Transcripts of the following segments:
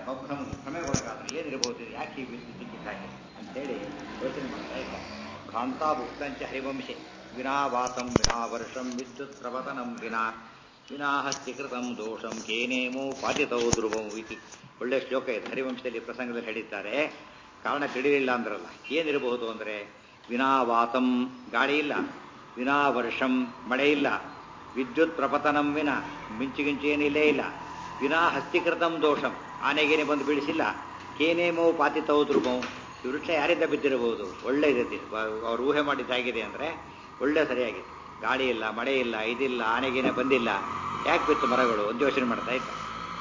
ಸಂಭ್ರಮ ಭ್ರಮೆಗೊಳಗಾದ್ರು ಏನಿರಬಹುದು ಇದು? ಯಾಕೆ ಹೀಗೆ ಸಿಕ್ಕಿದ್ದಾಗೆ ಅಂತೇಳಿ ಯೋಚನೆ ಮಾಡ್ತಾ ಇದ್ದ ಭ್ರಾಂತಾಭುಕ್ತಂಚ ಹರಿವಂಶೆ ವಿನಾ ವಾತಂ ವಿನಾ ವರ್ಷಂ ವಿದ್ಯುತ್ ಪ್ರವತನಂ ವಿನಾ ವಿನಾ ಹಸ್ತಿಕೃತಂ ದೋಷಂ ಕೇನೇಮೋ ಪಾತಿತೌ ಧ್ರುವಂ ಇತಿ ಒಳ್ಳೆ ಶ್ಲೋಕ ಇದೆ ಹರಿವಂಶದಲ್ಲಿ ಪ್ರಸಂಗದಲ್ಲಿ ಹೇಳಿದ್ದಾರೆ ಕಾರಣ ತಿಳಿಲಿಲ್ಲ ಅಂದ್ರಲ್ಲ ಏನಿರಬಹುದು ಅಂದರೆ ವಿನಾ ವಾತಂ ಗಾಳಿ ಇಲ್ಲ ವಿನಾ ವರ್ಷಂ ಮಳೆ ಇಲ್ಲ ವಿದ್ಯುತ್ ಪ್ರಪತನಂ ವಿನ ಮಿಂಚುಗಿಂಚು ಏನಿಲ್ಲೇ ಇಲ್ಲ ವಿನಾ ಹಸ್ತಿಕೃತಂ ದೋಷಂ ಆನೆಗೇನೆ ಬಂದು ಬೀಳಿಸಿಲ್ಲ ಕೇನೇಮೋ ಪಾತಿತೌ ಧ್ರುವಂ ಈ ವೃಕ್ಷ ಯಾರಿಂದ ಬಿದ್ದಿರಬಹುದು ಒಳ್ಳೆ ಇದೆ ಅವ್ರು ಊಹೆ ಮಾಡಿದ್ದಾಗಿದೆ ಅಂದರೆ ಒಳ್ಳೆ ಸರಿಯಾಗಿದೆ ಗಾಳಿ ಇಲ್ಲ ಮಳೆ ಇಲ್ಲ ಇದಿಲ್ಲ ಆನೆಗೇನೆ ಬಂದಿಲ್ಲ ಯಾಕೆ ಬಿತ್ತು ಮರಗಳು ಒಂದು ಯೋಚನೆ ಮಾಡ್ತಾ ಇದ್ದ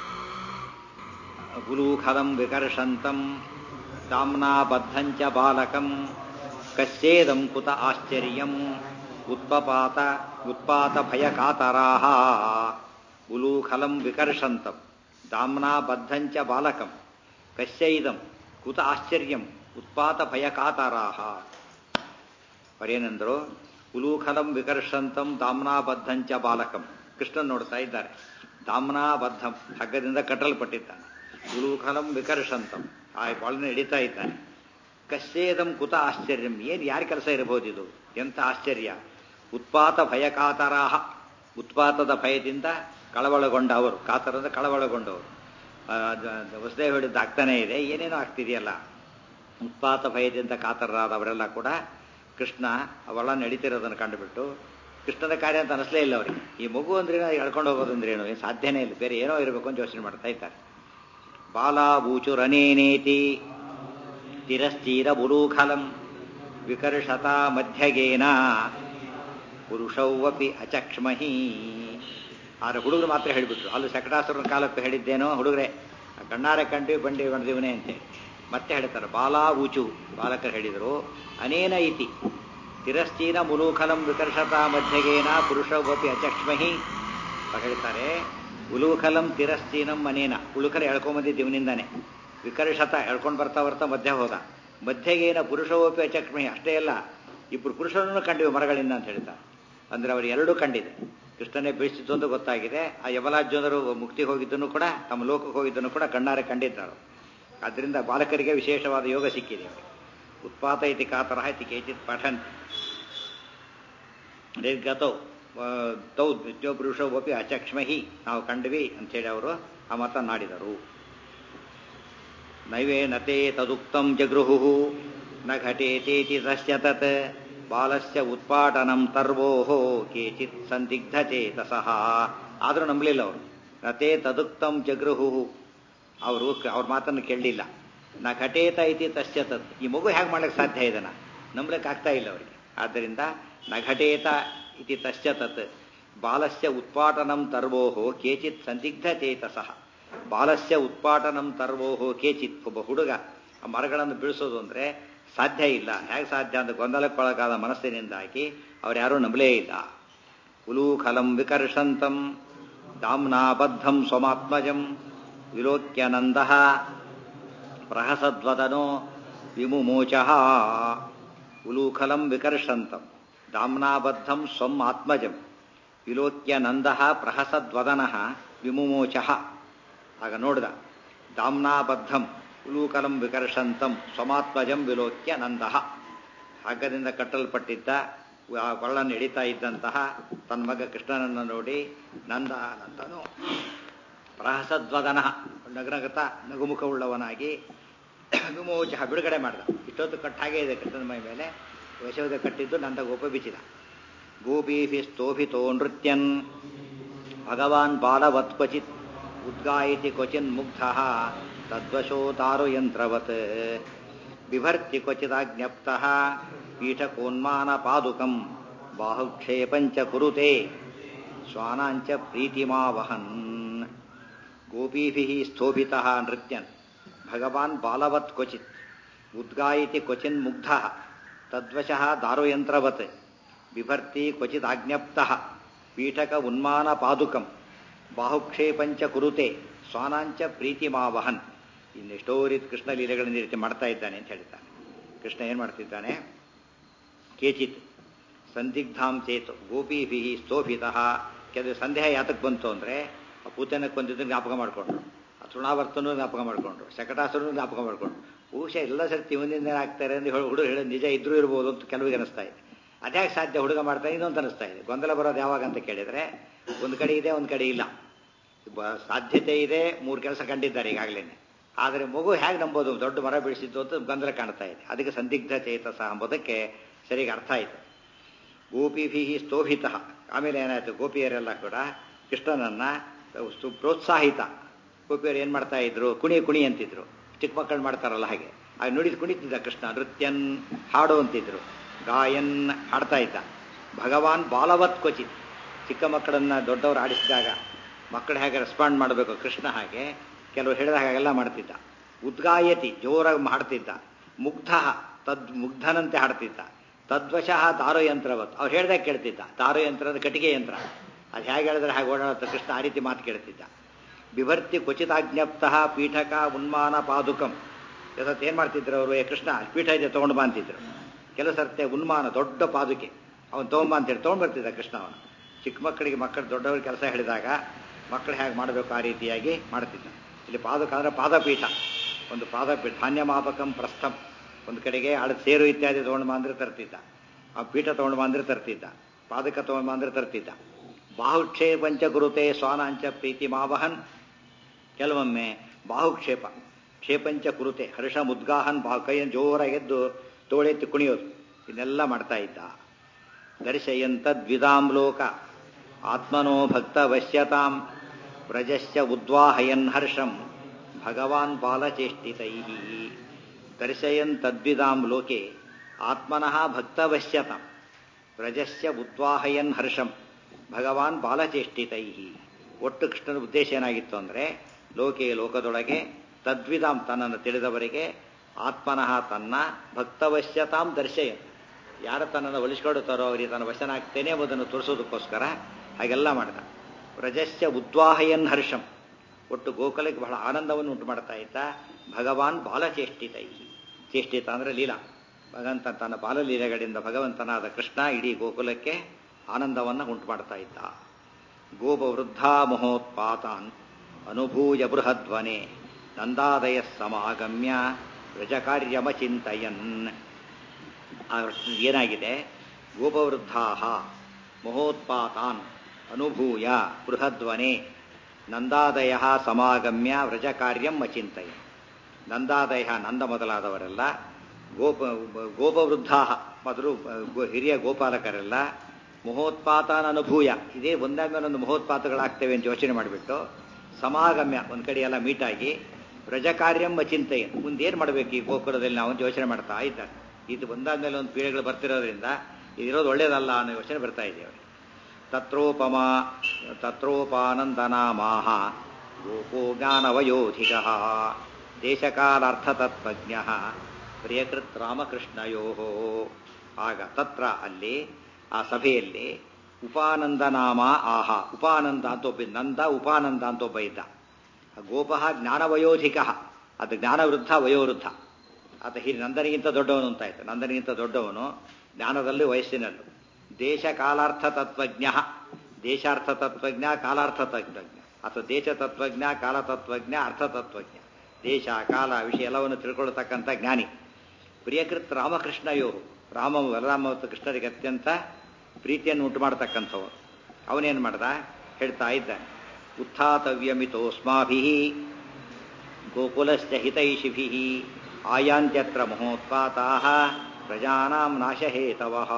ಗುಲೂಖಲಂ ವಿಕರ್ಷಂತಂ ದಾಮ್ನಾ ಬದ್ಧಂಚ ಬಾಲಕಂ ಕಶ್ಚೇದಂ ಕುತ ಆಶ್ಚರ್ಯಂ ಉತ್ಪಪಾತ ಉತ್ಪಾತ ಭಯಕಾತರಾಹ ಗುಲೂಖಲಂ ವಿಕರ್ಷಂತಂ ದಾಮ್ನಾ ಬದ್ಧಂಚ ಬಾಲಕಂ ಕಶ್ಚೈದಂ ಕುತ ಆಶ್ಚರ್ಯಂ ಉತ್ಪಾತ ಭಯಕಾತರಾಹ ಅವರೇನೆಂದರು ಉಲೂಖಲಂ ವಿಕರ್ಷಂತಂ ದಾಮ್ನಾಬದ್ಧಂಚ ಬಾಲಕಂ ಕೃಷ್ಣನ್ ನೋಡ್ತಾ ಇದ್ದಾರೆ ದಾಮ್ನಾಬದ್ಧಂ ಹಗ್ಗದಿಂದ ಕಟ್ಟಲ್ಪಟ್ಟಿದ್ದಾನೆ ಉಲೂಖಲಂ ವಿಕರ್ಷಂತಂ ಆ ಬಾಳನ್ನ ಹಿಡಿತಾ ಇದ್ದಾನೆ ಕಶ್ಚೇದಂ ಕುತ ಆಶ್ಚರ್ಯಂ ಏನು ಯಾರ ಕೆಲಸ ಇರಬಹುದು ಇದು ಎಂಥ ಆಶ್ಚರ್ಯ ಉತ್ಪಾತ ಭಯಕಾತರಾಹ ಉತ್ಪಾತದ ಭಯದಿಂದ ಕಳವಳಗೊಂಡ ಅವರು ಕಾತರದ ಕಳವಳಗೊಂಡವರು ಹೊಸದೇ ಹಿಡಿದು ಆಗ್ತಾನೇ ಇದೆ ಏನೇನೋ ಆಗ್ತಿದೆಯಲ್ಲ ಉತ್ಪಾತ ಭಯದಿಂದ ಕಾತರರಾದವರೆಲ್ಲ ಕೂಡ ಕೃಷ್ಣ ಅವಳ ನಡೀತಿರೋದನ್ನು ಕಂಡುಬಿಟ್ಟು ಕೃಷ್ಣನ ಕಾರ್ಯ ಅಂತ ಅನಿಸ್ಲೇ ಇಲ್ಲ ಅವರಿಗೆ ಈ ಮಗು ಅಂದ್ರೇನು ಎಳ್ಕೊಂಡು ಹೋಗೋದು ಅಂದ್ರೇನು ಏನು ಸಾಧ್ಯನೇ ಇಲ್ಲ ಬೇರೆ ಏನೋ ಇರಬೇಕು ಅಂತ ಯೋಚನೆ ಮಾಡ್ತಾ ಇದ್ದಾರೆ ಬಾಲಾಬೂಚುರನೇನೇತಿ ತಿರಸ್ತೀರ ಬುಲೂಖಲಂ ವಿಕರ್ಷತಾ ಮಧ್ಯಗೇನ ಪುರುಷೌವಪಿ ಅಚಕ್ಷ್ಮಹಿ ಆದರೆ ಹುಡುಗರು ಮಾತ್ರ ಹೇಳಿಬಿಟ್ರು ಅಲ್ಲಿ ಸಕಟಾಸುರನ ಕಾಲಕ್ಕೆ ಹೇಳಿದ್ದೇನೋ ಹುಡುಗರೆ ಕಣ್ಣಾರೆ ಕಂಡು ಬಂಡಿ ಬಂದಿವನೇ ಅಂತೇಳಿ ಮತ್ತೆ ಹೇಳ್ತಾರೆ ಬಾಲಾ ಊಚು ಬಾಲಕರು ಹೇಳಿದರು ಅನೇನ ಇತಿ ತಿರಸ್ತೀನ ಮುಲೂಖಲಂ ವಿಕರ್ಷತಾ ಮಧ್ಯಗೇನ ಪುರುಷವಪಿ ಅಚಕ್ಷ್ಮಹಿ ಅವ್ರು ಹೇಳ್ತಾರೆ ಉಲೂಖಲಂ ತಿರಸ್ತೀನಂ ಅನೇನ ಉಳುಕಲ ಎಳ್ಕೊಂಬಂದಿದ್ದು ಇವನಿಂದಾನೆ ವಿಕರ್ಷತ ಎಳ್ಕೊಂಡು ಬರ್ತಾ ಬರ್ತಾ ಮಧ್ಯ ಹೋದ ಮಧ್ಯಗೇನ ಪುರುಷವಪಿ ಅಚಕ್ಷ್ಮಹಿ ಅಷ್ಟೇ ಅಲ್ಲ ಇಬ್ಬರು ಪುರುಷರನ್ನು ಕಂಡಿವೆ ಮರಗಳಿಂದ ಅಂತ ಹೇಳ್ತಾರೆ ಅಂದ್ರೆ ಅವರು ಎರಡೂ ಕಂಡಿದೆ ಕೃಷ್ಣನೇ ಬೀಳಿಸಿದ್ದು ಅಂತ ಗೊತ್ತಾಗಿದೆ ಆ ಯಮಲಾರ್ಜುನರು ಮುಕ್ತಿಗೆ ಹೋಗಿದ್ದನ್ನು ಕೂಡ ತಮ್ಮ ಲೋಕಕ್ಕೆ ಹೋಗಿದ್ದನ್ನು ಕೂಡ ಕಣ್ಣಾರೆ ಕಂಡಿದ್ದಾರೆ ಆದ್ದರಿಂದ ಬಾಲಕರಿಗೆ ವಿಶೇಷವಾದ ಯೋಗ ಸಿಕ್ಕಿದೆ ಅವರಿಗೆ ಉತ್ಪಾತ ಇತಿ ಕಾತರ ಇತಿ ಕೇಚಿತ್ ಪಠನ್ ನಿರ್ಗತೌ ತೌ ದ್ವಿತೀಯಪುರುಷವಪಿ ಅಚಕ್ಷ್ಮಹಿ ನಾವು ಕಂಡ್ವಿ ಅಂಥೇಳಿ ಅವರು ಆ ಮಾತನಾಡಿದರು ನೈವೇ ನತೆ ತದುಕ್ತಂ ಜಗೃಹು ನ ಘಟೇತೇತಿ ತಸ್ಯ ತತ್ ಬಾಲಸ್ಯ ಉತ್ಪಾಟನಂ ತರ್ವೋಹೋ ಕೇಚಿತ್ ಸಂದಿಗ್ಧಚೇತಸಃ ಆದರೂ ನಂಬಲಿಲ್ಲ ಅವರು ನತೆ ತದುಕ್ತಂ ಜಗೃಹು ಅವರು ಅವ್ರ ಮಾತನ್ನು ಕೇಳಲಿಲ್ಲ ನಾ ಘಟೇತ ಇತಿ ತಸ್ಯ ತತ್ ಈ ಮಗು ಹೇಗೆ ಮಾಡ್ಲಿಕ್ಕೆ ಸಾಧ್ಯ ಇದನ್ನ ನಂಬಲಿಕ್ಕೆ ಆಗ್ತಾ ಇಲ್ಲ ಅವರಿಗೆ ಆದ್ದರಿಂದ ನ ಘಟೇತ ಇತಿ ತಸ್ಯ ತತ್ ಬಾಲಸ್ಯ ಉತ್ಪಾಟನಂ ತರ್ವೋಹೋ ಕೇಚಿತ್ ಸಂದಿಗ್ಧ ಚೇತಸಃ ಬಾಲಸ್ಯ ಉತ್ಪಾಟನಂ ತರ್ವೋಹೋ ಕೇಚಿತ್ ಒಬ್ಬ ಹುಡುಗ ಆ ಮರಗಳನ್ನು ಬೀಳಿಸೋದು ಅಂದರೆ ಸಾಧ್ಯ ಇಲ್ಲ ಹೇಗೆ ಸಾಧ್ಯ ಅಂತ ಗೊಂದಲಕ್ಕೊಳಗಾದ ಮನಸ್ಸಿನಿಂದಾಗಿ ಅವ್ರು ಯಾರೂ ನಂಬಲೇ ಇಲ್ಲ ಉಲೂಖಲಂ ವಿಕರ್ಷಂತಂ ದಾಮ್ನಾಬದ್ಧಂ ಸ್ವಮಾತ್ಮಜಂ ವಿಲೋಕ್ಯನಂದ ಪ್ರಹಸದ್ವದನೋ ವಿಮುಮೋಚ ಉಲೂಖಲಂ ವಿಕರ್ಷಂತಂ ದಾಮ್ನಾಬದ್ಧಂ ಸ್ವಂ ಆತ್ಮಜಂ ವಿಲೋಕ್ಯನಂದ ಪ್ರಹಸದ್ವದನ ವಿಮುಮೋಚ ಆಗ ನೋಡಿದ ದಾಮ್ನಾಬದ್ಧಂ ಉಲೂಕಲಂ ವಿಕರ್ಷಂತಂ ಸ್ವಮಾತ್ಮಜಂ ವಿಲೋಕ್ಯ ನಂದ ಹಗ್ಗದಿಂದ ಕಟ್ಟಲ್ಪಟ್ಟಿದ್ದ ಆ ಕೊಳ್ಳನ್ನು ಹಿಡಿತಾ ಇದ್ದಂತಹ ತನ್ನ ಮಗ ಕೃಷ್ಣನನ್ನು ನೋಡಿ ನಂದ ನಂದನು ಪ್ರಹಸದ್ವದನ ನಗನಗತ ನಗುಮುಖವುಳ್ಳವನಾಗಿ ವಿಮೋಚ ಬಿಡುಗಡೆ ಮಾಡಿದ ಇಷ್ಟೊತ್ತು ಕಟ್ಟ ಹಾಗೇ ಇದೆ ಕೃಷ್ಣನ ಮೈ ಮೇಲೆ ವಶವದ ಕಟ್ಟಿದ್ದು ನಂದ ಗೋಪ ಬಿಚ್ಚಿದ ಗೋಪೀಭಿ ಸ್ತೋಭಿತೋ ನೃತ್ಯನ್ ಭಗವಾನ್ ಬಾಲವತ್ ಕ್ವಚಿತ್ ಉದ್ಗಾಯಿತಿ ಕ್ವಚಿನ್ ಮುಗ್ಧ ತದ್ವಶೋ ತಾರುಯಂತ್ರವತ್ ಬಿಭರ್ತಿ ಕ್ವಚಿದಾಜ್ಞಪ್ತ ಪೀಠಕೋನ್ಮಾನ ಪಾದುಕಂ ಬಾಹುಕ್ಷೇಪಂಚ ಕುರುತೆ ಶ್ವಾನಾಂಚ ಪ್ರೀತಿಮಾವಹನ್ ಗೋಪೀಭಿ ಸ್ತೋಭಿತ ನೃತ್ಯನ್ ಭಗವಾನ್ ಬಾಲವತ್ ಕ್ವಚಿತ್ ಉದ್ಗಾಯಿತಿ ಕ್ವಚಿನ್ ಮುಗ್ಧ ತದ್ವಶಃ ದಾರುಯಂತ್ರವತ್ ಬಿಭರ್ತಿ ಕ್ವಚಿದಾಜ್ಞಪ್ತ ಪೀಠಕ ಉನ್ಮಾನ ಪಾದುಕಂ ಬಾಹುಕ್ಷೇಪಂಚ ಕುರುತೆ ಸ್ವಾನಾಂಚ ಪ್ರೀತಿಮಾವಹನ್ ಇನ್ನೆಷ್ಟೋ ರೀತಿ ಕೃಷ್ಣ ಲೀಲೆಗಳನ್ನು ರೀತಿ ಮಾಡ್ತಾ ಇದ್ದಾನೆ ಅಂತ ಹೇಳ್ತಾನೆ ಕೃಷ್ಣ ಏನು ಮಾಡ್ತಿದ್ದಾನೆ ಕೇಚಿತ್ ಸಂದಿಗ್ಧಾಂ ಚೇತು ಗೋಪೀಭಿ ಸ್ತೋಭಿತ ಕೆಲವು ಸಂದೇಹ ಯಾತಕ್ಕೆ ಬಂತು ಅಂದರೆ ಆ ಪೂತನ ಕೊಂದಿದ್ದು ಜ್ಞಾಪಕ ಮಾಡಿಕೊಂಡ್ರು ಆ ತೃಣಾವರ್ತನೂ ಜ್ಞಾಪಕ ಮಾಡಿಕೊಂಡ್ರು ಶಕಟಾಸುರನು ಜ್ಞಾಪಕ ಮಾಡಿಕೊಂಡ್ರು ಬಹುಶಃ ಎಲ್ಲ ಸರ್ತಿ ಇವನಿಂದ ಆಗ್ತಾರೆ ಅಂತ ಹೇಳಿ ಹುಡುಗ ಹೇಳಿ ನಿಜ ಇದ್ರೂ ಇರ್ಬೋದು ಅಂತ ಕೆಲವಿಗೆ ಅನಿಸ್ತಾ ಇದೆ ಅದ್ಯಾಕೆ ಸಾಧ್ಯ ಹುಡುಗ ಮಾಡ್ತಾನೆ ಇನ್ನೊಂದು ಅನಿಸ್ತಾ ಇದೆ ಗೊಂದಲ ಬರೋದು ಯಾವಾಗ ಅಂತ ಕೇಳಿದರೆ ಒಂದು ಕಡೆ ಇದೆ ಒಂದು ಕಡೆ ಇಲ್ಲ ಬ- ಸಾಧ್ಯತೆ ಇದೆ ಮೂರು ಕೆಲಸ ಕಂಡಿದ್ದಾರೆ ಈಗಾಗಲೇ ಆದರೆ ಮಗು ಹೇಗೆ ನಂಬೋದು ದೊಡ್ಡ ಮರ ಬೆಳೆಸಿದ್ದು ಅಂತ ಗೊಂದಲ ಕಾಣ್ತಾ ಇದೆ ಅದಕ್ಕೆ ಸಂದಿಗ್ಧ ಚೇತಸ ಎಂಬುದಕ್ಕೆ ಸರಿಯಾಗಿ ಅರ್ಥ ಆಯಿತು ಗೋಪಿಭಿ ಸ್ತೋಭಿತ ಆಮೇಲೆ ಏನಾಯ್ತು ಗೋಪಿಯರೆಲ್ಲ ಕೂಡ ಕೃಷ್ಣನನ್ನ ಸು- ಪ್ರೋತ್ಸಾಹಿತ ಗೋಪಿಯರು ಏನು ಮಾಡ್ತಾ ಇದ್ರು ಕುಣಿ ಕುಣಿ ಅಂತಿದ್ರು ಚಿಕ್ಕ ಮಕ್ಕಳು ಮಾಡ್ತಾರಲ್ಲ ಹಾಗೆ ಆಗ ನುಡಿದು ಕುಣಿತಿದ್ದ ಕೃಷ್ಣ ನೃತ್ಯನ್ ಹಾಡು ಅಂತಿದ್ರು ಗಾಯನ್ ಹಾಡ್ತಾ ಇದ್ದ ಭಗವಾನ್ ಬಾಲವತ್ ಕ್ವಚಿತ್ ಚಿಕ್ಕ ಮಕ್ಕಳನ್ನ ದೊಡ್ಡವರು ಆಡಿಸಿದಾಗ ಮಕ್ಕಳು ಹೇಗೆ ರೆಸ್ಪಾಂಡ್ ಮಾಡಬೇಕು ಕೃಷ್ಣ ಹಾಗೆ ಕೆಲವರು ಹೇಳಿದ ಹಾಗೆಲ್ಲ ಮಾಡ್ತಿದ್ದ ಉದ್ಗಾಯತಿ ಜೋರಾಗಿ ಹಾಡ್ತಿದ್ದ ಮುಗ್ಧ ತದ್ ಮುಗ್ಧನಂತೆ ಹಾಡ್ತಿದ್ದ ತದ್ವಶಃ ದಾರುಯಂತ್ರವತ್ ಅವ್ರು ಹೇಳ್ದಾಗ ಕೇಳ್ತಿದ್ದ ದಾರುಯಂತ್ರದ ಕಟ್ಟಿಗೆ ಯಂತ್ರ ಅದು ಹೇಗೆ ಹೇಳಿದ್ರೆ ಹಾಗೆ ಓಡಾಡುತ್ತೆ ಕೃಷ್ಣ ಆ ರೀತಿ ಮಾತು ಕೇಳ್ತಿದ್ದ ಬಿಭರ್ತಿ ಕ್ವಚಿತಾಜ್ಞಪ್ತ ಪೀಠಕ ಉನ್ಮಾನ ಪಾದುಕಂ ಇವತ್ತು ಏನು ಮಾಡ್ತಿದ್ರು ಅವರು ಏ ಕೃಷ್ಣ ಪೀಠ ಇದೆ ತೊಗೊಂಡು ಬಾ ಅಂತಿದ್ರು ಕೆಲವು ಸರ್ತೆ ಉನ್ಮಾನ ದೊಡ್ಡ ಪಾದುಕೆ ಅವನು ತೊಗೊಂಬ ಅಂತೇಳಿ ತೊಗೊಂಡು ಬರ್ತಿದ್ದ ಕೃಷ್ಣ ಅವನು ಚಿಕ್ಕ ಮಕ್ಕಳಿಗೆ ಮಕ್ಕಳು ದೊಡ್ಡವ್ರಿಗೆ ಕೆಲಸ ಹೇಳಿದಾಗ ಮಕ್ಕಳು ಹೇಗೆ ಮಾಡಬೇಕು ಆ ರೀತಿಯಾಗಿ ಮಾಡ್ತಿದ್ದ ಇಲ್ಲಿ ಪಾದಕ ಅಂದರೆ ಪಾದಪೀಠ ಒಂದು ಪಾದಪೀಠ ಧಾನ್ಯ ಮಾಪಕಂ ಪ್ರಸ್ಥಂ ಒಂದು ಕಡೆಗೆ ಅಳದ ಸೇರು ಇತ್ಯಾದಿ ತೊಗೊಂಡು ಬಾ ಅಂದ್ರೆ ತರ್ತಿದ್ದ ಆ ಪೀಠ ತೊಗೊಂಡು ಬಾ ಅಂದ್ರೆ ತರ್ತಿದ್ದ ಪಾದಕ ತೊಗೊಂಡು ಬಾ ಅಂದ್ರೆ ತರ್ತಿದ್ದ ಬಾಹುಕ್ಷೇಪಂಚ ಗುರುತೆ ಸ್ವಾನಾಂಚ ಪ್ರೀತಿ ಮಾವಹನ್ ಕೆಲವೊಮ್ಮೆ ಬಾಹುಕ್ಷೇಪ ಕ್ಷೇಪಂಚ ಕುರುತೆ ಹರ್ಷ ಮುದ್ಗಾಹನ್ ಬಾಹು ಕೈಯನ್ನು ಜೋರಾಗೆದ್ದು ತೋಳೆತ್ತಿ ಕುಣಿಯೋದು ಇದನ್ನೆಲ್ಲ ಮಾಡ್ತಾ ಇದ್ದ ದರ್ಶಯಂತದ್ವಿದಾಂ ಲೋಕ ಆತ್ಮನೋ ಭಕ್ತ ವಶ್ಯತಾಂ ವ್ರಜಸ್ಯ ಉದ್ವಾಹಯನ್ ಹರ್ಷಂ ಭಗವಾನ್ ಬಾಲಚೇಷ್ಟಿತೈ ದರ್ಶಯನ್ ತದ್ವಿದಾಂ ಲೋಕೆ ಆತ್ಮನಃ ಭಕ್ತವಶ್ಯತಾಂ ವ್ರಜಸ್ಯ ಉದ್ವಾಹಯನ್ ಹರ್ಷಂ ಭಗವಾನ್ ಬಾಲಚೇಷ್ಟಿತೈ ಒಟ್ಟು ಕೃಷ್ಣನ ಉದ್ದೇಶ ಏನಾಗಿತ್ತು ಅಂದರೆ ಲೋಕೆ ಲೋಕದೊಳಗೆ ತದ್ವಿದಾಂ ತನ್ನನ್ನು ತಿಳಿದವರಿಗೆ ಆತ್ಮನಃ ತನ್ನ ಭಕ್ತವಶ್ಯತಾಂ ದರ್ಶಯ ಯಾರ ತನ್ನನ್ನು ಒಲಿಸ್ಕೊಡುತ್ತಾರೋ ಅವರಿಗೆ ತನ್ನ ವಶನಾಗ್ತೇನೆ ಎಂಬುದನ್ನು ತೋರಿಸೋದಕ್ಕೋಸ್ಕರ ಹಾಗೆಲ್ಲ ಮಾಡಿದ ವ್ರಜಸ್ಯ ಉದ್ವಾಹಯನ್ ಹರ್ಷಂ ಒಟ್ಟು ಗೋಕುಲಕ್ಕೆ ಬಹಳ ಆನಂದವನ್ನು ಉಂಟು ಮಾಡ್ತಾ ಇದ್ದ ಭಗವಾನ್ ಬಾಲಚೇಷ್ಟಿತೈ ಚೇಷ್ಟಿತ ಅಂದರೆ ಲೀಲಾ ಭಗವಂತ ತನ್ನ ಬಾಲಲೀಲೆಗಳಿಂದ ಭಗವಂತನಾದ ಕೃಷ್ಣ ಇಡೀ ಗೋಕುಲಕ್ಕೆ ಆನಂದವನ್ನು ಉಂಟು ಮಾಡ್ತಾ ಇದ್ದ ಗೋಪವೃದ್ಧಾ ಮಹೋತ್ಪಾತಾನ್ ಅನುಭೂಯ ಬೃಹದ್ವನೆ ನಂದಾದಯ ಸಮಾಗಮ್ಯ ವ್ರಜಕಾರ್ಯಮಚಿಂತಯನ್ ಆ ಏನಾಗಿದೆ ಗೋಪವೃದ್ಧಾ ಮಹೋತ್ಪಾತಾನ್ ಅನುಭೂಯ ಬೃಹದ್ವನೆ ನಂದಾದಯ ಸಮಾಗಮ್ಯ ವ್ರಜಕಾರ್ಯಂ ಅಚಿಂತಯ ನಂದಾದಯ ನಂದ ಮೊದಲಾದವರೆಲ್ಲ ಗೋಪ ಗೋಪವೃದ್ಧಾ ಮೊದಲು ಗೋ- ಹಿರಿಯ ಗೋಪಾಲಕರೆಲ್ಲ ಮಹೋತ್ಪಾತಾನ್ ಅನುಭೂಯ ಇದೇ ಒಂದಾದ್ಮೇಲೆ ಮಹೋತ್ಪಾತಗಳಾಗ್ತೇವೆ ಅಂತ ಯೋಚನೆ ಮಾಡಿಬಿಟ್ಟು ಸಮಾಗಮ್ಯ ಒಂದು ಕಡೆ ಎಲ್ಲ ಮೀಟಾಗಿ ವ್ರಜಕಾರ್ಯಂ ಅಚಿಂತಯ ಮುಂದೇನು ಮಾಡಬೇಕು ಈ ಗೋಕುಲದಲ್ಲಿ ನಾವು ಅಂತ ಯೋಚನೆ ಮಾಡ್ತಾ ಇದ್ದಾರೆ ಇದು ಒಂದಾದ್ಮೇಲೆ ಒಂದು ಪೀಳಿಗೆಗಳು ಬರ್ತಿರೋದ್ರಿಂದ ಇದಿರೋದು ಒಳ್ಳೇದಲ್ಲ ಅನ್ನೋ ಯೋಚನೆ ಬರ್ತಾ ಇದೆ ಅವರಿಗೆ ತತ್ರೋಪಮ ತತ್ರೋಪಾನಂದನಾಮಾಹ ಗೋಪೋ ಜ್ಞಾನವಯೋಧಿಕ ದೇಶಕಾಲಾರ್ಥತತ್ವಜ್ಞ ಪ್ರಿಯಕೃತ್ ರಾಮಕೃಷ್ಣಯೋ ಆಗ ತತ್ರ ಅಲ್ಲಿ ಆ ಸಭೆಯಲ್ಲಿ ಉಪಾನಂದನಾಮ ಆಹ ಉಪಾನಂದ ಅಂತ ಒಬ್ಬ ನಂದ ಉಪಾನಂದ ಅಂತ ಒಬ್ಬ ಇದ್ದ ಗೋಪ ಜ್ಞಾನವಯೋಧಿಕ ಅದು ಜ್ಞಾನವೃದ್ಧ ವಯೋವೃದ್ಧ ಆತ ಹೀಗೆ ನಂದನಿಗಿಂತ ದೊಡ್ಡವನು ಅಂತ ಆಯ್ತು ನಂದನಿಗಿಂತ ದೊಡ್ಡವನು ಜ್ಞಾನದಲ್ಲಿ ವಯಸ್ಸಿನಲ್ಲೂ ದೇಶ ಕಾಲಾರ್ಥ ತತ್ವಜ್ಞ ದೇಶಾರ್ಥ ತತ್ವಜ್ಞ ಕಾಲಾರ್ಥ ತತ್ವಜ್ಞ ಅಥವಾ ದೇಶ ತತ್ವಜ್ಞ ಕಾಲ ತತ್ವಜ್ಞ ಅರ್ಥ ತತ್ವಜ್ಞ ದೇಶ ಕಾಲ ವಿಷಯ ಎಲ್ಲವನ್ನು ತಿಳ್ಕೊಳ್ತಕ್ಕಂಥ ಜ್ಞಾನಿ ಪ್ರಿಯಕೃತ್ ರಾಮಕೃಷ್ಣಯೋ ರಾಮ ಬಲರಾಮ ಮತ್ತು ಕೃಷ್ಣರಿಗೆ ಅತ್ಯಂತ ಪ್ರೀತಿಯನ್ನು ಉಂಟು ಮಾಡತಕ್ಕಂಥವು ಅವನೇನು ಮಾಡ್ದ ಹೇಳ್ತಾ ಇದ್ದಾನೆ ಉತ್ಥಾತವ್ಯಮಿತೋಸ್ಮಾಭಿ ಗೋಕುಲಶ್ಚ ಹಿತೈಷಿಭಿ ಆಯಾಂತ್ಯತ್ರ ಮಹೋತ್ಪಾತಾ ಪ್ರಜಾನಾಂ ನಾಶಹೇತವಃ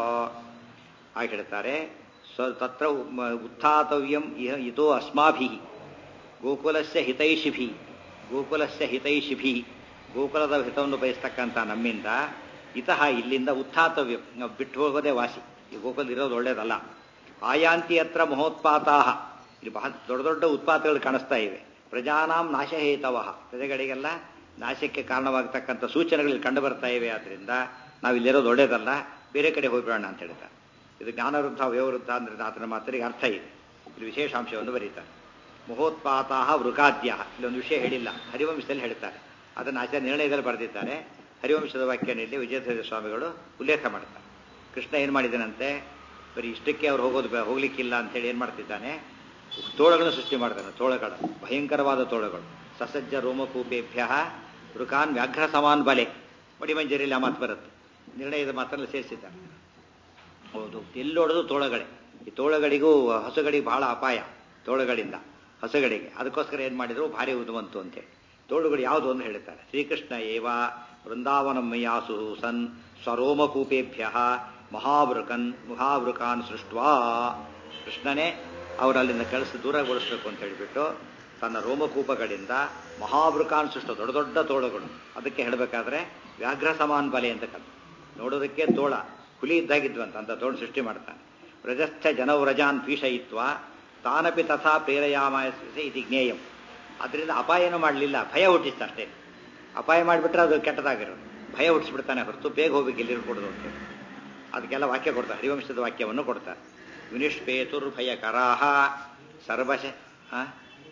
ಹಾಗೆ ಹೇಳ್ತಾರೆ ಸ್ವ ತತ್ರ ಉ- ಉತ್ಥಾತವ್ಯಂ ಇಹ ಇತೋ ಅಸ್ಮಾಭಿ ಗೋಕುಲಸ್ಯ ಹಿತೈಷಿಭಿ ಗೋಕುಲಸ್ಯ ಹಿತೈಷಿಭಿ ಗೋಕುಲದ ಹಿತವನ್ನು ಬಯಸ್ತಕ್ಕಂಥ ನಮ್ಮಿಂದ ಇತಃ ಇಲ್ಲಿಂದ ಉತ್ಥಾತವ್ಯ ನಾವು ಬಿಟ್ಟು ಹೋಗೋದೇ ವಾಸಿ ಈ ಗೋಕುಲ ಇರೋದು ಒಳ್ಳೇದಲ್ಲ ಆಯಾಂತಿ ಹತ್ರ ಮಹೋತ್ಪಾತಾಹ ಇಲ್ಲಿ ಬಹಳ ದೊಡ್ಡ ದೊಡ್ಡ ಉತ್ಪಾತಗಳು ಕಾಣಿಸ್ತಾ ಇವೆ ಪ್ರಜಾನಾಂ ನಾಶಹೇತವಃ ಪ್ರಜೆಗಳಿಗೆಲ್ಲ ನಾಶಕ್ಕೆ ಕಾರಣವಾಗತಕ್ಕಂಥ ಸೂಚನೆಗಳು ಇಲ್ಲಿ ಕಂಡು ಬರ್ತಾ ಇವೆ ಆದ್ರಿಂದ ನಾವು ಇಲ್ಲಿರೋದು ಒಳ್ಳೇದಲ್ಲ ಬೇರೆ ಕಡೆ ಹೋಗ್ಬಿಡೋಣ ಅಂತ ಹೇಳ್ತಾರೆ ಇದು ಜ್ಞಾನವೃದ್ಧ ವಯೋವೃದ್ಧ ಅಂದ್ರೆ ಆತನ ಮಾತರಿಗೆ ಅರ್ಥ ಇದೆ ಇಲ್ಲಿ ವಿಶೇಷಾಂಶವನ್ನು ಬರೀತಾರೆ ಮಹೋತ್ಪಾತಾಹ ವೃಕಾದ್ಯ ಇಲ್ಲೊಂದು ವಿಷಯ ಹೇಳಿಲ್ಲ ಹರಿವಂಶದಲ್ಲಿ ಹೇಳ್ತಾರೆ ಅದನ್ನು ಆಚಾರ್ಯ ನಿರ್ಣಯದಲ್ಲಿ ಬರೆದಿದ್ದಾರೆ ಹರಿವಂಶದ ವಾಕ್ಯನಲ್ಲಿ ವಿಜಯೇಂದ್ರ ಸ್ವಾಮಿಗಳು ಉಲ್ಲೇಖ ಮಾಡ್ತಾರೆ ಕೃಷ್ಣ ಏನು ಮಾಡಿದ್ದಾನಂತೆ ಬರೀ ಇಷ್ಟಕ್ಕೆ ಅವ್ರು ಹೋಗೋದು ಬೇ- ಹೋಗ್ಲಿಕ್ಕಿಲ್ಲ ಅಂತೇಳಿ ಏನು ಮಾಡ್ತಿದ್ದಾನೆ ತೋಳಗಳನ್ನು ಸೃಷ್ಟಿ ಮಾಡ್ತಾನೆ ತೋಳಗಳು ಭಯಂಕರವಾದ ತೋಳಗಳು ಸಸಜ್ಜ ರೋಮಕೂಪೇಭ್ಯ ಋಕಾನ್ ವ್ಯಾಘ್ರ ಸಮಾನ್ ಬಲೆ ಮಡಿಮಂಜರಿಯಲ್ಲಿ ಆ ಮಾತು ಬರುತ್ತೆ ನಿರ್ಣಯದ ಮಾತನ್ನು ಸೇರಿಸಿದ್ದಾರೆ ಹೌದು ಎಲ್ಲೋಡೋದು ತೋಳಗಳೇ ಈ ತೋಳಗಳಿಗೂ ಹಸುಗಳಿಗೆ ಬಹಳ ಅಪಾಯ ತೋಳಗಳಿಂದ ಹಸುಗಳಿಗೆ ಅದಕ್ಕೋಸ್ಕರ ಏನು ಮಾಡಿದ್ರು ಭಾರಿ ಉದ್ವಂತು ಅಂತೇಳಿ ತೋಳುಗಳು ಯಾವುದು ಅಂತ ಹೇಳ್ತಾರೆ ಶ್ರೀಕೃಷ್ಣ ಏವ ವೃಂದಾವನಮಯಾಸು ಸನ್ ಸ್ವರೋಮಕೂಪೇಭ್ಯ ಮಹಾವೃಕನ್ ಮಹಾವೃಕಾನ್ ಸೃಷ್ಟ್ವಾ ಕೃಷ್ಣನೇ ಅವರಲ್ಲಿಂದ ಕೆಲಸ ದೂರಗೊಳಿಸಬೇಕು ಅಂತ ಹೇಳಿಬಿಟ್ಟು ತನ್ನ ರೋಮಕೂಪಗಳಿಂದ ಮಹಾವೃಕಾನ್ ಸೃಷ್ಟ ದೊಡ್ಡ ದೊಡ್ಡ ತೋಳುಗಳು ಅದಕ್ಕೆ ಹೇಳಬೇಕಾದ್ರೆ ವ್ಯಾಘ್ರ ಸಮಾನ್ ಬಲೆ ಅಂತ ಕಲ್ ನೋಡೋದಕ್ಕೆ ತೋಳ ಹುಲಿ ಇದ್ದಾಗಿದ್ವಂತ ಅಂತ ತೋಳು ಸೃಷ್ಟಿ ಮಾಡ್ತಾನೆ ವ್ರಜಸ್ಥ ಜನವ್ರಜಾನ್ ಪೀಷಯಿತ್ವ ತಾನಪಿ ತಥಾ ಪ್ರೇರಯಾಮಾಯಸಿ ಇದು ಜ್ಞೇಯಂ ಅದರಿಂದ ಅಪಾಯನೂ ಮಾಡಲಿಲ್ಲ ಭಯ ಹುಟ್ಟಿಸ್ತ ಅಷ್ಟೇ ಅಪಾಯ ಮಾಡಿಬಿಟ್ರೆ ಅದು ಕೆಟ್ಟದಾಗಿರೋದು ಭಯ ಹುಟ್ಟಿಸ್ಬಿಡ್ತಾನೆ ಹೊರತು ಬೇಗ ಹೋಗ್ಬೇಕು ಇಲ್ಲಿ ಕೊಡೋದು ಅಂತೇಳಿ ಅದಕ್ಕೆಲ್ಲ ವಾಕ್ಯ ಕೊಡ್ತಾರೆ ಹರಿವಂಶದ ವಾಕ್ಯವನ್ನು ಕೊಡ್ತಾರೆ ವಿನಿಷ್ಪೇತುರ್ಭಯಕರಾಹ ಸರ್ವಶ ಆ?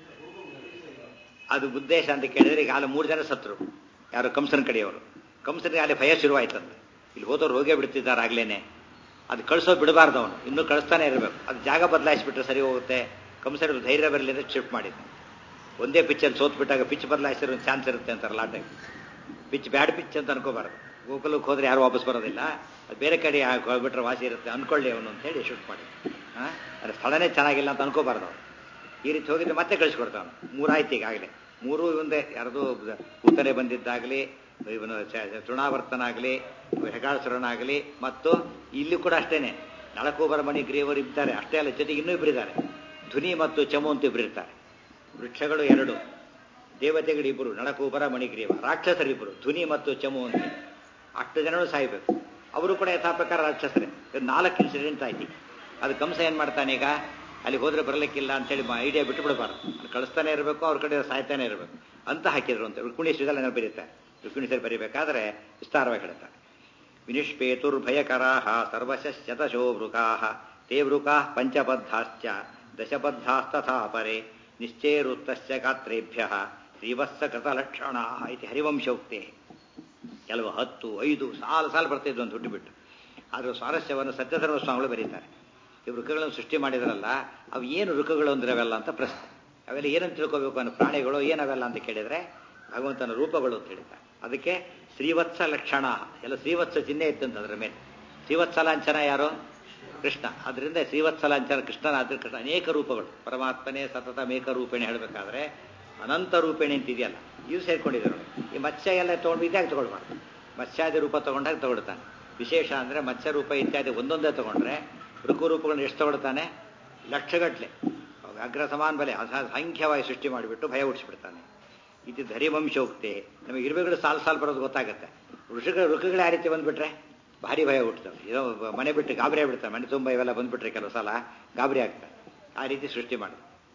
ಅದು ಉದ್ದೇಶ ಅಂತ ಕೇಳಿದ್ರೆ ಈಗ ಅಲ್ಲಿ ಮೂರು ಜನ ಸತ್ರು ಯಾರು ಕಂಸನ ಕಡೆಯವರು ಕಂಸನಿಗೆ ಅಲ್ಲಿ ಭಯ ಶುರುವಾಯ್ತಂತೆ ಇಲ್ಲಿ ಹೋದವ್ರು ಹೋಗೇ ಬಿಡ್ತಿದ್ದಾರೆ ಆಗ್ಲೇನೆ ಅದು ಕಳಿಸೋ ಬಿಡಬಾರ್ದು ಅವನು ಇನ್ನೂ ಕಳಿಸ್ತಾನೆ ಇರಬೇಕು ಅದು ಜಾಗ ಬದಲಾಯಿಸ್ಬಿಟ್ರೆ ಸರಿ ಹೋಗುತ್ತೆ ಕಂಸನಿಗೆ ಧೈರ್ಯ ಬರಲಿ ಅಂತ ಶಿಫ್ಟ್ ಮಾಡಿದ್ದೆ ಒಂದೇ ಪಿಚ್ಚಲ್ಲಿ ಸೋತ್ ಬಿಟ್ಟಾಗ ಪಿಚ್ ಬದಲಾಯಿಸಿರೋ ಒಂದು ಚಾನ್ಸ್ ಇರುತ್ತೆ ಅಂತಾರಲ್ಲ ಆ ಟೈಮ್ ಪಿಚ್ ಬ್ಯಾಡ್ ಪಿಚ್ ಅಂತ ಅನ್ಕೋಬಾರ್ದು ಗೋಕುಲಕ್ಕೆ ಹೋದ್ರೆ ಯಾರು ವಾಪಸ್ ಬರೋದಿಲ್ಲ ಅದು ಬೇರೆ ಕಡೆ ಹೋಗ್ಬಿಟ್ರೆ ವಾಸಿ ಇರುತ್ತೆ ಅನ್ಕೊಳ್ಳಿ ಅವನು ಅಂತ ಹೇಳಿ ಶಿಫ್ಟ್ ಮಾಡಿ ಹಾಂ ಅದ್ರ ಸ್ಥಳನೇ ಚೆನ್ನಾಗಿಲ್ಲ ಅಂತ ಅನ್ಕೋಬಾರ್ದು ಅವನು ಈ ರೀತಿ ಹೋಗಿದ್ರೆ ಮತ್ತೆ ಕಳಿಸ್ಕೊಡ್ತಾವನು ಮೂರಾಯ್ತು ಈಗಾಗಲೇ ಮೂರು ಇವಂದೇ ಯಾರ್ದು ಉತ್ತರೆ ಬಂದಿದ್ದಾಗಲಿ ಇವನು ಚ- ತೃಣಾವರ್ತನಾಗಲಿ ಹೆಗಾಸುರನಾಗಲಿ ಮತ್ತು ಇಲ್ಲಿ ಕೂಡ ಅಷ್ಟೇನೆ ನಳಕೂಬರ ಮಣಿ ಗ್ರೀವರು ಇದ್ದಾರೆ ಅಷ್ಟೇ ಅಲ್ಲ ಜೊತೆಗೆ ಇನ್ನೂ ಇಬ್ಬರಿದ್ದಾರೆ ಧ್ವನಿ ಮತ್ತು ಚಮು ಅಂತ ಇಬ್ಬರು ಇರ್ತಾರೆ ವೃಕ್ಷಗಳು ಎರಡು ದೇವತೆಗಳಿಬ್ಬರು ನಳಕೂಬರ ಮಣಿಗ್ರೀವ ರಾಕ್ಷಸರಿಬ್ಬರು ಧ್ವನಿ ಮತ್ತು ಚಮು ಅಂತ ಅಷ್ಟು ಜನರು ಸಾಯ್ಬೇಕು ಅವರು ಕೂಡ ಯಥಾ ಪ್ರಕಾರ ರಾಕ್ಷಸರೇ ಇದು ನಾಲ್ಕು ಇನ್ಸಿಡೆಂಟ್ ಆಯ್ತು ಅದು ಕಂಸ ಏನು ಮಾಡ್ತಾನೆ ಈಗ ಅಲ್ಲಿ ಹೋದ್ರೆ ಬರಲಿಕ್ಕಿಲ್ಲ ಅಂತೇಳಿ ಐಡಿಯಾ ಬಿಟ್ಟು ಬಿಡಬಾರ್ದು ಅಲ್ಲಿ ಕಳಿಸ್ತಾನೆ ಇರಬೇಕು ಅವ್ರ ಕಡೆ ಸಾಯ್ತಾನೆ ಇರಬೇಕು ಅಂತ ಹಾಕಿದ್ರು ಅಂತ ರುಕ್ಮಿಣಿ ಶ್ರೀದಲ್ಲಿ ಬರೀತಾರೆ ರುಕ್ಮಿಣಿ ಸರಿ ಬರೀಬೇಕಾದ್ರೆ ವಿಸ್ತಾರವಾಗಿ ಹೇಳ್ತಾರೆ ವಿನಿಷ್ಪೇತುರ್ಭಯಕರಾ ಸರ್ವಶತಶೋ ವೃಕಾ ತೇ ವೃಕಾ ಪಂಚಬದ್ಧಾಶ್ಚ ದಶಬದ್ಧಾಸ್ತಥಾ ಪರೆ ನಿಶ್ಚೇರುತ್ತಶ್ಚ ಗಾತ್ರೇಭ್ಯ ಶ್ರೀವತ್ಸ ಕೃತಲಕ್ಷಣ ಇತಿ ಹರಿವಂಶೋಕ್ತಿ ಕೆಲವು ಹತ್ತು ಐದು ಸಾಲು ಸಾಲು ಬರ್ತಿದ್ವು ಅಂತ ಹುಟ್ಟುಬಿಟ್ಟು ಆದರೂ ಸ್ವಾರಸ್ಯವನ್ನು ಸತ್ಯಧರ್ಮ ಸ್ವಾಮಿಗಳು ಬರೀತಾರೆ ಈ ವೃಕಗಳನ್ನು ಸೃಷ್ಟಿ ಮಾಡಿದ್ರಲ್ಲ ಅವು ಏನು ವೃಕಗಳು ಅಂದ್ರೆ ಅವೆಲ್ಲ ಅಂತ ಪ್ರಶ್ನೆ ಅವೆಲ್ಲ ಏನಂತ ತಿಳ್ಕೋಬೇಕು ಅನ್ನೋ ಪ್ರಾಣಿಗಳು ಏನವೆಲ್ಲ ಅಂತ ಕೇಳಿದ್ರೆ ಭಗವಂತನ ರೂಪಗಳು ಅಂತ ಹೇಳ್ತಾರೆ ಅದಕ್ಕೆ ಶ್ರೀವತ್ಸ ಲಕ್ಷಣ ಎಲ್ಲ ಶ್ರೀವತ್ಸ ಚಿಹ್ನೆ ಇತ್ತು ಅಂತ ಅದ್ರ ಮೇಲೆ ಶ್ರೀವತ್ಸಲಾಂಛನ ಯಾರು ಕೃಷ್ಣ ಅದರಿಂದ ಶ್ರೀವತ್ಸಲಾಂಛನ ಕೃಷ್ಣನ ಆದ್ರೆ ಕೃಷ್ಣ ಅನೇಕ ರೂಪಗಳು ಪರಮಾತ್ಮನೇ ಸತತ ಮೇಕ ರೂಪೇಣೆ ಹೇಳಬೇಕಾದ್ರೆ ಅನಂತ ರೂಪೇಣೆ ಅಂತಿದೆಯಲ್ಲ ಇವು ಸೇರ್ಕೊಂಡಿದ್ದಾರೆ ನೋಡಿ. ಈ ಮತ್ಸ್ಯ ಎಲ್ಲ ತೊಗೊಂಡು ಇದ್ದಾಗ ತಗೊಳ್ಬಾರ್ದು ಮತ್ಸ್ಯಾದಿ ರೂಪ ತಗೊಂಡಾಗ ತಗೊಳ್ತಾನೆ ವಿಶೇಷ ಅಂದರೆ ಮತ್ಸ್ಯ ರೂಪ ಇತ್ಯಾದಿ ಒಂದೊಂದೇ ತಗೊಂಡ್ರೆ ಋಕು ರೂಪಗಳನ್ನ ಎಷ್ಟು ತಗೊಳ್ತಾನೆ ಲಕ್ಷಗಟ್ಲೆ ಅಗ್ರ ಸಮಾನ ಬೆಲೆ ಅಸಂಖ್ಯವಾಗಿ ಸೃಷ್ಟಿ ಮಾಡಿಬಿಟ್ಟು ಭಯ ಹುಟ್ಟಿಸ್ಬಿಡ್ತಾನೆ ಇದು ಧರಿವಂಶೋಕ್ತಿ ನಮಗೆ ಇರುವೆಗಳು ಸಾಲು ಸಾಲು ಬರೋದು ಗೊತ್ತಾಗುತ್ತೆ ಋಷಿಗಳು ಋಕುಗಳು ಯಾವ ರೀತಿ ಬಂದ್ಬಿಟ್ರೆ ಭಾರಿ ಭಯ ಹುಟ್ಟುತ್ತವೆ ಏನೋ ಮನೆ ಬಿಟ್ಟು ಗಾಬರಿ ಆಗ್ಬಿಡ್ತಾರೆ ಮನೆ ತುಂಬ ಇವೆಲ್ಲ ಬಂದ್ಬಿಟ್ರೆ ಕೆಲವು ಸಲ ಗಾಬರಿ ಆಗ್ತಾರೆ ಆ ರೀತಿ ಸೃಷ್ಟಿ ಮಾಡಿ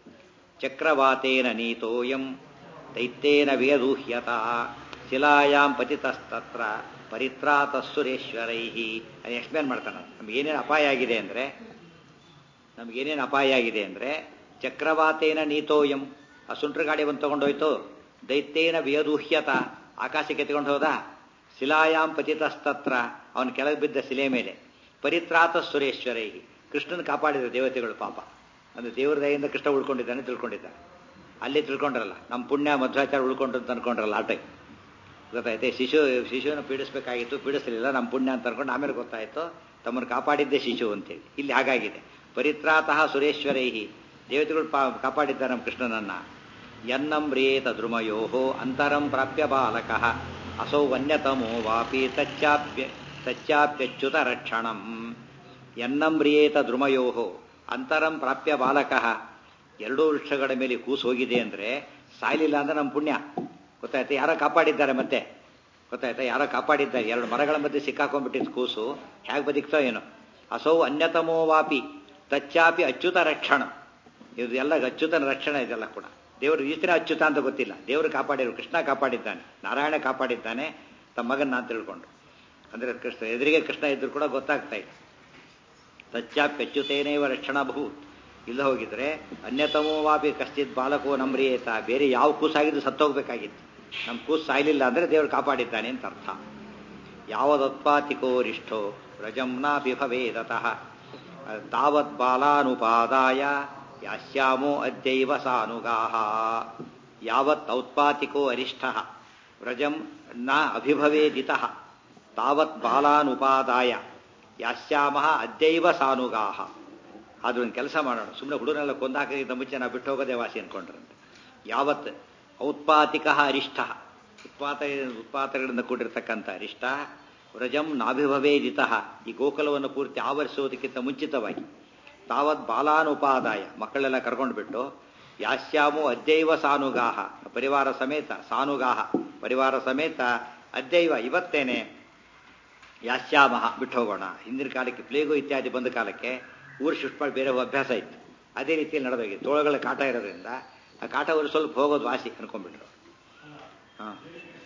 ಚಕ್ರವಾತೇನ ನೀತೋಯಂ ದೈತ್ಯೇನ ವೇದೂಹ್ಯತ ಶಿಲಾಯಾಂ ಪತಿತಸ್ತತ್ರ ಪರಿತ್ರಾತಸ್ಸುರೇಶ್ವರೈ ಅದು ಎಕ್ಸ್ಪ್ಲೇನ್ ಮಾಡ್ತಾನೆ ನಮ್ಗೆ ಏನೇನು ಅಪಾಯ ಆಗಿದೆ ಅಂದರೆ ನಮಗೇನೇನು ಅಪಾಯ ಆಗಿದೆ ಅಂದರೆ ಚಕ್ರವಾತೇನ ನೀತೋಯಂ ಆ ಸುಂಟ್ರ ಗಾಡಿ ಬಂದು ತಗೊಂಡೋಯ್ತು ದೈತ್ಯೇನ ವ್ಯದೂಹ್ಯತ ಆಕಾಶಕ್ಕೆ ತಗೊಂಡು ಹೋದ ಶಿಲಾಯಾಂ ಪತಿತಸ್ತತ್ರ ಅವನ ಕೆಳಗೆ ಬಿದ್ದ ಶಿಲೆ ಮೇಲೆ ಪರಿತ್ರಾತ ಸುರೇಶ್ವರೈ ಕೃಷ್ಣನ ಕಾಪಾಡಿದ ದೇವತೆಗಳು ಪಾಪ ಅಂದ್ರೆ ದೇವರ ದಯಿಂದ ಕೃಷ್ಣ ಉಳ್ಕೊಂಡಿದ್ದಾನೆ ತಿಳ್ಕೊಂಡಿದ್ದಾನೆ ಅಲ್ಲಿ ತಿಳ್ಕೊಂಡ್ರಲ್ಲ ನಮ್ಮ ಪುಣ್ಯ ಮಧ್ವಾಚಾರ ಉಳ್ಕೊಂಡ್ರು ಅಂತ ಅನ್ಕೊಂಡ್ರಲ್ಲ ಆ ಟೈಮ್ ಗೊತ್ತಾಯ್ತೆ ಶಿಶು ಶಿಶುವನ್ನು ಪೀಡಿಸ್ಬೇಕಾಗಿತ್ತು ಪೀಡಿಸಲಿಲ್ಲ ನಮ್ಮ ಪುಣ್ಯ ಅಂತ ಅನ್ಕೊಂಡು ಆಮೇಲೆ ಗೊತ್ತಾಯ್ತು ತಮ್ಮನ್ನು ಕಾಪಾಡಿದ್ದೇ ಶಿಶು ಅಂತೇಳಿ ಇಲ್ಲಿ ಹಾಗಾಗಿದೆ ಪರಿತ್ರಾತಃ ಸುರೇಶ್ವರೈ ದೇವತೆಗಳು ಪಾ ಕಾಪಾಡಿದ್ದಾರೆ ನಮ್ಮ ಕೃಷ್ಣನನ್ನ ಯನ್ನಮ್ರೇತ ದ್ರುಮಯೋ ಅಂತರಂ ಪ್ರಾಪ್ಯ ಬಾಲಕ ಅಸೌ ವನ್ಯತಮೋ ವಾಪಿ ತಚ್ಚಾಪ್ಯ ತಚ್ಚಾಪ್ಯಚ್ಯುತ ರಕ್ಷಣಂ ಯನ್ನಮ್ರಿಯೇತ ದ್ರುಮಯೋ ಅಂತರಂ ಪ್ರಾಪ್ಯ ಬಾಲಕ ಎರಡೂ ವೃಕ್ಷಗಳ ಮೇಲೆ ಕೂಸು ಹೋಗಿದೆ ಅಂದ್ರೆ ಸಾಯ್ಲಿಲ್ಲ ಅಂದ್ರೆ ನಮ್ಮ ಪುಣ್ಯ ಗೊತ್ತಾಯ್ತಾ ಯಾರೋ ಕಾಪಾಡಿದ್ದಾರೆ ಮತ್ತೆ ಗೊತ್ತಾಯ್ತಾ ಯಾರೋ ಕಾಪಾಡಿದ್ದಾರೆ ಎರಡು ಮರಗಳ ಮಧ್ಯೆ ಸಿಕ್ಕಾಕೊಂಡ್ಬಿಟ್ಟಿದ್ದು ಕೂಸು ಹೇಗೆ ಬದುಕ್ತೋ ಏನೋ ಅಸೌ ಅನ್ಯತಮೋ ವಾಪಿ ತಚ್ಚಾಪಿ ಅಚ್ಯುತ ರಕ್ಷಣ ಇದು ಎಲ್ಲ ಅಚ್ಯುತನ ರಕ್ಷಣೆ ಇದೆಲ್ಲ ಕೂಡ ದೇವರು ಈತನೇ ಅಚ್ಯುತ ಅಂತ ಗೊತ್ತಿಲ್ಲ ದೇವರು ಕಾಪಾಡಿರು ಕೃಷ್ಣ ಕಾಪಾಡಿದ್ದಾನೆ ನಾರಾಯಣ ಕಾಪಾಡಿದ್ದಾನೆ ತಮ್ಮ ಮಗನ್ನ ಅಂತ ತಿಳ್ಕೊಂಡು ಅಂದ್ರೆ ಕೃಷ್ಣ ಎದುರಿಗೆ ಕೃಷ್ಣ ಇದ್ರು ಕೂಡ ಗೊತ್ತಾಗ್ತಾ ಇದೆ ತಚ್ಚಾಪ್ಯಚ್ಯುತೇನೇವ ರಕ್ಷಣಾ ಭೂತ್ ಇಲ್ಲ ಹೋಗಿದ್ರೆ ಅನ್ಯತಮೋ ವಾಪಿ ಕಶ್ಚಿತ್ ಬಾಲಕೋ ನಮ್ರಿಯೇತ ಬೇರೆ ಯಾವ ಕೂಸಾಗಿದ್ದು ಸತ್ತೋಗ್ಬೇಕಾಗಿತ್ತು ನಮ್ಮ ಕೂಸು ಸಾಯ್ಲಿಲ್ಲ ಅಂದ್ರೆ ದೇವರು ಕಾಪಾಡಿದ್ದಾನೆ ಅಂತ ಅರ್ಥ ಯಾವದತ್ಪಾತಿಕೋರಿಷ್ಠೋ ರಜಂನಾಪಿ ಭವೇದತಃ ತಾವತ್ ಬಾಲಾನುಪಾದಾಯ ಯಾಸ್ಯಾಮೋ ಅದ್ಯೈವ ಸಾನುಗಾಹ ಯಾವತ್ ಔತ್ಪಾತಿಕೋ ಅರಿಷ್ಠ ವ್ರಜಂ ನ ಅಭಿಭವೇದಿತಃ ತಾವತ್ ಬಾಲಾನುಪಾದಾಯ ಯಾಸ್ಯಾಮ ಅದ್ಯೈವ ಸಾನುಗಾಹ ಆದ್ರೂ ಒಂದು ಕೆಲಸ ಮಾಡೋಣ ಸುಮ್ಮನೆ ಹುಡುಗನೆಲ್ಲ ಕೊಂದಾಕಿದ ಮುಂಚೆ ನಾವು ಬಿಟ್ಟು ಹೋಗೋದೇ ವಾಸಿ ಅನ್ಕೊಂಡ್ರಂತೆ ಯಾವತ್ ಔತ್ಪಾತಿಕ ಅರಿಷ್ಟ ಉತ್ಪಾತ ಉತ್ಪಾತಗಳಿಂದ ಕೂಡಿರ್ತಕ್ಕಂಥ ಅರಿಷ್ಟ ವ್ರಜಂ ನಾಭಿಭವೇದಿತ ಈ ಗೋಕುಲವನ್ನು ಪೂರ್ತಿ ಆವರಿಸುವುದಕ್ಕಿಂತ ಮುಂಚಿತವಾಗಿ ತಾವತ್ ಬಾಲಾನುಪಾದಾಯ ಮಕ್ಕಳೆಲ್ಲ ಕರ್ಕೊಂಡು ಬಿಟ್ಟು ಯಾಸ್ಯಾಮು ಅದ್ಯೈವ ಸಾನುಗಾಹ ಪರಿವಾರ ಸಮೇತ ಸಾನುಗಾಹ ಪರಿವಾರ ಸಮೇತ ಅದ್ಯೈವ ಇವತ್ತೇನೆ ಯಾಸ್ಯಾಮಹ ಬಿಟ್ಟು ಹೋಗೋಣ ಹಿಂದಿನ ಕಾಲಕ್ಕೆ ಪ್ಲೇಗು ಇತ್ಯಾದಿ ಬಂದ ಕಾಲಕ್ಕೆ ಊರು ಶಿಫ್ಟ್ ಮಾಡಿ ಬೇರೆ ಅಭ್ಯಾಸ ಇತ್ತು ಅದೇ ರೀತಿಯಲ್ಲಿ ನಡೆದೋಗಿ ತೋಳುಗಳ ಕಾಟ ಇರೋದ್ರಿಂದ ಆ ಕಾಟ ಅವರು ಸ್ವಲ್ಪ ಹೋಗೋದು ವಾಸಿ ಅನ್ಕೊಂಡ್ಬಿಟ್ರು ಹಾಂ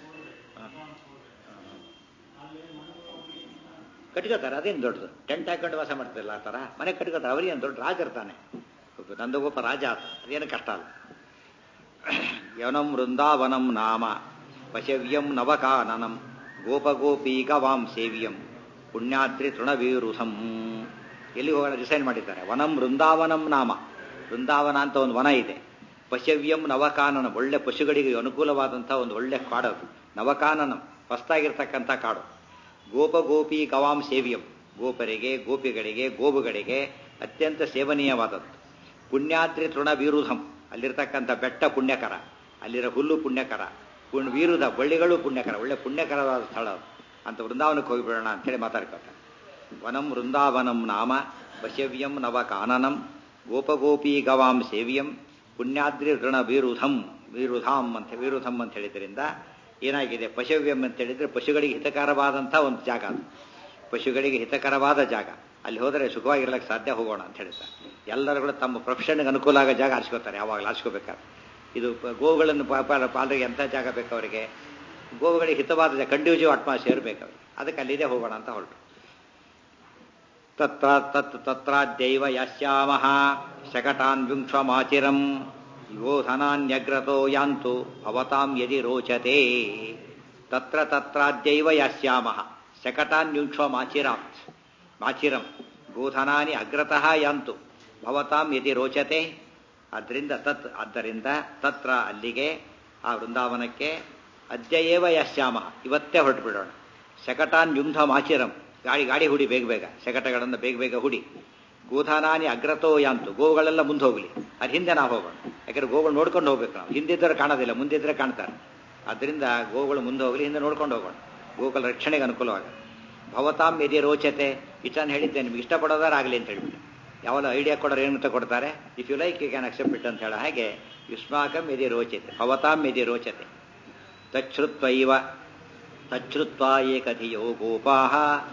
ಕಟ್ಕೋತಾರೆ ಅದೇನು ದೊಡ್ಡದು ಟೆಂಟ್ ಹಾಕೊಂಡು ವಾಸ ಮಾಡ್ತಿರಲ್ಲ ಆ ಥರ ಮನೆ ಕಟ್ಕೋತಾರೆ ಅವರೇನು ದೊಡ್ಡ ರಾಜ ಇರ್ತಾನೆ ನಂದಗೋಪ ರಾಜ ಆತ ಅದೇನು ಕಷ್ಟ ಅಲ್ಲ ಯವನಂ ವೃಂದಾವನಂ ನಾಮ ಪಶವ್ಯಂ ನವಕಾನನಂ ಗೋಪಗೋಪಿ ಗವಾಂ ಸೇವ್ಯಂ ಪುಣ್ಯಾದ್ರಿ ತೃಣವೀರುಧಂ ಎಲ್ಲಿ ಹೋಗೋಣ ಡಿಸೈನ್ ಮಾಡಿದ್ದಾರೆ ವನಂ ವೃಂದಾವನಂ ನಾಮ ವೃಂದಾವನ ಅಂತ ಒಂದು ವನ ಇದೆ ಪಶವ್ಯಂ ನವಕಾನನಂ ಒಳ್ಳೆ ಪಶುಗಳಿಗೆ ಅನುಕೂಲವಾದಂಥ ಒಂದು ಒಳ್ಳೆ ಕಾಡದು ನವಕಾನನಂ ಹೊಸ್ತಾಗಿರ್ತಕ್ಕಂಥ ಕಾಡು ಗೋಪ ಗೋಪಿ ಗವಾಂ ಸೇವ್ಯಂ ಗೋಪರಿಗೆ ಗೋಪಿಗಳಿಗೆ ಗೋವುಗಳಿಗೆ ಅತ್ಯಂತ ಸೇವನೀಯವಾದದ್ದು ಪುಣ್ಯಾದ್ರಿ ತೃಣ ವೀರುಧಂ ಅಲ್ಲಿರ್ತಕ್ಕಂಥ ಬೆಟ್ಟ ಪುಣ್ಯಕರ ಅಲ್ಲಿರೋ ಹುಲ್ಲು ಪುಣ್ಯಕರ ಪುಣ್ ವೀರುಧ ಬಳ್ಳಿಗಳು ಪುಣ್ಯಕರ ಒಳ್ಳೆ ಪುಣ್ಯಕರವಾದ ಸ್ಥಳ ಅದು ಅಂತ ವೃಂದಾವನಕ್ಕೆ ಹೋಗಿಬಿಡೋಣ ಅಂತೇಳಿ ಮಾತಾಡ್ಕೊತಾರೆ ವನಂ ವೃಂದಾವನಂ ನಾಮ ಪಶವ್ಯಂ ನವ ಕಾನನಂ ಗೋಪಗೋಪಿ ಗವಾಂ ಸೇವ್ಯಂ ಪುಣ್ಯಾದ್ರಿ ಋಣ ವೀರುಧಂ ವೀರುಧಾಂ ಅಂತ ವೀರುಧಂ ಅಂತ ಹೇಳಿದ್ರಿಂದ ಏನಾಗಿದೆ ಪಶವ್ಯಂ ಅಂತ ಹೇಳಿದ್ರೆ ಪಶುಗಳಿಗೆ ಹಿತಕರವಾದಂಥ ಒಂದು ಜಾಗ ಅದು ಪಶುಗಳಿಗೆ ಹಿತಕರವಾದ ಜಾಗ ಅಲ್ಲಿ ಹೋದರೆ ಸುಖವಾಗಿರ್ಲಿಕ್ಕೆ ಸಾಧ್ಯ ಹೋಗೋಣ ಅಂತ ಹೇಳ್ತಾರೆ ಎಲ್ಲರೂ ಕೂಡ ತಮ್ಮ ಪ್ರೊಫೆಷನ್ಗೆ ಅನುಕೂಲ ಆಗೋ ಜಾಗ ಆರಿಸ್ಕೋತಾರೆ ಯಾವಾಗಲೂ ಆರಿಸ್ಕೋಬೇಕಾದ್ರೆ ಇದು ಗೋವುಗಳನ್ನು ಪಾಲರಿಗೆ ಎಂಥ ಜಾಗ ಬೇಕು ಅವರಿಗೆ ಗೋವುಗಳಿಗೆ ಹಿತವಾದ ಜಾಗ ಕಂಡ್ಯೂಸಿವ್ ಅಟ್ಮಾಸ್ಫಿಯರ್ ಬೇಕು ಅವ್ರಿಗೆ ಅದಕ್ಕೆ ಅಲ್ಲಿದೆ ಹೋಗೋಣ ಅಂತ ಹೊರಟು ತತ್ರ ತತ್ ತತ್ರಾದ್ಯೈವ ಯಾಸ್ಯಾಮಃ ಶಕಟಾನ್ ವಿಂಕ್ಷಮಾಚಿರಂ ಯೋಧನಾನ್ಯಗ್ರತೋ ಯಾಂತು ಭವತಾಂ ಯದಿ ರೋಚತೆ ತತ್ರ ತತ್ರಾದ್ಯೈವ ಯಾಸ್ಯಾಮಃ ಶಕಟಾನ್ ಯುಂಕ್ಷಮಾಚಿರಾತ್ ಮಾಚಿರಂ ಗೋಧನಾನಿ ಅಗ್ರತಃ ಯಾಂತು ಭವತಾಂ ಯದಿ ರೋಚತೆ ಅದರಿಂದ ತತ್ ಆದ್ದರಿಂದ ತತ್ರ ಅಲ್ಲಿಗೆ ಆ ವೃಂದಾವನಕ್ಕೆ ಅದ್ಯಯೇವ ಯಶ್ಯಾಮ ಇವತ್ತೇ ಹೊರಟು ಬಿಡೋಣ ಶಕಟಾನ್ ಯುಂಧ ಮಾಚಿರಂ ಗಾಡಿ ಗಾಡಿ ಹುಡಿ ಬೇಗ ಬೇಗ ಶಕಟಗಳನ್ನು ಬೇಗ ಬೇಗ ಹುಡಿ ಗೋಧಾನಾನಿ ಅಗ್ರತೋ ಯಾಂತು ಗೋವುಗಳೆಲ್ಲ ಮುಂದೆ ಹೋಗಲಿ ಅದು ಹಿಂದೆ ನಾವು ಹೋಗೋಣ ಯಾಕಂದ್ರೆ ಗೋಗಳು ನೋಡ್ಕೊಂಡು ಹೋಗ್ಬೇಕು ನಾವು ಹಿಂದಿದ್ದರೆ ಕಾಣೋದಿಲ್ಲ ಮುಂದಿದ್ರೆ ಕಾಣ್ತಾರೆ ಅದರಿಂದ ಗೋಗಳು ಮುಂದೆ ಹೋಗಲಿ ಹಿಂದೆ ನೋಡ್ಕೊಂಡು ಹೋಗೋಣ ಗೋಗಳ ರಕ್ಷಣೆಗೆ ಅನುಕೂಲವಾಗ ಭವತಾಂ ಯದಿ ರೋಚತೆ ಇಷ್ಟನ್ನು ಹೇಳಿದ್ದೆ ನಿಮ್ಗೆ ಇಷ್ಟಪಡೋದಾರಾಗಲಿ ಅಂತ ಹೇಳ್ಬಿಟ್ಟು ಯಾವಲ್ಲ ಐಡಿಯಾ ಕೊಡೋರು ಏನಂತ ಕೊಡ್ತಾರೆ if you like you can accept it ಅಂತ ಹೇಳೋ ಹಾಗೆ ಯುಷ್ಮಾಕಂ ಯದಿ ರೋಚತೆ ಭವತಾಂ ಯದಿ ರೋಚತೆ ತಚ್ಛ್ರುತ್ವೈವ ತಚ್ಛ್ರುತ್ವಾ ಏಕಧಿಯೋ ಗೋಪಾಃ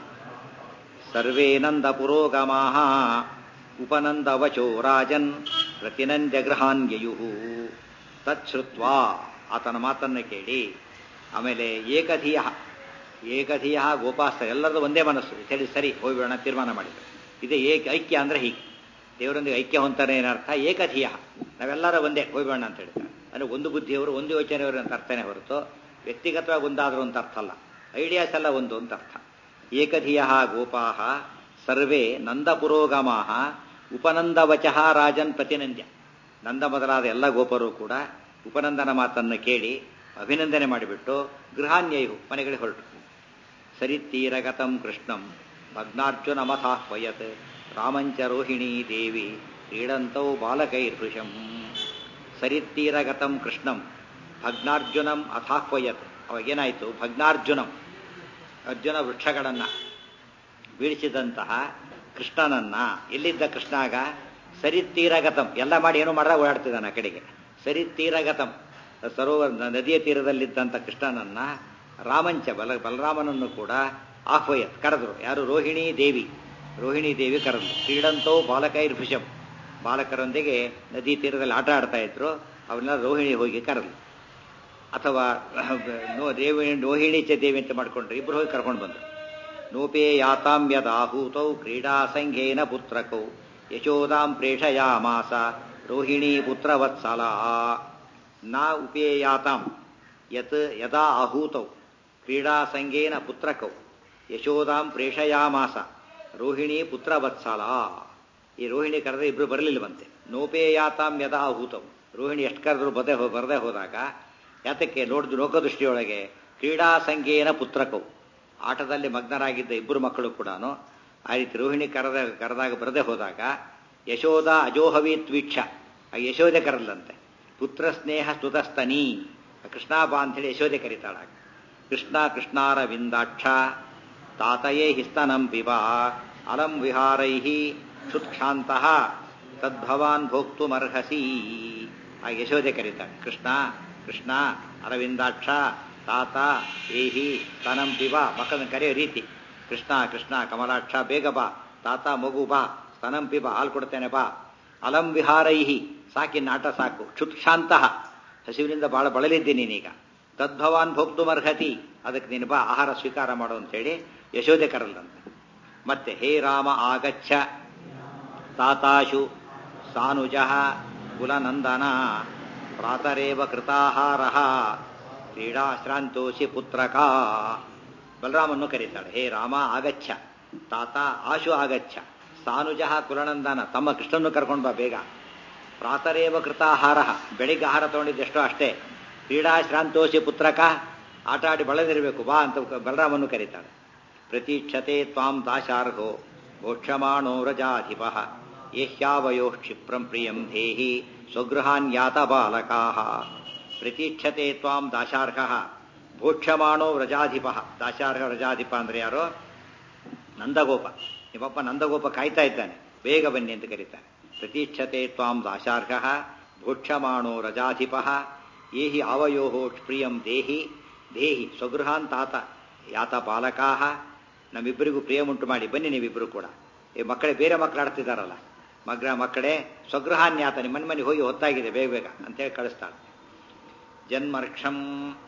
ಸರ್ವೇ ನಂದ ಪುರೋಗಮಾಃ ಉಪನಂದವಚೋ ರಾಜನ್ ಪ್ರತಿನಂದ್ಯ ಗೃಹಾನ್ಯಯು ತಚ್ಛ್ರುತ್ವಾ ಆತನ ಮಾತನ್ನು ಕೇಳಿ ಆಮೇಲೆ ಏಕಧಿಯ ಏಕಧಿಯ ಗೋಪಾಸ್ತ ಎಲ್ಲರದು ಒಂದೇ ಮನಸ್ಸು ಹೇಳಿ ಸರಿ ಹೋಗೋಣ ತೀರ್ಮಾನ ಮಾಡಿದ್ರು ಇದೇ ಏಕ ಐಕ್ಯ ಅಂದ್ರೆ ಹೀಗೆ ದೇವರೊಂದಿಗೆ ಐಕ್ಯ ಹೊಂತಾನೆ ಏನರ್ಥ ಏಕಧಿಯ ನಾವೆಲ್ಲರ ಒಂದೇ ಹೋಗೋಣ ಅಂತ ಹೇಳ್ತಾರೆ ಅಂದ್ರೆ ಒಂದು ಬುದ್ಧಿಯವರು ಒಂದು ಯೋಚನೆಯವರು ಅಂತ ಅರ್ಥನೇ ಹೊರತು ವ್ಯಕ್ತಿಗತವಾಗಿ ಒಂದಾದ್ರು ಅಂತ ಅರ್ಥ ಅಲ್ಲ ಐಡಿಯಾಸ್ ಎಲ್ಲ ಒಂದು ಅಂತ ಅರ್ಥ ಏಕಧಿಯ ಗೋಪಾಹ ಸರ್ವೇ ನಂದ ಪುರೋಗಮಾಹ ಉಪನಂದವಚಃ ರಾಜನ್ ಪ್ರತಿನಂದ್ಯ ನಂದ ಮೊದಲಾದ ಎಲ್ಲ ಗೋಪರು ಕೂಡ ಉಪನಂದನ ಮಾತನ್ನು ಕೇಳಿ ಅಭಿನಂದನೆ ಮಾಡಿಬಿಟ್ಟು ಗೃಹಾನ್ಯಯು ಮನೆಗಳಿಗೆ ಹೊರಟು ಸರಿತೀರಗತಂ ಕೃಷ್ಣಂ ಭಗ್ನಾರ್ಜುನಮಥಾಹ್ವಯತ್ ರಾಮಂಚ ರೋಹಿಣೀ ದೇವಿ ಕ್ರೀಡಂತೌ ಬಾಲಕೈರ್ಭೃಶಂ ಸರಿತೀರಗತಂ ಕೃಷ್ಣಂ ಭಗ್ನಾರ್ಜುನಂ ಅಥಾಹ್ವಯತ್ ಅವಾಗೇನಾಯಿತು ಭಗ್ನಾರ್ಜುನಂ ಅರ್ಜುನ ವೃಕ್ಷಗಳನ್ನು ಬೀಳಿಸಿದಂತಹ ಕೃಷ್ಣನನ್ನ ಎಲ್ಲಿದ್ದ ಕೃಷ್ಣಾಗ ಸರಿತೀರಗತಂ ಎಲ್ಲ ಮಾಡಿ ಏನು ಮಾಡ್ರೆ ಓಡಾಡ್ತಿದ್ದಾನೆ ಆ ಕಡೆಗೆ ಸರಿತೀರಗತಂ ಸರೋವರ ನದಿಯ ತೀರದಲ್ಲಿದ್ದಂಥ ಕೃಷ್ಣನನ್ನ ರಾಮಂಚ ಬಲ ಬಲರಾಮನನ್ನು ಕೂಡ ಆಹ್ವಯತ್ ಕರೆದ್ರು ಯಾರು ರೋಹಿಣಿ ದೇವಿ ರೋಹಿಣಿ ದೇವಿ ಕರೆದ್ರು ಕ್ರೀಡಂತೋ ಬಾಲಕೈರ್ ಭುಷಂ ಬಾಲಕರೊಂದಿಗೆ ನದಿ ತೀರದಲ್ಲಿ ಆಟ ಆಡ್ತಾ ಇದ್ರು ಅವನ್ನೆಲ್ಲ ರೋಹಿಣಿ ಹೋಗಿ ಕರೆದ್ರು ಅಥವಾ ನೋ ದೇವಿ ರೋಹಿಣಿ ಚ ದೇವಿ ಅಂತ ಮಾಡ್ಕೊಂಡ್ರು ಇಬ್ರು ಹೋಗಿ ಕರ್ಕೊಂಡು ಬಂದರು ನೋಪೇ ಯಾತಾಂ ಯದಾಹೂತೌ ಕ್ರೀಡಾ ಸಂಘೇನ ಪುತ್ರಕೌ ಯಶೋದಾಂ ಪ್ರೇಷಯಾಮಾಸ ರೋಹಿಣಿ ಪುತ್ರವತ್ಸಲ ನ ಉಪೇಯಾತಾಂ ಯತ್ ಯದಾ ಆಹೂತೌ ಕ್ರೀಡಾ ಸಂಘೇನ ಪುತ್ರಕೌ ಯಶೋದಾಂ ಪ್ರೇಷಯಾಮಾಸ ರೋಹಿಣಿ ಪುತ್ರವತ್ಸಲ ಈ ರೋಹಿಣಿ ಕರೆದ್ರೆ ಇಬ್ರು ಬರಲಿಲ್ಲವಂತೆ ನೋಪೇಯಾತಾಂ ಯದಾ ಹೂತಂ ರೋಹಿಣಿ ಎಷ್ಟು ಕರೆದ್ರು ಬದೇ ಹೋ ಬರದೇ ಹೋದಾಗ ಯಾತಕ್ಕೆ ನೋಡಿದ್ರು ಲೋಕದೃಷ್ಟಿಯೊಳಗೆ ಕ್ರೀಡಾ ಸಂಖ್ಯೆಯನ ಪುತ್ರಕವು ಆಟದಲ್ಲಿ ಮಗ್ನರಾಗಿದ್ದ ಇಬ್ಬರು ಮಕ್ಕಳು ಕೂಡ ಆ ರೀತಿ ರೋಹಿಣಿ ಕರೆದ ಕರೆದಾಗ ಬರದೇ ಹೋದಾಗ ಯಶೋಧ ಅಜೋಹವಿ ತ್ವೀಕ್ಷ ಆ ಯಶೋಧೆ ಕರಲ್ಲಂತೆ ಪುತ್ರ ಸ್ನೇಹ ಸ್ತುತಸ್ತನಿ ಕೃಷ್ಣ ಬಾ ಅಂಥೇಳಿ ಯಶೋಧೆ ಕರೀತಾಳ ಕೃಷ್ಣ ಕೃಷ್ಣಾರ ವಿಂದಾಕ್ಷ ತಾತಯೇ ಹಿಸ್ತನಂ ಪಿಬ ಅಲಂ ವಿಹಾರೈ ಕ್ಷುತ್ಕ್ಷಾಂತಃ ತದ್ಭವಾನ್ ಭೋಕ್ತುಮರ್ಹಸಿ ಆ ಯಶೋಧೆ ಕರೀತಾಳೆ ಕೃಷ್ಣ ಕೃಷ್ಣ ಅರವಿಂದಾಕ್ಷ ತಾತ ಏಹಿ ಸ್ತನಂ ಪಿಬ ಮಕ್ಕಳನ್ನ ಕರೆಯೋ ರೀತಿ ಕೃಷ್ಣ ಕೃಷ್ಣ ಕಮಲಾಕ್ಷ ಬೇಗ ಬಾ ತಾತ ಮಗು ಬಾ ಸ್ತನಂ ಪಿಬ ಹಾಲು ಕೊಡ್ತೇನೆ ಬಾ ಅಲಂ ವಿಹಾರೈಹಿ ಸಾಕಿನ ಆಟ ಸಾಕು ಕ್ಷುತ್ಕ್ಷಾಂತಃ ಹಸಿವಿನಿಂದ ಬಹಳ ಬಳಲಿದ್ದೀನಿ ನೀನೀಗ ತದ್ಭವಾನ್ ಭೋಕ್ತುಮರ್ಹತಿ ಅದಕ್ಕೆ ನೀನು ಬಾ ಆಹಾರ ಸ್ವೀಕಾರ ಮಾಡು ಅಂತೇಳಿ ಯಶೋಧೆ ಕರಲ್ಲಂತೆ ಮತ್ತೆ ಹೇ ರಾಮ ಆಗಚ್ಚ ತಾತಾಶು ಸಾನುಜ ಕುಲನಂದನ ಪ್ರಾತರೇವ ಕೃತಾಹಾರ ಕ್ರೀಡಾಶ್ರಾಂತೋಷಿ ಪುತ್ರಕ ಬಲರಾಮನ್ನು ಕರೀತಾಳೆ ಹೇ ರಾಮ ಆಗಚ್ಚ ತಾತ ಆಶು ಆಗಚ್ಚ ಸಾನುಜ ಕುಲನಂದನ ತಮ್ಮ ಕೃಷ್ಣನ್ನು ಕರ್ಕೊಂಡು ಬಾ ಬೇಗ ಪ್ರಾತರೇವ ಕೃತಾಹಾರ ಬೆಳಿಗ್ಗೆ ಆಹಾರ ತಗೊಂಡಿದ್ದೆಷ್ಟೋ ಅಷ್ಟೇ ಕ್ರೀಡಾಶ್ರಾಂತೋಷಿ ಪುತ್ರಕ ಆಟ ಆಡಿ ಬಳದಿರಬೇಕು ಬಾ ಅಂತ ಬಲರಾಮನ್ನು ಕರೀತಾಳೆ ಪ್ರತೀಕ್ಷತೆ ತ್ವಾಂ ದಾಶಾರ್ಹೋ ಮೋಕ್ಷಮಾಣೋ ರಜಾಧಿಪ ಏಹ್ಯಾವಯೋ ಕ್ಷಿಪ್ರಂ ಪ್ರಿಯಂ ಧೇಹಿ ಸ್ವಗೃಹಾನ್ಯಾತ ಬಾಲಕಾ ಪ್ರತೀಕ್ಷತೆ ತ್ವಾಂ ದಾಶಾರ್ಹ ಭೋಕ್ಷಮಾಣೋ ವ್ರಜಾಧಿಪ ದಾಶಾರ್ಹ ವ್ರಜಾಧಿಪ ಅಂದ್ರೆ ಯಾರೋ ನಂದಗೋಪ ನಿಮ್ಮಪ್ಪ ನಂದಗೋಪ ಕಾಯ್ತಾ ಇದ್ದಾನೆ ಬೇಗ ಬನ್ನಿ ಅಂತ ಕರೀತಾನೆ ಪ್ರತೀಕ್ಷತೆ ತ್ವಾಂ ದಾಶಾರ್ಹ ಭೋಕ್ಷಮಾಣೋ ರಜಾಧಿಪ ಏಹಿ ಅವಯೋ ಪ್ರಿಯಂ ದೇಹಿ ದೇಹಿ ಸ್ವಗೃಹಾನ್ ತಾತ ಯಾತ ಬಾಲಕಾ ನಮ್ಮಿಬ್ಬರಿಗೂ ಪ್ರಿಯಮುಂಟು ಮಾಡಿ ಬನ್ನಿ ನೀವಿಬ್ಬರು ಕೂಡ ಈ ಮಕ್ಕಳೇ ಬೇರೆ ಮಕ್ಕಳು ಆಡ್ತಿದ್ದಾರಲ್ಲ ಮಗ್ರ ಮಕ್ಕಳೇ ಸ್ವಗೃಹಾನ್ಯಾತ ನಿಮ್ಮ ಮನೆ ಮನೆಗೆ ಹೋಗಿ ಹೊತ್ತಾಗಿದೆ ಬೇಗ ಬೇಗ ಅಂತೇಳಿ ಕಳಿಸ್ತಾಳೆ ಜನ್ಮರ್ಕ್ಷಂ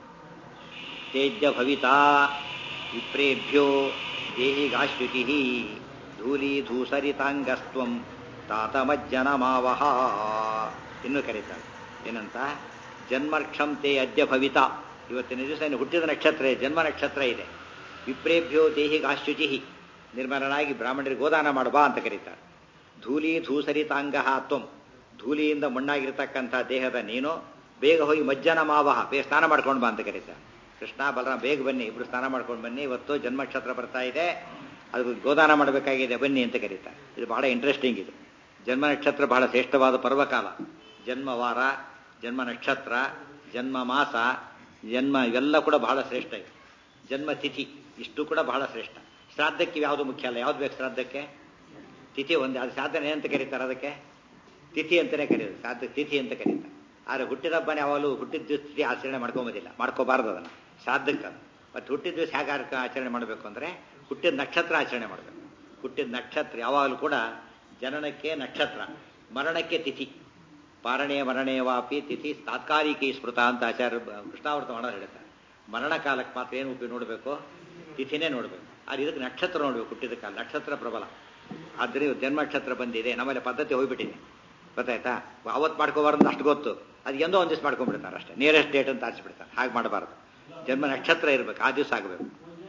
ತೇಜ್ಯ ಭವಿತಾ ವಿಪ್ರೇಭ್ಯೋ ದೇಹಿಗಾಶ್ಯುತಿ ಧೂಲಿ ಧೂಸರಿತಾಂಗಸ್ತ್ವಂ ತಾತಮಜ್ಜನ ಮಾವಹ ಇನ್ನು ಕರೀತಾಳೆ ಏನಂತ ಜನ್ಮರ್ಕ್ಷಂ ತೇ ಅದ್ಯ ಭವಿತಾ ಇವತ್ತಿನ ದಿವಸ ಇನ್ನು ಹುಟ್ಟಿದ ನಕ್ಷತ್ರ ಇದೆ ಜನ್ಮ ನಕ್ಷತ್ರ ಇದೆ ವಿಪ್ರೇಭ್ಯೋ ದೇಹಿಗಾಶ್ಯುಚಿ ನಿರ್ಮಲನಾಗಿ ಬ್ರಾಹ್ಮಣರಿಗೆ ಗೋದಾನ ಮಾಡಬಾ ಅಂತ ಕರೀತಾರೆ ಧೂಲಿ ಧೂಸರಿತಾಂಗ ತ್ವಂ ಧೂಲಿಯಿಂದ ಮಣ್ಣಾಗಿರ್ತಕ್ಕಂಥ ದೇಹದ ನೀನು ಬೇಗ ಹೋಗಿ ಮಜ್ಜನ ಮಾವಹ ಬೇಗ ಸ್ನಾನ ಮಾಡ್ಕೊಂಡು ಬಾ ಅಂತ ಕರೀತಾರೆ ಕೃಷ್ಣ ಬಲರಾಮ ಬೇಗ ಬನ್ನಿ ಇಬ್ರು ಸ್ನಾನ ಮಾಡ್ಕೊಂಡು ಬನ್ನಿ ಇವತ್ತು ಜನ್ಮ ನಕ್ಷತ್ರ ಬರ್ತಾ ಇದೆ ಅದು ಗೋದಾನ ಮಾಡಬೇಕಾಗಿದೆ ಬನ್ನಿ ಅಂತ ಕರೀತಾರೆ ಇದು ಬಹಳ ಇಂಟ್ರೆಸ್ಟಿಂಗ್ ಇದು ಜನ್ಮ ನಕ್ಷತ್ರ ಬಹಳ ಶ್ರೇಷ್ಠವಾದ ಪರ್ವಕಾಲ ಜನ್ಮವಾರ ಜನ್ಮ ನಕ್ಷತ್ರ ಜನ್ಮ ಮಾಸ ಜನ್ಮ ಇವೆಲ್ಲ ಕೂಡ ಬಹಳ ಶ್ರೇಷ್ಠ ಇದೆ ಜನ್ಮ ತಿಥಿ ಇಷ್ಟು ಕೂಡ ಬಹಳ ಶ್ರೇಷ್ಠ ಶ್ರಾದ್ದಕ್ಕೆ ಯಾವುದು ಮುಖ್ಯ ಅಲ್ಲ ಯಾವ್ದು ಬೇಕು ಶ್ರಾದ್ದಕ್ಕೆ ತಿಥಿ ಒಂದೇ ಅದು ಸಾಧನೆ ಅಂತ ಕರೀತಾರೆ ಅದಕ್ಕೆ ತಿಥಿ ಅಂತಲೇ ಕರೀತಾರೆ ಶ್ರಾದ್ದ ತಿಥಿ ಅಂತ ಕರೀತಾರೆ ಆದರೆ ಹುಟ್ಟಿದಬ್ಬನೇ ಯಾವಾಗಲೂ ಹುಟ್ಟಿದ ದಿವಸ ತಿಥಿ ಆಚರಣೆ ಮಾಡ್ಕೊಂಬೋದಿಲ್ಲ ಮಾಡ್ಕೋಬಾರ್ದು ಅದನ್ನು ಶ್ರಾದ್ದಕ್ಕೆ ಅದು ಮತ್ತು ಹುಟ್ಟಿದ ದಿವಸ ಹೇಗೆ ಆಚರಣೆ ಮಾಡಬೇಕು ಅಂದರೆ ಹುಟ್ಟಿದ ನಕ್ಷತ್ರ ಆಚರಣೆ ಮಾಡಬೇಕು ಹುಟ್ಟಿದ ನಕ್ಷತ್ರ ಯಾವಾಗಲೂ ಕೂಡ ಜನನಕ್ಕೆ ನಕ್ಷತ್ರ ಮರಣಕ್ಕೆ ತಿಥಿ ಪಾರಣೆ ಮರಣೆ ವಾಪಿ ತಿಥಿ ತಾತ್ಕಾಲಿಕಿ ಸ್ಮೃತ ಅಂತ ಆಚಾರ್ಯ ಕೃಷ್ಣಾವೃತ ಮಾಡೋದು ಹೇಳ್ತಾರೆ ಮರಣ ಕಾಲಕ್ಕೆ ಮಾತ್ರ ಏನು ಉಪಯೋಗ ನೋಡಬೇಕು ತಿಥಿನೇ ನೋಡಬೇಕು ಅದು ಇದಕ್ಕೆ ನಕ್ಷತ್ರ ನೋಡಬೇಕು ಹುಟ್ಟಿದ ಕಾಲ ನಕ್ಷತ್ರ ಪ್ರಬಲ ಆದ್ದರಿಂದ ಜನ್ಮ ನಕ್ಷತ್ರ ಬಂದಿದೆ ನಮ್ಮಲ್ಲಿ ಪದ್ಧತಿ ಹೋಗ್ಬಿಟ್ಟಿದೆ ಗೊತ್ತಾಯ್ತಾ ಅವತ್ತು ಮಾಡ್ಕೋಬಾರ್ದು ಅಷ್ಟು ಗೊತ್ತು ಅದು ಎಂದೋ ಒಂದು ದಿವಸ ಮಾಡ್ಕೊಂಡ್ಬಿಡ್ತಾರೆ ಅಷ್ಟೇ ನಿಯರೆಸ್ಟ್ ಡೇಟ್ ಅಂತ ಆರಿಸ್ಬಿಡ್ತಾರೆ ಹಾಗೆ ಮಾಡಬಾರ್ದು ಜನ್ಮ ನಕ್ಷತ್ರ ಇರಬೇಕು ಆ ದಿವಸ ಆಗಬೇಕು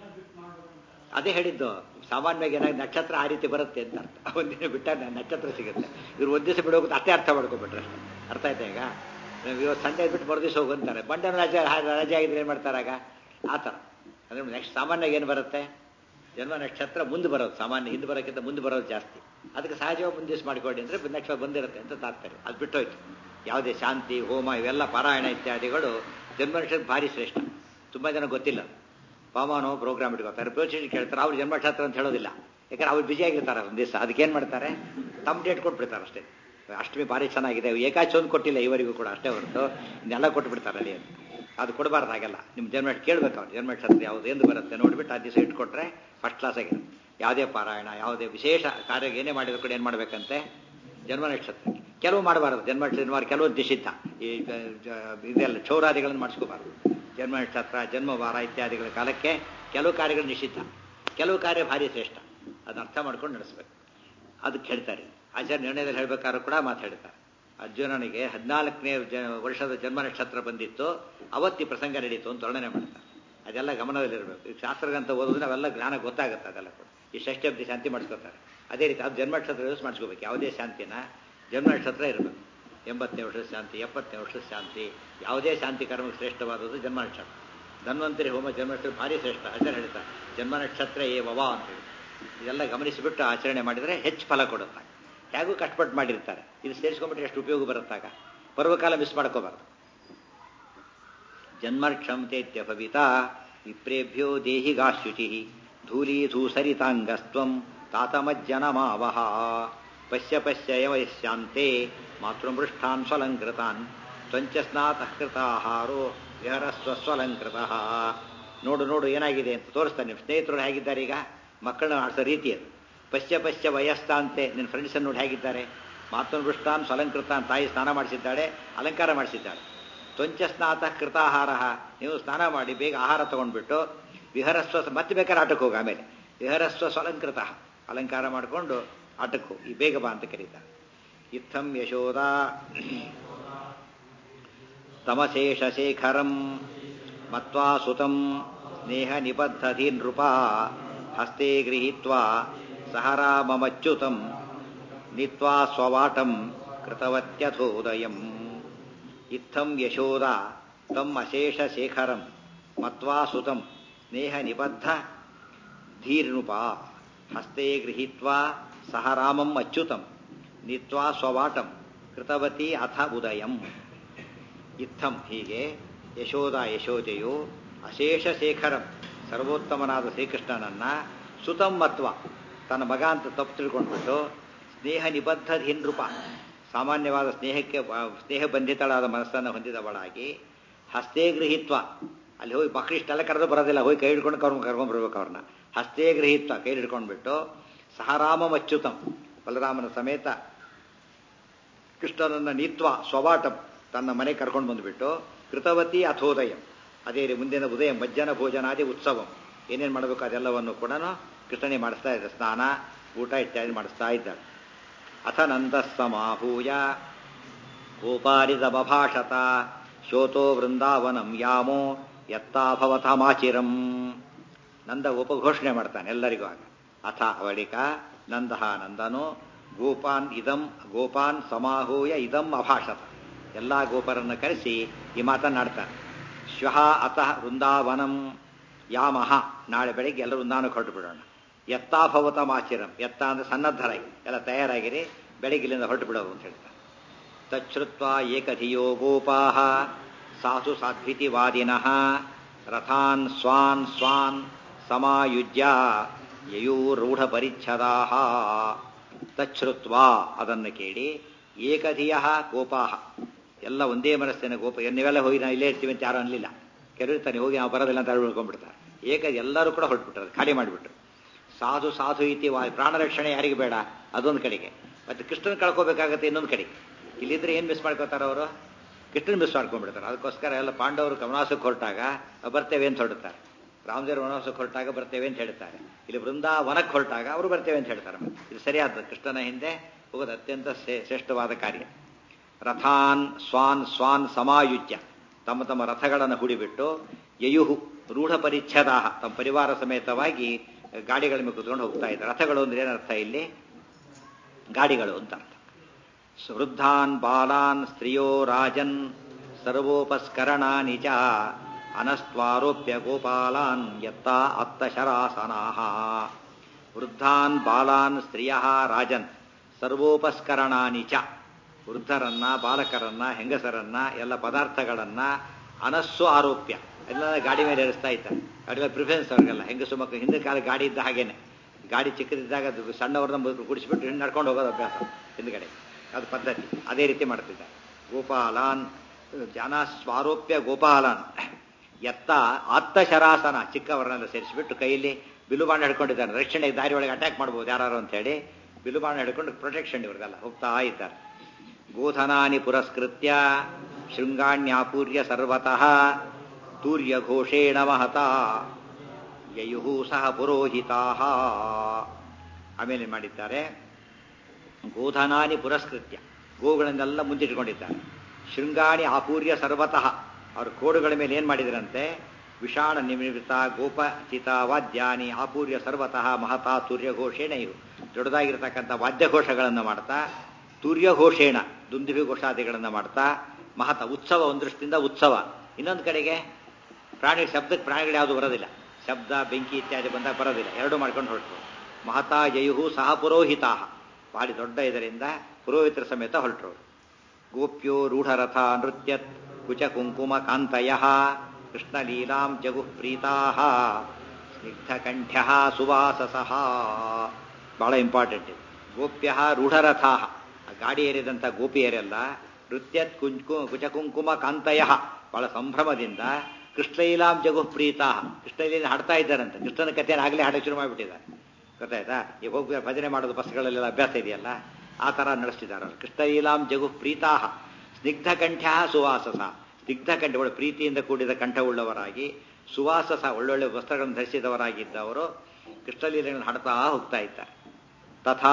ಅದೇ ಹೇಳಿದ್ದು ಸಾಮಾನ್ಯವಾಗಿ ಏನಾಗಿ ನಕ್ಷತ್ರ ಆ ರೀತಿ ಬರುತ್ತೆ ಅಂತ ಅರ್ಥ ಒಂದಿನ ಬಿಟ್ಟ ನಕ್ಷತ್ರ ಸಿಗುತ್ತೆ ಇವ್ರು ಒಂದು ದಿವಸ ಬಿಡೋಕೆ ಅಷ್ಟೇ ಅರ್ಥ ಮಾಡ್ಕೊಬಿಟ್ರೆ ಅಷ್ಟೇ ಅರ್ಥ ಆಯ್ತಾ ಈಗ ಇವತ್ತು ಸಂಡೇ ಬಿಟ್ಟು ಮರು ದಿವಸ ಹೋಗಂತಾರೆ ಬಂಡೆ ರಜೆ ರಜೆ ಆಗಿದ್ರೆ ಏನು ಮಾಡ್ತಾರಾಗ ಆ ಥರ ಅಂದರೆ ನೆಕ್ಸ್ಟ್ ಸಾಮಾನ್ಯವಾಗಿ ಏನು ಬರುತ್ತೆ ಜನ್ಮ ನಕ್ಷತ್ರ ಮುಂದೆ ಬರೋದು ಸಾಮಾನ್ಯ ಹಿಂದೆ ಬರೋಕ್ಕಿಂತ ಮುಂದೆ ಬರೋದು ಜಾಸ್ತಿ ಅದಕ್ಕೆ ಸಹಜವಾಗಿ ಮುಂದೆ ದಿವಸ ಮಾಡಿಕೊಡಿ ಅಂದರೆ ನಕ್ಷತ್ರ ಬಂದಿರುತ್ತೆ ಅಂತ ತಾತ್ತಾರೆ ಅದು ಬಿಟ್ಟೋಯ್ತು ಯಾವುದೇ ಶಾಂತಿ ಹೋಮ ಇವೆಲ್ಲ ಪಾರಾಯಣ ಇತ್ಯಾದಿಗಳು ಜನ್ಮ ನಕ್ಷತ್ರ ಭಾರಿ ಶ್ರೇಷ್ಠ ತುಂಬ ಜನ ಗೊತ್ತಿಲ್ಲ ಪಾಮಾನೋ ಪ್ರೋಗ್ರಾಮ್ ಇಟ್ಕೋತಾರೆ ಪ್ರೋಚಿ ಕೇಳ್ತಾರೆ ಅವ್ರು ಜನ್ಮ ನಕ್ಷತ್ರ ಅಂತ ಹೇಳೋದಿಲ್ಲ ಯಾಕಂದ್ರೆ ಅವ್ರು ಬಿಜಿ ಆಗಿರ್ತಾರೆ ಒಂದು ದಿವಸ ಅದಕ್ಕೆ ಏನು ಮಾಡ್ತಾರೆ ತಮ್ಮ ಡೇಟ್ ಕೊಟ್ಬಿಡ್ತಾರೆ ಅಷ್ಟೇ ಅಷ್ಟಮಿ ಭಾರಿ ಚೆನ್ನಾಗಿದೆ ಏಕಾಚಿ ಒಂದು ಕೊಟ್ಟಿಲ್ಲ ಇವರಿಗೂ ಕೂಡ ಅಷ್ಟೇ ಹೊರತು ಇನ್ನೆಲ್ಲ ಕೊಟ್ಬಿಡ್ತಾರೆ ಅಲ್ಲಿ ಅಂತ ಅದು ಕೊಡಬಾರ್ದು ಹಾಗೆಲ್ಲ ನಿಮ್ಮ ಜನ್ಮ ಕೇಳ್ಬೇಕು ಅವ್ರು ಜನ್ಮ ನಕ್ಷತ್ರ ಯಾವುದು ಎಂದು ಬರುತ್ತೆ ನೋಡಿಬಿಟ್ಟು ಆ ದಿವಸ ಇಟ್ಕೊಟ್ರೆ ಫಸ್ಟ್ ಕ್ಲಾಸ್ ಆಗಿದೆ ಯಾವುದೇ ಪಾರಾಯಣ ಯಾವುದೇ ವಿಶೇಷ ಕಾರ್ಯ ಏನೇ ಮಾಡಿದ್ರು ಕೂಡ ಏನು ಮಾಡಬೇಕಂತೆ ಜನ್ಮ ನಕ್ಷತ್ರ ಕೆಲವು ಮಾಡಬಾರ್ದು ಜನ್ಮ ನಕ್ಷತ್ರ ಕೆಲವು ನಿಷಿದ್ಧ ಈ ಇದೆಲ್ಲ ಚೌರಾದಿಗಳನ್ನು ಮಾಡಿಸ್ಕೋಬಾರ್ದು ಜನ್ಮ ನಕ್ಷತ್ರ ಜನ್ಮವಾರ ಇತ್ಯಾದಿಗಳ ಕಾಲಕ್ಕೆ ಕೆಲವು ಕಾರ್ಯಗಳು ನಿಷಿದ್ಧ ಕೆಲವು ಕಾರ್ಯ ಭಾರಿ ಶ್ರೇಷ್ಠ ಅದನ್ನ ಅರ್ಥ ಮಾಡ್ಕೊಂಡು ನಡೆಸ್ಬೇಕು ಅದಕ್ಕೆ ಹೇಳ್ತಾರೆ ಆಚಾರ್ಯ ನಿರ್ಣಯದಲ್ಲಿ ಹೇಳ್ಬೇಕಾದ್ರೂ ಕೂಡ ಮಾತಾಡ್ತಾರೆ ಅರ್ಜುನನಿಗೆ ಹದಿನಾಲ್ಕನೇ ವರ್ಷದ ಜನ್ಮ ನಕ್ಷತ್ರ ಬಂದಿತ್ತು ಅವತ್ತಿ ಪ್ರಸಂಗ ನಡೀತು ಅಂತ ವರ್ಣನೆ ಮಾಡ್ತಾರೆ ಅದೆಲ್ಲ ಗಮನದಲ್ಲಿರಬೇಕು ಈಗ ಶಾಸ್ತ್ರಗಂತ ಓದೋದ್ರೆ ಅವೆಲ್ಲ ಜ್ಞಾನ ಗೊತ್ತಾಗುತ್ತೆ ಅದೆಲ್ಲ ಕೂಡ ಈ ಷಷ್ಠಬ್ದಿ ಶಾಂತಿ ಮಾಡಿಸ್ಕೊತಾರೆ ಅದೇ ರೀತಿ ಅದು ಜನ್ಮ ನಕ್ಷತ್ರ ಯೂಸ್ ಮಾಡಿಸ್ಕೋಬೇಕು ಯಾವುದೇ ಶಾಂತಿನ ಜನ್ಮ ನಕ್ಷತ್ರ ಇರಬೇಕು ಎಂಬತ್ತನೇ ವರ್ಷದ ಶಾಂತಿ ಎಪ್ಪತ್ತನೇ ವರ್ಷದ ಶಾಂತಿ ಯಾವುದೇ ಶಾಂತಿ ಕರ್ಮಕ್ಕೆ ಶ್ರೇಷ್ಠವಾದದ್ದು ಜನ್ಮ ನಕ್ಷತ್ರ ಧನ್ವಂತರಿ ಹೋಮ ಜನ್ಮ ನಕ್ಷತ್ರ ಭಾರಿ ಶ್ರೇಷ್ಠ ಆಚಾರ್ಯ ಹೇಳ್ತಾರೆ ಜನ್ಮ ನಕ್ಷತ್ರ ಏ ವವ ಅಂತೇಳಿ ಇದೆಲ್ಲ ಗಮನಿಸಿಬಿಟ್ಟು ಆಚರಣೆ ಮಾಡಿದರೆ ಹೆಚ್ಚು ಫಲ ಕೊಡುತ್ತೆ ಹೇಗೂ ಕಷ್ಟಪಟ್ಟು ಮಾಡಿರ್ತಾರೆ ಇದು ಸೇರಿಸ್ಕೊಂಡ್ಬಿಟ್ರೆ ಎಷ್ಟು ಉಪಯೋಗ ಬರುತ್ತಾಗ ಪರ್ವಕಾಲ ಮಿಸ್ ಮಾಡ್ಕೋಬಾರ್ದು ಜನ್ಮಕ್ಷಮತೆತ್ಯ ಭವಿತ ವಿಪ್ರೇಭ್ಯೋ ದೇಹಿಗಾಶುಚಿ ಧೂಲೀಧೂಸರಿತಾಂಗಸ್ತ್ವಂ ತಾತಮಜ್ಜನಮಾವಹ ಪಶ್ಯ ಪಶ್ಯ ಯವಶ್ಯಾಂತೆ ಮಾತೃಮೃಷ್ಟಾನ್ ಸ್ವಲಂಕೃತಾನ್ ತ್ವಂಚ ಸ್ನಾತಃ ಕೃತಾಹಾರೋ ವಿಹರಸ್ವ ಸ್ವಲಂಕೃತಃ ನೋಡು ನೋಡು ಏನಾಗಿದೆ ಅಂತ ತೋರಿಸ್ತಾನೆ ನಿಮ್ಮ ಸ್ನೇಹಿತರು ಹೇಗಿದ್ದಾರೆ ಈಗ ಮಕ್ಕಳನ್ನ ಆಡಿಸೋ ರೀತಿ ಅದು ಪಶ್ಯ ಪಶ್ಯ ವಯಸ್ತ ಅಂತೆ ನಿನ್ನ ಫ್ರೆಂಡ್ಸನ್ನು ನೋಡಿ ಹೇಗಿದ್ದಾರೆ ಮಾತೃಮೃಷ್ಟಾನ್ ಸ್ವಲಂಕೃತಾನ್ ತಾಯಿ ಸ್ನಾನ ಮಾಡಿಸಿದ್ದಾಳೆ ಅಲಂಕಾರ ಮಾಡಿಸಿದ್ದಾಳೆ ತ್ವಂಚ ಸ್ನಾತ ಕೃತಾಹಾರ ನೀವು ಸ್ನಾನ ಮಾಡಿ ಬೇಗ ಆಹಾರ ತಗೊಂಡ್ಬಿಟ್ಟು ವಿಹರಸ್ವ ಮತ್ತೆ ಬೇಕಾದ್ರೆ ಆಟಕ್ಕೆ ಹೋಗಿ ಆಮೇಲೆ ವಿಹರಸ್ವ ಸ್ವಲಂಕೃತ ಅಲಂಕಾರ ಮಾಡಿಕೊಂಡು ಆಟಕ್ಕೆ ಹೋಗಿ ಬೇಗ ಬಾ ಅಂತ ಕರೀತಾರೆ ಇತ್ತಂ ಯಶೋದ ತಮಶೇಷಶೇಖರಂ ಮತ್ವಾ ಸುತಂ ಸ್ನೇಹ ನಿಬದ್ಧಧಿ ನೃಪ ಹಸ್ತೆ ಗೃಹೀತ್ವಾ ಸಹರಾಮಮಚ್ಯುತಂ ನಿತ್ವಾ ಸ್ವವಾಟಂ ಕೃತವತ್ಯಥೋದಯಂ ಇತ್ತಂ ಯಶೋದ ತಮ್ ಅಶೇಷ ಶೇಖರಂ ಮತ್ವಾ ಸುತಂ ಸ್ನೇಹ ನಿಬದ್ಧ ಧೀರ್ನೃಪ ಹಸ್ತೆ ಗೃಹೀತ್ವಾ ಸಹ ರಾಮಂ ಅಚ್ಯುತಂ ನಿತ್ವಾ ಸ್ವವಾಟಂ ಕೃತವತಿ ಅಥ ಉದಯಂ ಇತ್ತಂ ಹೀಗೆ ಯಶೋದ ಯಶೋದೆಯು ಅಶೇಷ ಶೇಖರಂ ಸರ್ವೋತ್ತಮನಾದ ಶ್ರೀಕೃಷ್ಣನನ್ನ ಸುತಂ ಮತ್ವ ತನ್ನ ಮಗ ಅಂತ ತಪ್ಪು ತಿಳ್ಕೊಂಡ್ಬಿಟ್ಟು ಸ್ನೇಹ ನಿಬದ್ಧ ಧೀನ್ರೂಪ ಸಾಮಾನ್ಯವಾದ ಸ್ನೇಹಕ್ಕೆ ಸ್ನೇಹ ಬಂಧಿತಳಾದ ಮನಸ್ಸನ್ನು ಹೊಂದಿದವಳಾಗಿ ಹಸ್ತೇ ಗೃಹೀತ್ವ ಅಲ್ಲಿ ಹೋಗಿ ಮಕ್ಕಳು ಇಷ್ಟೆಲ್ಲ ಕರೆದು ಬರೋದಿಲ್ಲ ಹೋಗಿ ಕೈ ಹಿಡ್ಕೊಂಡು ಕರ್ಕೊಂಡು ಕರ್ಕೊಂಡು ಬರ್ಬೇಕು ಅವ್ರನ್ನ ಹಸ್ತೇ ಗೃಹೀತ್ವ ಕೈ ಹಿಡ್ಕೊಂಡ್ಬಿಟ್ಟು ಸಹರಾಮಂ ಅಚ್ಯುತಂ ಬಲರಾಮನ ಸಮೇತ ಕೃಷ್ಣನನ್ನ ನೀತ್ವ ಸ್ವವಾಟಂ ತನ್ನ ಮನೆ ಕರ್ಕೊಂಡು ಬಂದುಬಿಟ್ಟು ಕೃತವತಿ ಅಥೋದಯಂ ಅದೇ ರೀ ಮುಂದಿನ ಉದಯ ಮಜ್ಜನ ಭೋಜನಾದಿ ಉತ್ಸವಂ ಏನೇನು ಮಾಡಬೇಕು ಅದೆಲ್ಲವನ್ನು ಕೂಡ ಕೃಷ್ಣನೇ ಮಾಡಿಸ್ತಾ ಇದ್ದ ಸ್ನಾನ ಊಟ ಇತ್ಯಾದಿ ಮಾಡಿಸ್ತಾ ಇದ್ದಾಳೆ ಅಥ ನಂದಸ್ಸಮಾಹೂಯ ಗೋಪಾರಿದಭಾಷತ ಶೋತೋ ವೃಂದಾವನಂ ಯಾಮೋ ಯತ್ತಾಭವತಮಾಚಿರಂ ನಂದ ಉಪಘೋಷಣೆ ಮಾಡ್ತಾನೆ ಎಲ್ಲರಿಗೂ ಆಗ ಅಥ ಅವಳಿಕ ನಂದಃ ನಂದನು ಗೋಪಾನ್ ಇದಂ ಗೋಪಾನ್ ಸಮಾಹೂಯ ಇದಂ ಅಭಾಷತ ಎಲ್ಲ ಗೋಪರನ್ನು ಕರೆಸಿ ಈ ಮಾತನ್ನಾಡ್ತಾನೆ ಶ್ವಃ ಅತಃ ವೃಂದಾವನಂ ಯಾಮಹ ನಾಳೆ ಬೆಳಿಗ್ಗೆ ಎಲ್ಲರೂ ವೃಂದಾವನಕ್ಕೆ ಹೊರಟು ಬಿಡೋಣ ಎತ್ತಾಭವತಮಾಚಿರಂ ಎತ್ತ ಅಂದ್ರೆ ಸನ್ನದ್ಧರಾಗಿ ಎಲ್ಲ ತಯಾರಾಗಿರಿ ಬೆಳಿಗ್ಗೆ ಇಲ್ಲಿಂದ ಹೊರಟು ಬಿಡೋದು ಅಂತ ಹೇಳ್ತಾರೆ ತಚ್ಛ್ರುತ್ವ ಏಕಧಿಯೋ ಗೋಪಾಹ ಸಾಸು ಸಾಧ್ವಿತಿವಾದಿನಃ ರಥಾನ್ ಸ್ವಾನ್ ಸ್ವಾನ್ ಸಮಾಯುಜ್ಯ ಯಯೂರೂಢ ಪರಿಚ್ಛದಾ ತಚ್ಛ್ರುತ್ವ ಅದನ್ನು ಕೇಳಿ ಏಕಧಿಯ ಗೋಪಾಹ ಎಲ್ಲ ಒಂದೇ ಮನಸ್ಸಿನ ಗೋಪ ನೀವೆಲ್ಲ ಹೋಗಿ ನಾವು ಇಲ್ಲೇ ಇರ್ತೀವಿ ಅಂತ ಯಾರು ಅನ್ನಲಿಲ್ಲ ಕೆಲವರು ಇರ್ತಾನೆ ಹೋಗಿ ನಾವು ಬರೋದಿಲ್ಲ ಅಂತ ಹೇಳ್ಕೊಂಡ್ಬಿಡ್ತಾರೆ ಏಕ ಎಲ್ಲರೂ ಕೂಡ ಹೊರಟ್ಬಿಟ್ರು ಖಾಲಿ ಮಾಡಿಬಿಟ್ರು ಸಾಧು ಸಾಧು ಇತಿ ವಾ ಪ್ರಾಣ ರಕ್ಷಣೆ ಯಾರಿಗೆ ಬೇಡ ಅದೊಂದು ಕಡೆಗೆ ಮತ್ತೆ ಕೃಷ್ಣನ ಕಳ್ಕೋಬೇಕಾಗತ್ತೆ ಇನ್ನೊಂದು ಕಡೆಗೆ ಇಲ್ಲಿದ್ರೆ ಏನು ಮಿಸ್ ಮಾಡ್ಕೋತಾರೆ ಅವರು ಕೃಷ್ಣನ ಮಿಸ್ ಮಾಡ್ಕೊಂಡ್ಬಿಡ್ತಾರೆ ಅದಕ್ಕೋಸ್ಕರ ಎಲ್ಲ ಪಾಂಡವರು ಕಮನಾಸಕ್ಕೆ ಹೊರಟಾಗ ಬರ್ತೇವೆ ಅಂತ ಹೊರಡುತ್ತಾರೆ ರಾಮದೇವರು ವನವಾಸಕ್ಕೆ ಹೊರಟಾಗ ಬರ್ತೇವೆ ಅಂತ ಹೇಳ್ತಾರೆ ಇಲ್ಲಿ ವೃಂದಾವನಕ್ಕೆ ಹೊರಟಾಗ ಅವರು ಬರ್ತೇವೆ ಅಂತ ಹೇಳ್ತಾರೆ ಇದು ಸರಿಯಾದ ಕೃಷ್ಣನ ಹಿಂದೆ ಹೋಗೋದು ಅತ್ಯಂತ ಶ್ರೇಷ್ಠವಾದ ಕಾರ್ಯ ರಥಾನ್ ಸ್ವಾನ್ ಸ್ವಾನ್ ಸಮಾಯುಜ್ಯ ತಮ್ಮ ತಮ್ಮ ರಥಗಳನ್ನು ಹುಡಿಬಿಟ್ಟು ಯಯುಹು ರೂಢ ಪರಿಚ್ಛದ ತಮ್ಮ ಪರಿವಾರ ಸಮೇತವಾಗಿ ಗಾಡಿಗಳ ಮೇಲೆ ಕುತ್ಕೊಂಡು ಹೋಗ್ತಾ ಇದ್ದಾರೆ ರಥಗಳು ಅಂದ್ರೆ ಏನರ್ಥ ಇಲ್ಲಿ ಗಾಡಿಗಳು ಅಂತ ಅರ್ಥ ವೃದ್ಧಾನ್ ಬಾಲಾನ್ ಸ್ತ್ರೀಯೋ ರಾಜನ್ ಸರ್ವೋಪಸ್ಕರಣಾನಿ ಚ ಅನಸ್ತ್ವಾರೋಪ್ಯ ಗೋಪಾಲಾನ್ ಯತ್ತ ಅತ್ತಶರಾಸನಾ ವೃದ್ಧಾನ್ ಬಾಲಾನ್ ಸ್ತ್ರೀಯ ರಾಜನ್ ಸರ್ವೋಪಸ್ಕರಣಾನಿ ಚ ವೃದ್ಧರನ್ನ ಬಾಲಕರನ್ನ ಹೆಂಗಸರನ್ನ ಎಲ್ಲ ಪದಾರ್ಥಗಳನ್ನ ಅನಸ್ಸು ಆರೋಪ್ಯ ಎಲ್ಲ ಗಾಡಿ ಮೇಲೆ ಏರಿಸ್ತಾ ಇದ್ದಾರೆ ಗಾಡಿ ಮೇಲೆ ಪ್ರಿಫರೆನ್ಸ್ ಅವ್ರಿಗೆಲ್ಲ ಹೆಂಗಸು ಮಕ್ಕಳು ಹಿಂದಿನ ಕಾಲ ಗಾಡಿ ಇದ್ದ ಹಾಗೇನೆ ಗಾಡಿ ಚಿಕ್ಕದಿದ್ದಾಗ ಅದು ಸಣ್ಣವ್ರನ್ನ ಕುಡಿಸ್ಬಿಟ್ಟು ನಡ್ಕೊಂಡು ಹೋಗೋದು ಅಭ್ಯಾಸ ಹಿಂದ್ಗಡೆ ಅದು ಪದ್ಧತಿ ಅದೇ ರೀತಿ ಮಾಡ್ತಿದ್ದಾರೆ ಗೋಪಾಲಾನ್ ಜನ ಸ್ವಾರೋಪ್ಯ ಗೋಪಾಲಾನ್ ಎತ್ತ ಆತ್ತಶರಾಸನ ಚಿಕ್ಕವರನ್ನೆಲ್ಲ ಸೇರಿಸಿಬಿಟ್ಟು ಕೈಯಲ್ಲಿ ಬಿಲುಬಾಣ ಹಿಡ್ಕೊಂಡಿದ್ದಾರೆ ರಕ್ಷಣೆ ದಾರಿ ಒಳಗೆ ಅಟ್ಯಾಕ್ ಮಾಡ್ಬೋದು ಯಾರು ಅಂತ ಹೇಳಿ ಬಿಲುಬಾಣ ಹಿಡ್ಕೊಂಡು ಪ್ರೊಟೆಕ್ಷನ್ ಇವ್ರಿಗೆಲ್ಲ ಹೋಗ್ತಾ ಇದ್ದಾರೆ ಗೋಧನಾನಿ ಪುರಸ್ಕೃತ್ಯ ಶೃಂಗಾಣ್ಯಾಪೂರ್ಯ ಸರ್ವತಃ ತೂರ್ಯ ಘೋಷೇಣ ಮಹತ ಯಯು ಸಹ ಪುರೋಹಿತಾ ಆಮೇಲೆ ಮಾಡಿದ್ದಾರೆ ಗೋಧನಾನಿ ಪುರಸ್ಕೃತ್ಯ ಗೋಗಳನ್ನೆಲ್ಲ ಮುಂದಿಟ್ಕೊಂಡಿದ್ದಾರೆ ಶೃಂಗಾಣಿ ಆಪೂರ್ಯ ಸರ್ವತಃ ಅವರು ಕೋಡುಗಳ ಮೇಲೆ ಏನು ಮಾಡಿದರಂತೆ ವಿಷಾಣ ನಿಮಿತ್ತ ಗೋಪಚಿತ ವಾದ್ಯಾನಿ ಆಪೂರ್ಯ ಸರ್ವತಃ ಮಹತಾ ಸೂರ್ಯಘೋಷೇಣ ಇವು ದೊಡ್ಡದಾಗಿರ್ತಕ್ಕಂಥ ವಾದ್ಯಘೋಷಗಳನ್ನು ಮಾಡ್ತಾ ತೂರ್ಯಘೋಷೇಣ ದುಂದುಭಿ ಘೋಷಾದಿಗಳನ್ನು ಮಾಡ್ತಾ ಮಹತ ಉತ್ಸವ ಒಂದು ದೃಷ್ಟಿಯಿಂದ ಉತ್ಸವ ಇನ್ನೊಂದು ಕಡೆಗೆ ಪ್ರಾಣಿ ಶಬ್ದಕ್ಕೆ ಪ್ರಾಣಿಗಳು ಯಾವುದು ಬರೋದಿಲ್ಲ ಶಬ್ದ ಬೆಂಕಿ ಇತ್ಯಾದಿ ಬಂದಾಗ ಬರೋದಿಲ್ಲ ಎರಡೂ ಮಾಡ್ಕೊಂಡು ಹೊರಟರು ಮಹತಾ ಜಯುಹು ಸಹ ಪುರೋಹಿತಾ ಭಾರಿ ದೊಡ್ಡ ಇದರಿಂದ ಪುರೋಹಿತರ ಸಮೇತ ಹೊರಟರು ಗೋಪ್ಯೋ ರೂಢರಥ ನೃತ್ಯತ್ ಕುಚ ಕುಂಕುಮ ಕಾಂತಯ ಕೃಷ್ಣಲೀಲಾಂ ಜಗು ಪ್ರೀತಾ ಸ್ನಿಗ್ಧಕಂಠ್ಯ ಸುವಾಸಸಃ ಬಹಳ ಇಂಪಾರ್ಟೆಂಟ್ ಇದು ಗೋಪ್ಯ ರೂಢರಥಾ ಗಾಡಿ ಏರಿದಂಥ ಗೋಪಿಯರೆಲ್ಲ ನೃತ್ಯತ್ ಕುಂಕು ಕುಚಕುಂಕುಮ ಕಾಂತಯ ಬಹಳ ಸಂಭ್ರಮದಿಂದ ಕೃಷ್ಣಲೀಲಾಂ ಜಗು ಪ್ರೀತಾ ಕೃಷ್ಣಲೀಲ ಹಾಡ್ತಾ ಇದ್ದಾರಂತೆ ಕೃಷ್ಣನ ಕಥೆಯನ್ನು ಆಗಲೇ ಹಾಡಕ್ಕೆ ಶುರು ಮಾಡಿಬಿಟ್ಟಿದ್ದಾರೆ ಗೊತ್ತಾಯ್ತಾ ಈಗ ಹೋಗಿ ಭಜನೆ ಮಾಡೋದು ಬಸ್ಗಳಲ್ಲೆಲ್ಲ ಅಭ್ಯಾಸ ಇದೆಯಲ್ಲ ಆ ಥರ ನಡೆಸ್ತಿದ್ದಾರೆ ಅವರು ಕೃಷ್ಣಲೀಲಾಂ ಜಗು ಪ್ರೀತಾ ಸ್ನಿಗ್ಧ ಕಂಠ್ಯ ಸುವಾಸಸ ಸ್ನಿಗ್ಧ ಕಂಠ ಒಳ್ಳೆ ಪ್ರೀತಿಯಿಂದ ಕೂಡಿದ ಕಂಠವುಳ್ಳವರಾಗಿ ಸುವಾಸಸ ಒಳ್ಳೊಳ್ಳೆ ವಸ್ತ್ರಗಳನ್ನು ಧರಿಸಿದವರಾಗಿದ್ದವರು ಕೃಷ್ಣಲೀಲೆಗಳನ್ನು ಹಾಡ್ತಾ ಹೋಗ್ತಾ ಇದ್ದಾರೆ ತಥಾ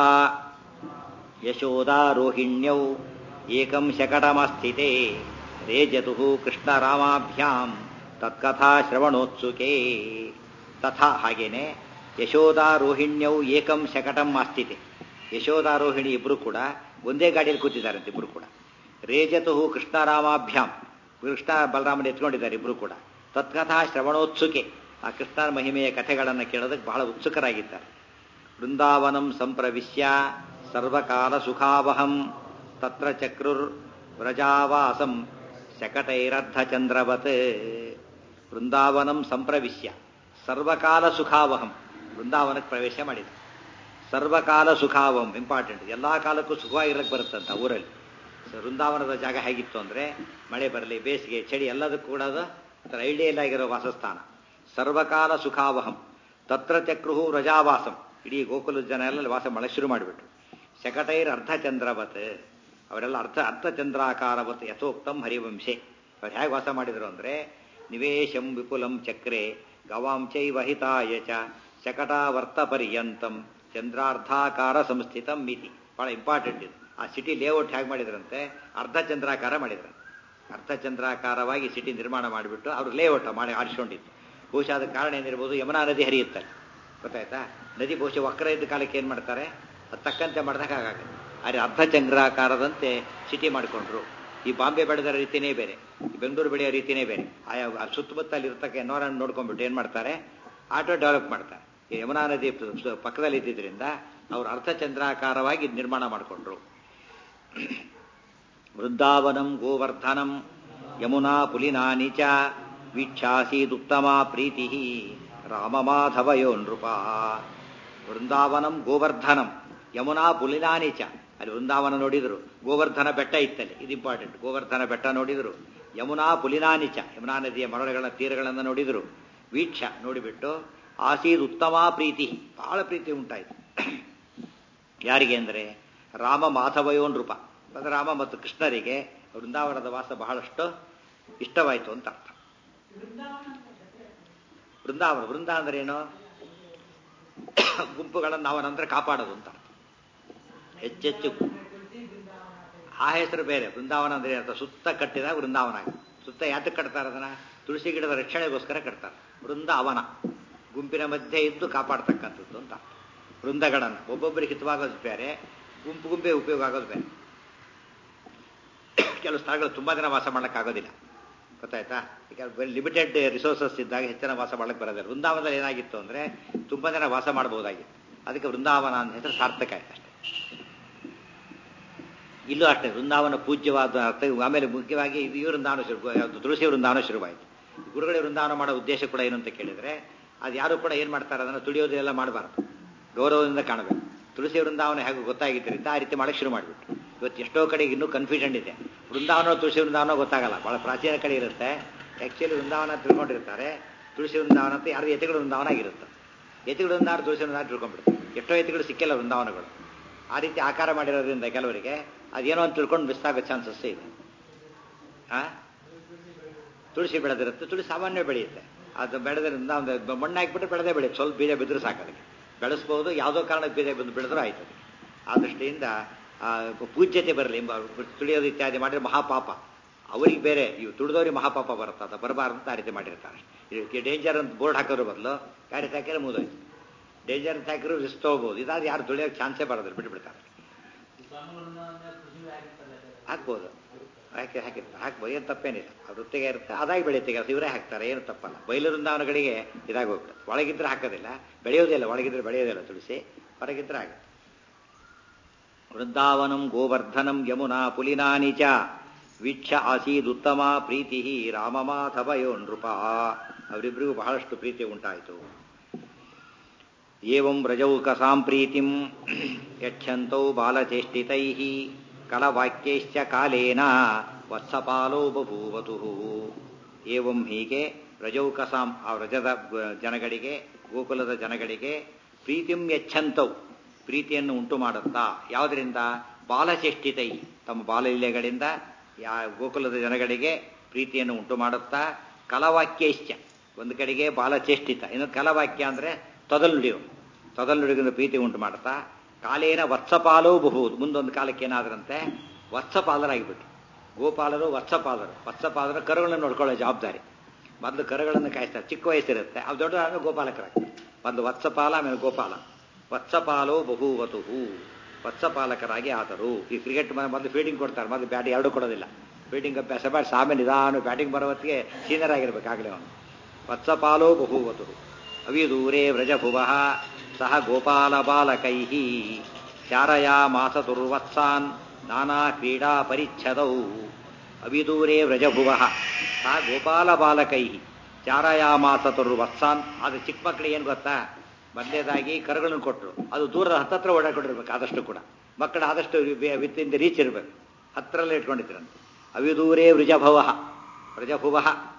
ಯಶೋದಾರೋಹಿಣ್ಯೌ ಏಕಂ ಶಕಟಮಸ್ಥಿತೆ ರೇಜತು ಕೃಷ್ಣರಾಮಾಭ್ಯಾಂ ತತ್ಕಥಾ ಶ್ರವಣೋತ್ಸುಕೆ ತಥಾ ಹಾಗೇನೆ ಯಶೋದಾರೋಹಿಣ್ಯೌ ಏಕಂ ಶಕಟಂ ಆಸ್ಥಿತೆ ಯಶೋದಾರೋಹಿಣಿ ಇಬ್ಬರು ಕೂಡ ಒಂದೇ ಗಾಡಿಯಲ್ಲಿ ಕೂತಿದ್ದಾರಂತೆ ಇಬ್ಬರು ಕೂಡ ರೇಜತು ಕೃಷ್ಣರಾಮಾಭ್ಯಾಂ ಕೃಷ್ಣ ಬಲರಾಮನ ಎತ್ಕೊಂಡಿದ್ದಾರೆ ಇಬ್ಬರು ಕೂಡ ತತ್ಕಥಾ ಶ್ರವಣೋತ್ಸುಕೆ ಆ ಕೃಷ್ಣನ ಮಹಿಮೆಯ ಕಥೆಗಳನ್ನು ಕೇಳೋದಕ್ಕೆ ಬಹಳ ಉತ್ಸುಕರಾಗಿದ್ದಾರೆ ವೃಂದಾವನಂ ಸಂಪ್ರವಿಶ್ಯ ಸರ್ವಕಾಲ ಸುಖಾವಹಂ ತತ್ರ ಚಕ್ರುರ್ ವ್ರಜಾವಾಸಂ ಶಕಟೈರರ್ಧಚಂದ್ರವತ್ ವೃಂದಾವನಂ ಸಂಪ್ರವಿಶ್ಯ ಸರ್ವಕಾಲ ಸುಖಾವಹಂ ವೃಂದಾವನಕ್ಕೆ ಪ್ರವೇಶ ಮಾಡಿದ ಸರ್ವಕಾಲ ಸುಖಾವಹಂ ಇಂಪಾರ್ಟೆಂಟ್ ಎಲ್ಲ ಕಾಲಕ್ಕೂ ಸುಖವಾಗಿರಕ್ಕೆ ಬರುತ್ತಂತ ಊರಲ್ಲಿ ಸೊ ವೃಂದಾವನದ ಜಾಗ ಹೇಗಿತ್ತು ಅಂದರೆ ಮಳೆ ಬರಲಿ ಬೇಸಿಗೆ ಚಳಿ ಎಲ್ಲದಕ್ಕೂ ಕೂಡ ಅದು ಒಂಥರ ಐಡಿಯಲ್ ಆಗಿರೋ ವಾಸಸ್ಥಾನ ಸರ್ವಕಾಲ ಸುಖಾವಹಂ ತತ್ರ ಚಕ್ರುಹು ರಜಾವಾಸಂ ಇಡೀ ಗೋಕುಲ ಜನ ಎಲ್ಲ ವಾಸ ಮಾಡಕ್ಕೆ ಶುರು ಮಾಡಿಬಿಟ್ರು ಶಕಟೈರ್ ಅರ್ಧಚಂದ್ರವತ್ ಅವರೆಲ್ಲ ಅರ್ಧ ಅರ್ಧಚಂದ್ರಾಕಾರವತ್ ಯಥೋಕ್ತಂ ಹರಿವಂಶೆ ಅವ್ರು ಹೇಗೆ ವಾಸ ಮಾಡಿದರು ಅಂದರೆ ನಿವೇಶಂ ವಿಪುಲಂ ಚಕ್ರೆ ಗವಾಂಚೈವ ಹಿತಾಯ ಚ ಶಕಟಾವರ್ತ ಪರ್ಯಂತಂ ಚಂದ್ರಾರ್ಧಾಕಾರ ಸಂಸ್ಥಿತಂ ಮಿತಿ ಬಹಳ ಇಂಪಾರ್ಟೆಂಟ್ ಇದು ಆ ಸಿಟಿ ಲೇಔಟ್ ಹೇಗೆ ಮಾಡಿದ್ರಂತೆ ಅರ್ಧ ಚಂದ್ರಾಕಾರ ಮಾಡಿದ್ರು ಅರ್ಧ ಚಂದ್ರಾಕಾರವಾಗಿ ಸಿಟಿ ನಿರ್ಮಾಣ ಮಾಡಿಬಿಟ್ಟು ಅವರು ಲೇಔಟ್ ಮಾಡಿ ಆರಿಸ್ಕೊಂಡಿದ್ದು ಬಹುಶಃ ಅದಕ್ಕೆ ಕಾರಣ ಏನಿರ್ಬೋದು ಯಮುನಾ ನದಿ ಹರಿಯುತ್ತಲ್ಲ ಗೊತ್ತಾಯ್ತಾ ನದಿ ಬಹುಶಃ ವಕ್ರ ಇದ್ದ ಕಾಲಕ್ಕೆ ಏನು ಮಾಡ್ತಾರೆ ಅದು ತಕ್ಕಂತೆ ಮಾಡಿದಾಗ ಹಾಗಾಗುತ್ತೆ ಆದರೆ ಅರ್ಧ ಚಂದ್ರಾಕಾರದಂತೆ ಸಿಟಿ ಮಾಡಿಕೊಂಡ್ರು ಈ ಬಾಂಬೆ ಬೆಳೆದ ರೀತಿನೇ ಬೇರೆ ಈ ಬೆಂಗಳೂರು ಬೆಳೆಯೋ ರೀತಿನೇ ಬೇರೆ ಆಯಾ ಆ ಸುತ್ತಮುತ್ತಲ್ಲಿ ಇರ್ತಕ್ಕ ಎನ್ವರನ್ ನೋಡ್ಕೊಂಡ್ಬಿಟ್ಟು ಏನು ಮಾಡ್ತಾರೆ ಆಟೋ ಡೆವಲಪ್ ಮಾಡ್ತಾರೆ ಈ ಯಮುನಾ ನದಿ ಪಕ್ಕದಲ್ಲಿ ಇದ್ದಿದ್ದರಿಂದ ಅವರು ಅರ್ಧಚಂದ್ರಾಕಾರವಾಗಿ ನಿರ್ಮಾಣ ಮಾಡಿಕೊಂಡ್ರು ವೃಂದಾವನಂ ಗೋವರ್ಧನಂ ಯಮುನಾ ಪುಲಿನಾನಿ ಚ ವೀಕ್ಷಾಸೀದುತ್ತಮ ಪ್ರೀತಿ ರಾಮಮಾಧವಯೋ ನೃಪ ವೃಂದಾವನಂ ಗೋವರ್ಧನಂ ಯಮುನಾ ಪುಲಿನಾನಿ ಚ ಅಲ್ಲಿ ವೃಂದಾವನ ನೋಡಿದರು ಗೋವರ್ಧನ ಬೆಟ್ಟ ಇತ್ತಲ್ಲಿ ಇದು ಇಂಪಾರ್ಟೆಂಟ್ ಗೋವರ್ಧನ ಬೆಟ್ಟ ನೋಡಿದರು ಯಮುನಾ ಪುಲಿನಾನಿ ಚ ಯಮುನಾ ನದಿಯ ಮರಳುಗಳ ತೀರಗಳನ್ನು ನೋಡಿದರು ವೀಕ್ಷ ನೋಡಿಬಿಟ್ಟು ಆಸೀದ್ ಉತ್ತಮ ಪ್ರೀತಿ ಬಹಳ ಪ್ರೀತಿ ಉಂಟಾಯಿತು ಯಾರಿಗೆ ಅಂದರೆ ರಾಮ ಮಾಧವಯೋ ನೃಪ ರಾಮ ಮತ್ತು ಕೃಷ್ಣರಿಗೆ ವೃಂದಾವನದ ವಾಸ ಬಹಳಷ್ಟು ಇಷ್ಟವಾಯಿತು ಅಂತ ಅರ್ಥ ವೃಂದಾವನ ವೃಂದ ಅಂದ್ರೆ ಏನು ಗುಂಪುಗಳನ್ನು ನಾವು ನಂತರ ಕಾಪಾಡೋದು ಅಂತ ಅರ್ಥ ಹೆಚ್ಚೆಚ್ಚು ಆ ಹೆಸರು ಬೇರೆ ವೃಂದಾವನ ಅಂದ್ರೆ ಅರ್ಥ ಸುತ್ತ ಕಟ್ಟಿದಾಗ ವೃಂದಾವನ ಆಗುತ್ತೆ ಸುತ್ತ ಯಾತಕ್ಕೆ ಕಟ್ತಾರೆ ಅದನ್ನ ತುಳಸಿ ಗಿಡದ ರಕ್ಷಣೆಗೋಸ್ಕರ ಕಟ್ತಾರೆ ವೃಂದಾವನ ಗುಂಪಿನ ಮಧ್ಯೆ ಇದ್ದು ಕಾಪಾಡ್ತಕ್ಕಂಥದ್ದು ಅಂತ ವೃಂದಗಳನ್ನು ಒಬ್ಬೊಬ್ಬರಿಗೆ ಹಿತವಾಗೋದು ಬೇರೆ ಗುಂಪು ಗುಂಪೆ ಉಪಯೋಗ ಆಗೋದು ಬೇರೆ ಕೆಲವು ಸ್ಥಳಗಳು ತುಂಬ ದಿನ ವಾಸ ಮಾಡೋಕ್ಕಾಗೋದಿಲ್ಲ ಗೊತ್ತಾಯ್ತಾ ಈಗ ಲಿಮಿಟೆಡ್ ರಿಸೋರ್ಸಸ್ ಇದ್ದಾಗ ಹೆಚ್ಚಿನ ವಾಸ ಮಾಡಕ್ಕೆ ಬರೋದಿಲ್ಲ ವೃಂದಾವನದಲ್ಲಿ ಏನಾಗಿತ್ತು ಅಂದರೆ ತುಂಬ ಜನ ವಾಸ ಮಾಡಬಹುದಾಗಿತ್ತು ಅದಕ್ಕೆ ವೃಂದಾವನ ಅಂತ ಹೆಸರು ಸಾರ್ಥಕ ಆಯ್ತು ಅಷ್ಟೇ ಇಲ್ಲೂ ಅಷ್ಟೇ ವೃಂದಾವನ ಪೂಜ್ಯವಾದ ಅರ್ಥ ಆಮೇಲೆ ಮುಖ್ಯವಾಗಿ ಇದು ಈ ವೃಂದಾವನ ಶುರು ಯಾವುದು ತುಳಸಿ ವೃಂದಾವನ ಶುರುವಾಯಿತು ಗುರುಗಳ ವೃಂದಾವನ ಮಾಡೋ ಉದ್ದೇಶ ಕೂಡ ಏನು ಅಂತ ಕೇಳಿದರೆ ಅದು ಯಾರು ಕೂಡ ಏನು ಮಾಡ್ತಾರೆ ಅದನ್ನು ತುಳಿಯೋದು ಎಲ್ಲ ಮಾಡಬಾರ್ದು ಗೌರವದಿಂದ ಕಾಣಬೇಕು ತುಳಸಿ ವೃಂದಾವನ ಹೇಗೆ ಗೊತ್ತಾಗಿದ್ದರಿಂದ ಆ ರೀತಿ ಮಾಡಕ್ಕೆ ಶುರು ಮಾಡಿಬಿಟ್ಟು ಇವತ್ತು ಎಷ್ಟೋ ಕಡೆಗೆ ಇನ್ನೂ ಕನ್ಫ್ಯೂಷನ್ ಇದೆ ವೃಂದಾವನ ತುಳಸಿ ವೃಂದಾವನ ಗೊತ್ತಾಗಲ್ಲ ಭಾಳ ಪ್ರಾಚೀನ ಕಡೆ ಇರುತ್ತೆ ಆ್ಯಕ್ಚುಲಿ ವೃಂದಾವನ ತಿಳ್ಕೊಂಡಿರ್ತಾರೆ ತುಳಸಿ ವೃಂದಾವನ ಅಂತ ಯಾರು ಎತಿಗಳು ವೃಂದಾವನ ಆಗಿರುತ್ತೆ ಎತಿಗಳು ವೃಂದಾವನ ತುಳಸಿ ವೃಂದಾವನ ತಿಳ್ಕೊಂಡ್ಬಿಡ್ತಾರೆ ಎಷ್ಟೋ ಎತಿಗಳು ಸಿಕ್ಕಿಲ್ಲ ವೃಂದಾವನಗಳು ಆ ರೀತಿ ಆಕಾರ ಮಾಡಿರೋದ್ರಿಂದ ಕೆಲವರಿಗೆ ಅದೇನೋ ಅಂತ ತಿಳ್ಕೊಂಡು ಮಿಸ್ ಆಗೋ ಚಾನ್ಸಸ್ ಇದೆ ಆ ತುಳಸಿ ಬೆಳೆದಿರುತ್ತೆ ತುಳಸಿ ಸಾಮಾನ್ಯ ಬೆಳೆಯುತ್ತೆ ಅದು ಬೆಳೆದ್ರಿಂದ ಒಂದು ಮಣ್ಣು ಹಾಕಿಬಿಟ್ಟು ಬೆಳೆದೇ ಬೆಳೆಯುತ್ತೆ ಸ್ವಲ್ಪ ಬೀಜ ಬಿದ್ದರೂ ಸಾಕದಕ್ಕೆ ಬೆಳೆಸ್ಬೋದು ಯಾವುದೋ ಕಾರಣಕ್ಕೆ ಬೀಜ ಬಂದು ಬೆಳೆದ್ರೂ ಆಯ್ತು ಆ ದೃಷ್ಟಿಯಿಂದ ಪೂಜ್ಯತೆ ಬರಲಿ ಎಂಬ ತುಳಿಯೋದು ಇತ್ಯಾದಿ ಮಾಡಿದ್ರೆ ಮಹಾಪಾಪ ಅವರಿಗೆ ಬೇರೆ ಇವು ತುಳಿದವ್ರಿಗೆ ಮಹಾಪಾಪ ಬರುತ್ತೆ ಅದು ಬರಬಾರ್ದು ಅಂತ ಆ ರೀತಿ ಮಾಡಿರ್ತಾರೆ ಇದಕ್ಕೆ ಡೇಂಜರ್ ಅಂತ ಬೋರ್ಡ್ ಹಾಕೋದ್ರ ಬದಲು ಗಾಡಿ ಹಾಕಿದ್ರೆ ಮುಗಿದೋಯ್ತು ಡೇಂಜರ್ ಅಂತ ಹಾಕಿದ್ರು ರಿಸ್ಕ್ ತೊಗೋಬೋದು ಇದಾದ್ರೆ ಯಾರು ತುಳಿಯೋಕೆ ಚಾನ್ಸೇ ಬರೋದಿಲ್ಲ ಬಿಟ್ಬಿಡ್ತಾರೆ ಹಾಕ್ಬೋದು ಹಾಕಿ ಹಾಕಿರ್ತಾರೆ ಹಾಕ್ಬೋದು ಏನು ತಪ್ಪೇನಿಲ್ಲ ಅದು ವೃತ್ತಿಗೆ ಇರುತ್ತೆ ಅದಾಗಿ ಬೆಳೆಯುತ್ತೆ ಕೆಲಸ ಇವರೇ ಹಾಕ್ತಾರೆ ಏನು ತಪ್ಪಲ್ಲ ಬಯಲು ವೃಂದಾವನಗಳಿಗೆ ಇದಾಗಿ ಹೋಗ್ತದೆ ಒಳಗಿದ್ರೆ ಹಾಕೋದಿಲ್ಲ ಬೆಳೆಯೋದಿಲ್ಲ ಒಳಗಿದ್ರೆ ಬೆಳೆಯೋದಿಲ್ಲ ತುಳಸಿ ಹೊರಗಿದ್ರೆ ಆಗುತ್ತೆ ವೃಂದಾವನಂ ಗೋವರ್ಧನಂ ಯಮುನಾ ಪುಲಿನಾನಿ ಚ ವೀಕ್ಷ ಆಸೀದುತ್ತಮ ಪ್ರೀತಿ ರಾಮಮಾಧವಯೋ ನೃಪ ಅವರಿಬ್ಬರಿಗೂ ಬಹಳಷ್ಟು ಪ್ರೀತಿ ಉಂಟಾಯಿತು ಏವಂ ವ್ರಜೌಕಸಾಂ ಪ್ರೀತಿಂ ಯಕ್ಷಂತೌ ಬಾಲಚೇಷ್ಟಿತೈ ಕಲವಾಕ್ಯೈಶ್ಚ ಕಾಲೇನ ವತ್ಸಪಾಲೋ ಬಭೂವತು ಏವಂ ಹೀಗೆ ವ್ರಜೌಕಸಾಂ ಆ ವ್ರಜದ ಜನಗಳಿಗೆ ಗೋಕುಲದ ಜನಗಳಿಗೆ ಪ್ರೀತಿಂ ಯಚ್ಛಂತೌ ಪ್ರೀತಿಯನ್ನು ಉಂಟು ಮಾಡುತ್ತಾ ಯಾವುದರಿಂದ ಬಾಲಚೇಷ್ಟಿತೈ ತಮ್ಮ ಬಾಲಲ್ಯಗಳಿಂದ ಯಾ ಗೋಕುಲದ ಜನಗಳಿಗೆ ಪ್ರೀತಿಯನ್ನು ಉಂಟು ಮಾಡುತ್ತಾ ಕಲವಾಕ್ಯೈಶ್ಚ ಒಂದು ಕಡೆಗೆ ಬಾಲಚೇಷ್ಟಿತ ಇನ್ನು ಕಲವಾಕ್ಯ ಅಂದರೆ ತೊದಲುಡಿಯು ತೊದಲುಡಿಗಿಂದ ಪ್ರೀತಿ ಉಂಟು ಮಾಡುತ್ತಾ ಕಾಲೇನ ವತ್ಸಪಾಲೋ ಬಹುವುದು ಮುಂದೊಂದು ಕಾಲಕ್ಕೆ ಏನಾದ್ರಂತೆ ವತ್ಸಪಾಲರಾಗಿಬಿಟ್ರು ಗೋಪಾಲರು ವತ್ಸಪಾಲರು ವತ್ಸಪಾಲರು ಕರುಗಳನ್ನು ನೋಡ್ಕೊಳ್ಳೋ ಜವಾಬ್ದಾರಿ ಮೊದಲು ಕರುಗಳನ್ನು ಕಾಯಿಸ್ತಾರೆ ಚಿಕ್ಕ ವಯಸ್ಸಿರುತ್ತೆ ಅದು ದೊಡ್ಡ ಆಮೇಲೆ ಗೋಪಾಲಕರಾಗ್ತಾರೆ ಒಂದು ವತ್ಸಪಾಲ ಆಮೇಲೆ ಗೋಪಾಲ ವತ್ಸಪಾಲೋ ಬಹುವತುಹು ವತ್ಸಪಾಲಕರಾಗಿ ಆದರು ಈ ಕ್ರಿಕೆಟ್ ಮೊದಲು ಫೀಲ್ಡಿಂಗ್ ಕೊಡ್ತಾರೆ ಮೊದಲು ಬ್ಯಾಟ್ ಎರಡು ಕೊಡೋದಿಲ್ಲ ಫೀಲ್ಡಿಂಗ್ ಅಭ್ಯಾಸ ಮಾಡಿ ಆಮೇಲೆ ನಿಧಾನ ಬ್ಯಾಟಿಂಗ್ ಬರೋ ಹೊತ್ತಿಗೆ ಸೀನಿಯರ್ ಆಗಿರ್ಬೇಕಾಗಲೇ ಅವನು ವತ್ಸಪಾಲೋ ಬಹುವತು ಅವಿದೂರೇ ವ್ರಜಭುವ ಸಹ ಗೋಪಾಲ ಬಾಲಕೈ ಚಾರಯಾ ಮಾಸತುರ್ವತ್ಸಾನ್ ನಾನಾ ಕ್ರೀಡಾ ಪರಿಚ್ಛದೌ ಅವಿದೂರೇ ವ್ರಜಭುವ ಸಹ ಗೋಪಾಲ ಬಾಲಕೈ ಚಾರಯಾಮಾಸತುರ್ವತ್ಸಾನ್ ಅದು ಚಿಕ್ಕ ಮಕ್ಕಳಿಗೆ ಏನು ಗೊತ್ತಾ ಮೊದಲೇದಾಗಿ ಕರುಗಳನ್ನು ಕೊಟ್ಟರು ಅದು ದೂರದ ಹತ್ತತ್ರ ಓಡಾಡ್ಕೊಂಡಿರ್ಬೇಕು ಆದಷ್ಟು ಕೂಡ ಮಕ್ಕಳು ಆದಷ್ಟು ವಿತ್ ಇನ್ ದ ರೀಚ್ ಇರಬೇಕು ಹತ್ತಿರಲ್ಲೇ ಇಟ್ಕೊಂಡಿದ್ರಂತೆ ಅವಿದೂರೇ ವೃಜಭವ ವೃಜಭುವ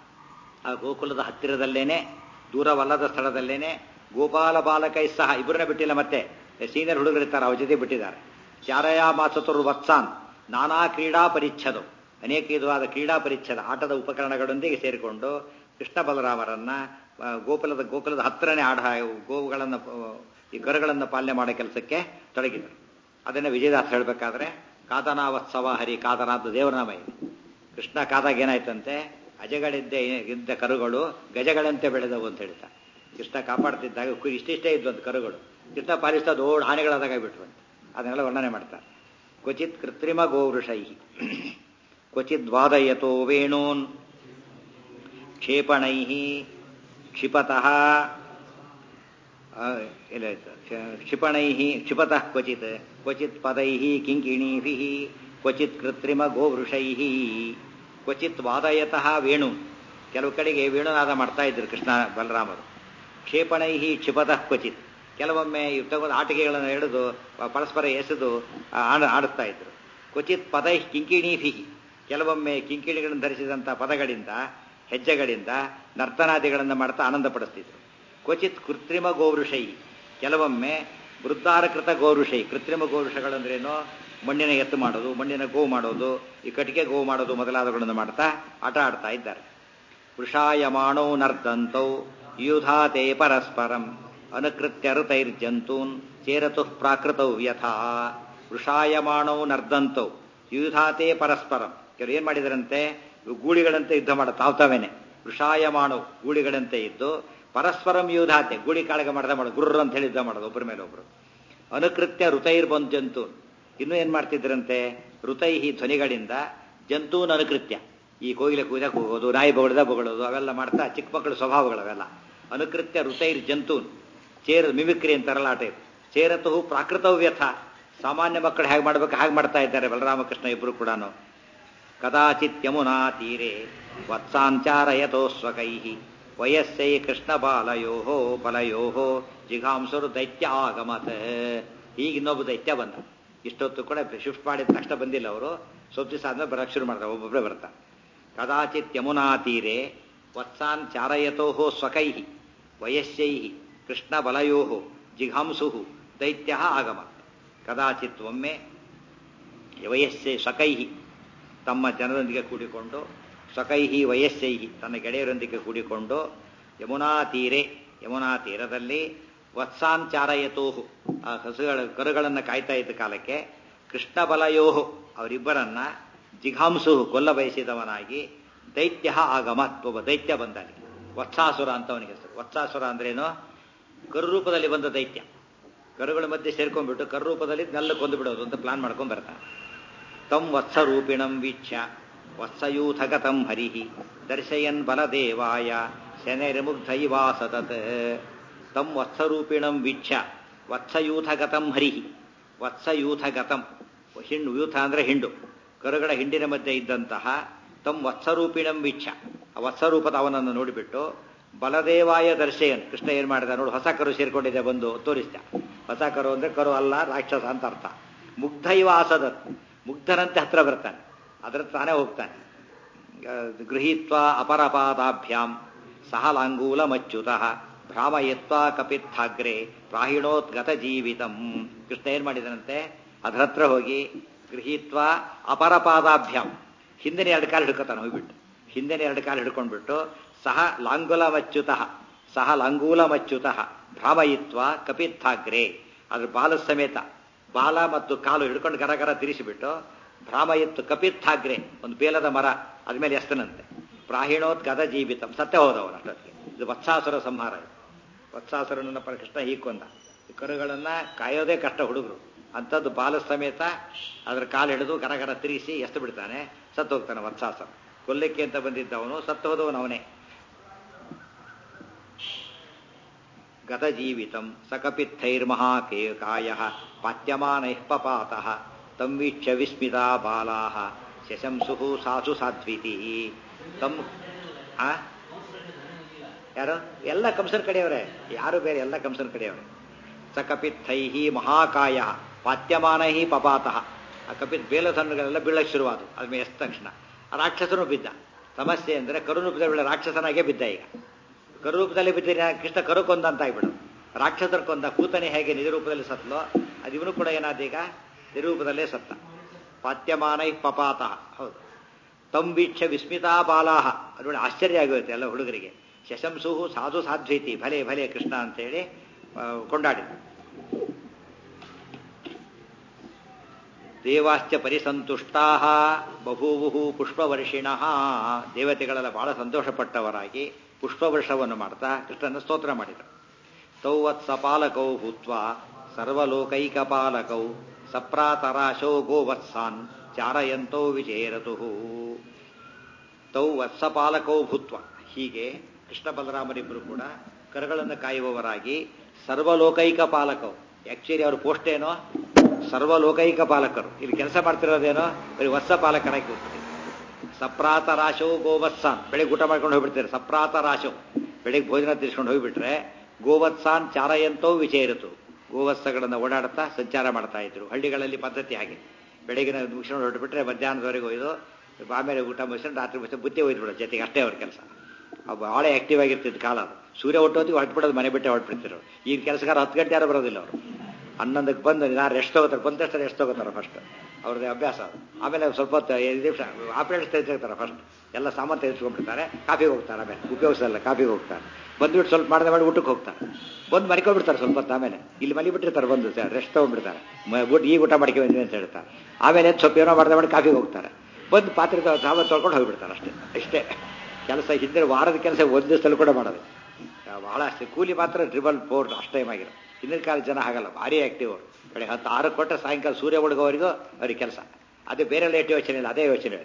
ಆ ಗೋಕುಲದ ಹತ್ತಿರದಲ್ಲೇನೆ ದೂರವಲ್ಲದ ಸ್ಥಳದಲ್ಲೇನೆ ಗೋಪಾಲ ಬಾಲಕೈ ಸಹ ಇಬ್ಬರನ್ನ ಬಿಟ್ಟಿಲ್ಲ ಮತ್ತೆ ಸೀನಿಯರ್ ಹುಡುಗರಿರ್ತಾರೆ ಅವ್ರ ಜೊತೆ ಬಿಟ್ಟಿದ್ದಾರೆ ಚಾರಯಾ ಮಾಸತುರ್ ವತ್ಸಾನ್ ನಾನಾ ಕ್ರೀಡಾ ಪರಿಚ್ಛದ ಅನೇಕ ವಿಧವಾದ ಕ್ರೀಡಾ ಪರಿಚ್ಛದ ಆಟದ ಉಪಕರಣಗಳೊಂದಿಗೆ ಸೇರಿಕೊಂಡು ಕೃಷ್ಣ ಬಲರಾಮರನ್ನ ಗೋಕುಲದ ಗೋಕುಲದ ಹತ್ತಿರನೇ ಆಡ ಗೋವುಗಳನ್ನು ಈ ಕರುಗಳನ್ನು ಪಾಲನೆ ಮಾಡೋ ಕೆಲಸಕ್ಕೆ ತೊಡಗಿದರು ಅದನ್ನೇ ವಿಜಯದಾಸ್ ಹೇಳಬೇಕಾದ್ರೆ ಕಾದನಾವತ್ಸವ ಹರಿ ಕಾದನ ಅಂತ ದೇವರನಾಮ ಇದೆ ಕೃಷ್ಣ ಕಾದಾಗ ಏನಾಯ್ತಂತೆ ಅಜಗಳಿದ್ದ ಇದ್ದ ಕರುಗಳು ಗಜಗಳಂತೆ ಬೆಳೆದವು ಅಂತ ಹೇಳ್ತಾ ಕೃಷ್ಣ ಕಾಪಾಡ್ತಿದ್ದಾಗ ಇಷ್ಟಿಷ್ಟೇ ಇದ್ವಂತ ಕರುಗಳು ಕೃಷ್ಣ ಪಾಲಿಸ್ತಾ ದೊಡ್ಡ ಆನೆಗಳಾದಾಗ ಬಿಟ್ವಂತೆ ಅದನ್ನೆಲ್ಲ ವರ್ಣನೆ ಮಾಡ್ತಾರೆ ಕ್ವಚಿತ್ ಕೃತ್ರಿಮ ಗೋವೃಷೈ ಕ್ವಚಿತ್ ವಾದಯತೋ ವೇಣೂನ್ ಕ್ಷೇಪಣೈ ಕ್ಷಿಪತಃ ಕ್ಷಿಪಣೈ ಕ್ಷಿಪತಃ ಕ್ವಚಿತ್ ಕ್ವಚಿತ್ ಪದೈ ಕಿಂಕಿಣೀಭಿ ಕ್ವಚಿತ್ ಕೃತ್ರಿಮ ಗೋವೃಷೈ ಕ್ವಚಿತ್ ವಾದಯತಃ ವೇಣು ಕೆಲವು ಕಡೆಗೆ ವೇಣುನಾದ ಮಾಡ್ತಾ ಇದ್ರು ಕೃಷ್ಣ ಬಲರಾಮರು ಕ್ಷೇಪಣೈ ಕ್ಷಿಪತಃ ಕ್ವಚಿತ್ ಕೆಲವೊಮ್ಮೆ ತಗೊಂಡು ಆಟಿಕೆಗಳನ್ನು ಹಿಡಿದು ಪರಸ್ಪರ ಎಸೆದು ಆಡಿಸ್ತಾ ಇದ್ರು ಕ್ವಚಿತ್ ಪದೈ ಕಿಂಕಿಣೀಭಿ ಕೆಲವೊಮ್ಮೆ ಕಿಂಕಿಣಿಗಳನ್ನು ಧರಿಸಿದಂಥ ಪದಗಳಿಂದ ಹೆಜ್ಜೆಗಳಿಂದ ನರ್ತನಾದಿಗಳನ್ನು ಮಾಡ್ತಾ ಆನಂದ ಪಡಿಸ್ತಿದ್ರು ಕ್ವಚಿತ್ ಕೃತ್ರಿಮ ಗೋವೃಷೈ ಕೆಲವೊಮ್ಮೆ ವೃದ್ಧಾರಕೃತ ಗೋವೃಷೈ ಕೃತ್ರಿಮ ಗೋವೃಷಗಳಂದ್ರೇನು ಮಣ್ಣಿನ ಎತ್ತು ಮಾಡೋದು ಮಣ್ಣಿನ ಗೋವು ಮಾಡೋದು ಈ ಕಟ್ಟಿಗೆ ಗೋವು ಮಾಡೋದು ಮೊದಲಾದವುಗಳನ್ನು ಮಾಡ್ತಾ ಆಟ ಆಡ್ತಾ ಇದ್ದಾರೆ ವೃಷಾಯಮಾಣೌ ನರ್ದಂತೌ ಯೂಧಾತೆ ಪರಸ್ಪರಂ ಅನುಕೃತ್ಯ ಋತೈರ್ಜಂತೂನ್ ಚೇರತು ಪ್ರಾಕೃತೌ ಯಥಾ ವೃಷಾಯಮಾಣೌ ನರ್ದಂತೌ ಯೂಧಾತೆ ಪರಸ್ಪರಂ ಕೆಲವು ಏನ್ ಮಾಡಿದರಂತೆ ಗೂಳಿಗಳಂತೆ ಯುದ್ಧ ಮಾಡ ತಾವ್ತಾವೇನೆ ವೃಷಾಯಮಾಣವು ಗೂಳಿಗಳಂತೆ ಇದ್ದು ಪರಸ್ಪರಂ ಯೂಧಾತೆ ಗೂಳಿ ಕಾಳಗ ಮಾಡದ ಮಾಡ ಗುರ್ರ ಅಂತ ಹೇಳಿ ಯುದ್ಧ ಮಾಡೋದು ಒಬ್ಬರ ಮೇಲೆ ಒಬ್ರು ಅನುಕೃತ್ಯ ಋತೈರ್ ಬಂದ್ ಜಂತು ಇನ್ನೂ ಏನ್ ಮಾಡ್ತಿದ್ರಂತೆ ಋತೈಹಿ ಧ್ವನಿಗಳಿಂದ ಜಂತೂನ್ ಅನುಕೃತ್ಯ ಈ ಕೋಗಿಲೆ ಕೂದಕ್ಕೆ ಹೋಗೋದು ನಾಯಿ ಬಗಳದ ಬಗಳೋದು ಅವೆಲ್ಲ ಮಾಡ್ತಾ ಚಿಕ್ಕ ಮಕ್ಕಳ ಸ್ವಭಾವಗಳು ಅವೆಲ್ಲ ಅನುಕೃತ್ಯ ಋತೈರ್ ಜಂತೂನ್ ಚೇರ್ ಮಿಮಿಕ್ರಿ ಅಂತಾರಲ್ಲ ಆಟ ಇದು ಚೇರತು ಪ್ರಾಕೃತವ್ಯಥ ಸಾಮಾನ್ಯ ಮಕ್ಕಳು ಹೇಗೆ ಮಾಡ್ಬೇಕು ಹಾಗೆ ಮಾಡ್ತಾ ಇದ್ದಾರೆ ಬಲರಾಮಕೃಷ್ಣ ಇಬ್ರು ಕೂಡ ಕದಾಚಿತ್ ಯಮುನಾ ತೀರೆ ವತ್ಸಾಂಚಾರಯತೋ ಸ್ವಕೈ ವಯಸ್ಸೈ ಕೃಷ್ಣ ಬಾಲಯೋ ಬಲಯೋ ಜಿಘಾಂಸರು ದೈತ್ಯ ಆಗಮತ್ ಈಗ ಇನ್ನೊಬ್ಬ ದೈತ್ಯ ಬಂದ ಇಷ್ಟೊತ್ತು ಕೂಡ ಶಿಫ್ಟ್ ಮಾಡಿದ ತಕ್ಷಣ ಬಂದಿಲ್ಲ ಅವರು ಸ್ವಲ್ಪ ದಿವಸ ಆದ್ಮೇಲೆ ಬರಕ್ಕೆ ಶುರು ಮಾಡ್ತಾರೆ ಒಬ್ಬೊಬ್ಬರೇ ಬರ್ತಾ ಕದಾಚಿತ್ ಯಮುನಾ ತೀರೆ ವತ್ಸಾನ್ ಚಾರಯತೋ ಸ್ವಕೈ ವಯಸ್ಸೈ ಕೃಷ್ಣ ಬಲಯೋ ಜಿಘಾಂಸು ದೈತ್ಯ ಆಗಮತ್ ಕದಾಚಿತ್ ಒಮ್ಮೆ ವಯಸ್ಸೆ ಸ್ವಕೈ ತಮ್ಮ ಜನರೊಂದಿಗೆ ಕೂಡಿಕೊಂಡು ಸ್ವಕೈಹಿ ವಯಸ್ಸೈಹಿ ತನ್ನ ಗೆಳೆಯರೊಂದಿಗೆ ಕೂಡಿಕೊಂಡು ಯಮುನಾ ತೀರೆ ಯಮುನಾ ತೀರದಲ್ಲಿ ವತ್ಸಾಂಚಾರಯತೋಹು ಆ ಹಸುಗಳ ಕರುಗಳನ್ನು ಕಾಯ್ತಾ ಇದ್ದ ಕಾಲಕ್ಕೆ ಕೃಷ್ಣ ಬಲಯೋಹು ಅವರಿಬ್ಬರನ್ನ ಜಿಘಾಂಸು ಕೊಲ್ಲ ಬಯಸಿದವನಾಗಿ ದೈತ್ಯ ಆಗಮತ್ ಒಬ್ಬ ದೈತ್ಯ ಬಂದಾನೆ ವತ್ಸಾಸುರ ಅಂತ ಅವನಿಗೆ ಹೆಸರು ವತ್ಸಾಸುರ ಅಂದ್ರೇನು ಕರುರೂಪದಲ್ಲಿ ಬಂದ ದೈತ್ಯ ಕರುಗಳ ಮಧ್ಯೆ ಸೇರ್ಕೊಂಡ್ಬಿಟ್ಟು ಕರುರೂಪದಲ್ಲಿ ನೆಲ್ಲ ಕೊಂದು ಬಿಡೋದು ಅಂತ ಪ್ಲಾನ್ ಮಾಡ್ಕೊಂಡ್ ಬರ್ತಾನೆ ತಂ ವತ್ಸರೂಪಿಣಂ ವೀಕ್ಷ್ಯ ವತ್ಸಯೂಥಗತಂ ಹರಿ ದರ್ಶಯನ್ ಬಲದೇವಾಯ ಶನೈರ್ಮುಗ್ಧೈವಾ ಸತತ್ ತಂ ವತ್ಸರೂಪಿಣಂ ವೀಕ್ಷ್ಯ ವತ್ಸಯೂಥಗತಂ ಹರಿ ವತ್ಸಯೂಥಗತಂ ಹಿಂಡು ಯೂಥ ಅಂದ್ರೆ ಹಿಂಡು ಕರುಗಳ ಹಿಂಡಿನ ಮಧ್ಯೆ ಇದ್ದಂತಹ ತಂ ವತ್ಸರೂಪಿಣಂ ವೀಕ್ಷ ಆ ವತ್ಸರೂಪದ ಅವನನ್ನು ನೋಡಿಬಿಟ್ಟು ಬಲದೇವಾಯ ದರ್ಶಯನ್ ಕೃಷ್ಣ ಏನ್ ಮಾಡಿದ ನೋಡು ಹೊಸ ಕರು ಸೇರ್ಕೊಂಡಿದೆ ಬಂದು ತೋರಿಸ್ದ ಹೊಸ ಕರು ಅಂದ್ರೆ ಕರು ಅಲ್ಲ ರಾಕ್ಷಸ ಅಂತ ಅರ್ಥ ಮುಗ್ಧೈವ ಆಸದತ್ ಮುಗ್ಧನಂತೆ ಹತ್ರ ಬರ್ತಾನೆ ಅದರ ತಾನೇ ಹೋಗ್ತಾನೆ ಗೃಹೀತ್ವ ಅಪರಪಾದಾಭ್ಯಾಂ ಸಹ ಲಾಂಗೂಲಮಚ್ಯುತಃ ಭ್ರಾಮಯತ್ವ ಕಪಿತ್ಥಾಗ್ರೆ ಪ್ರಾಹಿಣೋದ್ಗತ ಜೀವಿತಂ ಕೃಷ್ಣ ಏನ್ ಮಾಡಿದನಂತೆ ಅದ್ರ ಹತ್ರ ಹೋಗಿ ಗೃಹೀತ್ವ ಅಪರಪಾದಾಭ್ಯಾಂ ಹಿಂದಿನ ಎರಡು ಕಾಲು ಹಿಡ್ಕೊತಾನೆ ಹೋಗ್ಬಿಟ್ಟು ಹಿಂದಿನ ಎರಡು ಕಾಲು ಹಿಡ್ಕೊಂಡ್ಬಿಟ್ಟು ಸಹ ಲಾಂಗುಲಮಚ್ಯುತಃ ಸಹ ಲಾಂಗೂಲಮಚ್ಯುತಃ ಭ್ರಾಮಯಿತ್ವ ಕಪಿತ್ಥಾಗ್ರೆ ಅದ್ರ ಬಾಲ ಸಮೇತ ಬಾಲ ಮತ್ತು ಕಾಲು ಹಿಡ್ಕೊಂಡು ಗರಗರ ತಿರುಗಿಸಿಬಿಟ್ಟು ಭ್ರಾಮಯಿತ್ತು ಕಪಿತ್ಥಾಗ್ರೆ ಒಂದು ಬೇಲದ ಮರ ಅದ್ಮೇಲೆ ಎಸ್ತನಂತೆ ಪ್ರಾಹಿಣೋತ್ ಗದ ಜೀವಿತಂ ಸತ್ಯ ಹೋದವನು ಅಷ್ಟೊತ್ತಿಗೆ ಇದು ವತ್ಸಾಸುರ ಸಂಹಾರ ಇದು ವತ್ಸಾಸುರನನ್ನ ಪರ ಕೃಷ್ಣ ಹೀಕೊಂದ ಈ ಕರುಗಳನ್ನ ಕಾಯೋದೇ ಕಷ್ಟ ಹುಡುಗರು ಅಂಥದ್ದು ಬಾಲ ಸಮೇತ ಅದ್ರ ಕಾಲು ಹಿಡಿದು ಗರಗರ ತಿರುಗಿಸಿ ಎಸ್ತು ಬಿಡ್ತಾನೆ ಸತ್ತು ಹೋಗ್ತಾನೆ ವತ್ಸಾಸುರ ಕೊಲ್ಲಿಕ್ಕೆ ಅಂತ ಬಂದಿದ್ದವನು ಸತ್ತು ಹೋದವನು ಅವನೇ ಗತಜೀವಿತಂ ಸಕಪಿತ್ಥೈರ್ಮಹಾಕೇ ಕಾಯ ಪಾತ್ಯಮಾನೈಃ ಪಪಾತಃ ತಂ ವೀಕ್ಷ್ಯ ವಿಸ್ಮಿತಾ ಬಾಲಾ ಶಶಂಸು ಸಾಸು ಸಾಧ್ವಿತಿ ತಂ ಆ ಯಾರು ಎಲ್ಲ ಕಂಸನ ಕಡೆಯವರೇ ಯಾರು ಬೇರೆ ಎಲ್ಲ ಕಂಸನ ಕಡೆಯವರೇ ಸಕಪಿತ್ಥೈ ಮಹಾಕಾಯ ಪಾತ್ಯಮಾನೈ ಪಪಾತಃ ಆ ಕಪಿತ್ ಬೇಲಸನ್ನುಗಳೆಲ್ಲ ಬೀಳಕ್ಕೆ ಶುರುವಾದವು ಅದ್ಮೇಲೆ ಎಷ್ಟ ತಕ್ಷಣ ಆ ರಾಕ್ಷಸನು ಬಿದ್ದ ಸಮಸ್ಯೆ ಅಂದರೆ ಕರುರೂಪದಲ್ಲಿ ಬೀಳ ರಾಕ್ಷಸನಾಗೇ ಬಿದ್ದ ಈಗ ಕರುರೂಪದಲ್ಲಿ ಬಿದ್ದರೆ ಕೃಷ್ಣ ಕರು ಕೊಂದ ಅಂತ ಆಗ್ಬಿಡು ರಾಕ್ಷಸರು ಕೊಂದ ಕೂತನೆ ಹೇಗೆ ನಿಜ ರೂಪದಲ್ಲಿ ಸತ್ಲೋ ಅದು ಇವನು ಕೂಡ ಏನಾದ ಈಗ ನಿರೂಪದಲ್ಲೇ ಸತ್ತ ಪಾತ್ಯಮಾನೈ ಪಪಾತಃ ಹೌದು ತಂ ವೀಕ್ಷ ವಿಸ್ಮಿತಾ ಬಾಲಾಹ ನೋಡಿ ಆಶ್ಚರ್ಯ ಆಗುತ್ತೆ ಎಲ್ಲ ಹುಡುಗರಿಗೆ ಶಶಂಸುಹು ಸಾಧು ಸಾಧ್ವೈತಿ ಭಲೆ ಭಲೆ ಕೃಷ್ಣ ಅಂತೇಳಿ ಕೊಂಡಾಡಿದ್ರು ದೇವಾಶ್ಚ ಪರಿಸಂತುಷ್ಟಾ ಬಭೂವು ಪುಷ್ಪವರ್ಷಿಣ ದೇವತೆಗಳೆಲ್ಲ ಬಹಳ ಸಂತೋಷಪಟ್ಟವರಾಗಿ ಪುಷ್ಪವರ್ಷವನ್ನು ಮಾಡ್ತಾ ಕೃಷ್ಣನ ಸ್ತೋತ್ರ ಮಾಡಿದರು ತೌ ವತ್ಸಪಾಲಕೌ ಭೂತ್ವ ಸರ್ವಲೋಕೈಕಪಾಲಕೌ ಸಪ್ರಾತರಾಶೋ ಗೋವತ್ಸಾನ್ ಚಾರಯಂತೋ ವಿಜೇರತು ತೌ ವತ್ಸಪಾಲಕೌ ಭೂತ್ವ ಹೀಗೆ ಕೃಷ್ಣ ಬಲರಾಮರಿಬ್ಬರು ಕೂಡ ಕರುಗಳನ್ನು ಕಾಯುವವರಾಗಿ ಸರ್ವಲೋಕೈಕ ಪಾಲಕವು ಆಕ್ಚುಲಿ ಅವ್ರ ಪೋಸ್ಟ್ ಏನೋ ಸರ್ವಲೋಕೈಕ ಪಾಲಕರು ಇಲ್ಲಿ ಕೆಲಸ ಮಾಡ್ತಿರೋದೇನೋ ಬರೀ ವತ್ಸ ಪಾಲಕರಾಗಿ ಕೂತ್ಬಿಟ್ಟಿದೆ ಸಪ್ರಾತ ರಾಶೋ ಗೋವತ್ಸಾನ್ ಬೆಳಿಗ್ಗೆ ಊಟ ಮಾಡ್ಕೊಂಡು ಹೋಗ್ಬಿಡ್ತಾರೆ ಸಪ್ರಾತ ರಾಶೋ ಬೆಳಿಗ್ಗೆ ಭೋಜನ ತಿರ್ಸ್ಕೊಂಡು ಹೋಗ್ಬಿಟ್ರೆ ಗೋವತ್ಸಾನ್ ಚಾರಯಂತೋ ವಿಚೇರಿತು ಗೋವತ್ಸಗಳನ್ನು ಓಡಾಡ್ತಾ ಸಂಚಾರ ಮಾಡ್ತಾ ಇದ್ರು ಹಳ್ಳಿಗಳಲ್ಲಿ ಪದ್ಧತಿ ಹಾಗೆ ಬೆಳಗ್ಗೆ ಮುಗಿಸ್ಕೊಂಡು ಹೊರಟ್ಬಿಟ್ರೆ ಮಧ್ಯಾಹ್ನದವರೆಗೆ ಒಯ್ದು ಆಮೇಲೆ ಊಟ ಮುಗಿಸ್ಕೊಂಡು ರಾತ್ರಿ ಮುಗಿಸ್ಕೊಂಡು ಬುತ್ತಿ ಒಯ್ದುಬಿಡೋದು ಜೊತೆಗೆ ಅಷ್ಟೇ ಅವ್ರ ಕೆಲಸ ಭಾಳ ಆಕ್ಟಿವ್ ಆಗಿರ್ತಿದ್ದು ಕಾಲ ಅದು ಸೂರ್ಯ ಹೊಟ್ಟೋತಿಗೆ ಹೊರಟ್ಬಿಡೋದು ಮನೆ ಬಿಟ್ಟೆ ಹೊರಟ್ಬಿಡ್ತಿರೋ ಈಗ ಕೆಲಸಗಾರ ಹತ್ತು ಗಂಟೆ ಯಾರು ಬರೋದಿಲ್ಲ ಅವರು ಹನ್ನೊಂದಕ್ಕೆ ಬಂದು ನಾನು ರೆಸ್ಟ್ ತಗೋತಾರೆ ಬಂದ ತಕ್ಷಣ ರೆಸ್ಟ್ ತಗೋತಾರೆ ಫಸ್ಟ್ ಅವ್ರದ್ದು ಅಭ್ಯಾಸ ಅದು ಆಮೇಲೆ ಸ್ವಲ್ಪ ಹೊತ್ತು ಐದು ನಿಮಿಷ ಆಪರೇಟರ್ಸ್ ತೆಗೆದಿರ್ತಾರೆ ಫಸ್ಟ್ ಎಲ್ಲ ಸಾಮಾನು ತೆಗೆಸ್ಕೊಂಡ್ಬಿಡ್ತಾರೆ ಕಾಫಿಗೆ ಹೋಗ್ತಾರೆ ಆಮೇಲೆ ಉಪಯೋಗಿಸಲ್ಲ ಕಾಫಿಗೆ ಹೋಗ್ತಾರೆ ಬಂದ್ಬಿಟ್ಟು ಸ್ವಲ್ಪ ಮಾಡಿದೆ ಮಾಡಿ ಊಟಕ್ಕೆ ಹೋಗ್ತಾರೆ ಬಂದು ಮರಿಕೊಂಡ್ಬಿಡ್ತಾರೆ ಸ್ವಲ್ಪ ಹೊತ್ತು ಆಮೇಲೆ ಇಲ್ಲಿ ಮಲಿ ಬಿಟ್ಟಿರ್ತಾರೆ ಬಂದು ಸರ್ ರೆಸ್ಟ್ ತೊಗೊಂಡ್ಬಿಡ್ತಾರೆ ಊಟ ಈಗ ಊಟ ಮಾಡ್ಕೊಂಡ್ಬಂದ್ವಿ ಅಂತ ಹೇಳ್ತಾರೆ ಆಮೇಲೆ ಸ್ವಲ್ಪ ಏನೋ ಮಾಡಿದೆ ಮಾಡಿ ಕಾಫಿಗೆ ಹೋಗ್ತಾರೆ ಬಂದು ಪಾತ್ರೆ ಸಾಮಾನು ತೊಳ್ಕೊಂಡು ಹೋಗ್ಬಿಡ್ತಾರೆ ಅಷ್ಟೇ ಅಷ್ಟೇ ಕೆಲಸ ಹಿಂದಿನ ವಾರದ ಕೆಲಸ ಒಂದು ದಿವಸದಲ್ಲಿ ಕೂಡ ಮಾಡೋದು ಬಹಳ ಅಷ್ಟೇ ಕೂಲಿ ಮಾತ್ರ ಟ್ರಿಬಲ್ ಫೋರ್ ಅಷ್ಟು ಟೈಮ್ ಆಗಿರೋ ಹಿಂದಿನ ಕಾಲ ಜನ ಆಗಲ್ಲ ಭಾರಿ ಆಕ್ಟಿವ್ ಅವರು ಬೆಳಗ್ಗೆ ಹತ್ತು ಆರು ಕೊಟ್ಟರೆ ಸಾಯಂಕಾಲ ಸೂರ್ಯ ಹುಡುಗವರೆಗೂ ಅವ್ರಿಗೆ ಕೆಲಸ ಅದೇ ಬೇರೆ ಲೇಟ್ ಯೋಚನೆ ಇಲ್ಲ ಅದೇ ಯೋಚನೆ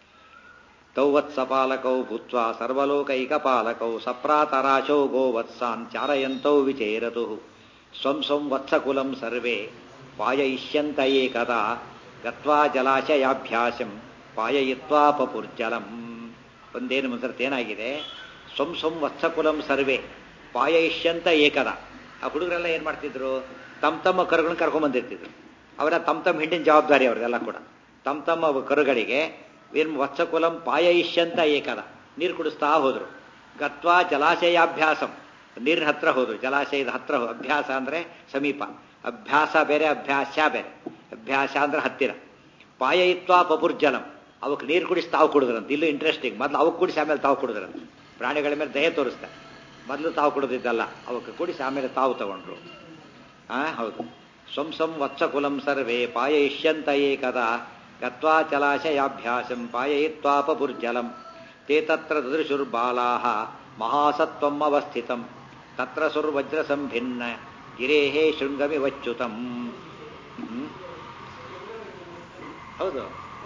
ತೌವತ್ಸಪಾಲಕೌ ಭೂತ್ವ ಸರ್ವಲೋಕೈಕಪಾಲಕೌ ಸಪ್ರಾತರಾಶೋ ಗೋವತ್ಸಾನ್ ಚಾರಯಂತೌ ವಿಚೇರತು ಸ್ವಂ ಸ್ವಂ ವತ್ಸಕುಲಂ ಸರ್ವೇ ಪಾಯಯಿಷ್ಯಂತ ಏಕದಾ ಗತ್ವಾ ಜಲಾಶಯಾಭ್ಯಾಸಂ ಪಾಯಯಿತ್ವಾ ಪಪುರ್ಜಲಂ ಒಂದೇನು ಮಂತ್ರತೆ ಏನಾಗಿದೆ ಸ್ವಂ ಸ್ವಂ ವತ್ಸಕುಲಂ ಸರ್ವೇ ಪಾಯಯಿಷ್ಯಂತ ಏಕದ ಆ ಹುಡುಗರೆಲ್ಲ ಏನು ಮಾಡ್ತಿದ್ರು ತಮ್ಮ ತಮ್ಮ ಕರುಗಳನ್ನ ಕರ್ಕೊಂಬಂದಿರ್ತಿದ್ರು ಅವರ ತಮ್ಮ ತಮ್ಮ ಹಿಂಡಿನ ಜವಾಬ್ದಾರಿ ಅವ್ರದೆಲ್ಲ ಕೂಡ ತಮ್ಮ ತಮ್ಮ ಕರುಗಳಿಗೆ ಏನು ವತ್ಸಕುಲಂ ಪಾಯಯಿಷ್ಯಂತ ಏಕದ ನೀರು ಕುಡಿಸ್ತಾ ಹೋದ್ರು ಗತ್ವಾ ಜಲಾಶಯಾಭ್ಯಾಸಂ ನೀರಿನ ಹತ್ರ ಹೋದ್ರು ಜಲಾಶಯದ ಹತ್ರ ಅಭ್ಯಾಸ ಅಂದ್ರೆ ಸಮೀಪ ಅಭ್ಯಾಸ ಬೇರೆ ಅಭ್ಯಾಸ ಬೇರೆ ಅಭ್ಯಾಸ ಅಂದ್ರೆ ಹತ್ತಿರ ಪಾಯಯಿತ್ವಾ ಪಪುರ್ಜಲಂ ಅವಕ್ಕೆ ನೀರು ಕುಡಿಸಿ ತಾವು ಕುಡಿದ್ರಂತ ಇಲ್ಲೂ ಇಂಟ್ರೆಸ್ಟಿಂಗ್ ಮೊದಲು ಅವಕ್ಕೆ ಕುಡಿಸಿ ಆಮೇಲೆ ತಾವು ಕುಡಿದ್ರಂತ ಪ್ರಾಣಿಗಳ ಮೇಲೆ ದಯ ತೋರಿಸ್ತಾರೆ ಮೊದಲು ತಾವು ಕುಡಿದಿದ್ದಲ್ಲ ಅವಕ್ಕೆ ಕುಡಿಸಿ ಆಮೇಲೆ ತಾವು ತಗೊಂಡ್ರು ಆ ಹೌದು ಸ್ವಂ ಸ್ವಂ ವತ್ಸಕುಲಂ ಸರ್ವೇ ಪಾಯಯಿಷ್ಯಂತ ಏಕದ ಗತ್ವಾ ಜಲಾಶಯಾಭ್ಯಾಸಂ ಪಾಯಯಿತ್ವಾಪುರ್ಜಲಂ ತೇ ತತ್ರ ದದೃಶುರ್ಬಾಲಾ ಮಹಾಸತ್ವಂ ಅವಸ್ಥಿತಂ ತತ್ರ ಸುರ್ವಜ್ರ ಸಂಭಿನ್ನ ಗಿರೇಹೇ ಶೃಂಗಮಿ ವಚ್ಯುತಂ ಹೌದು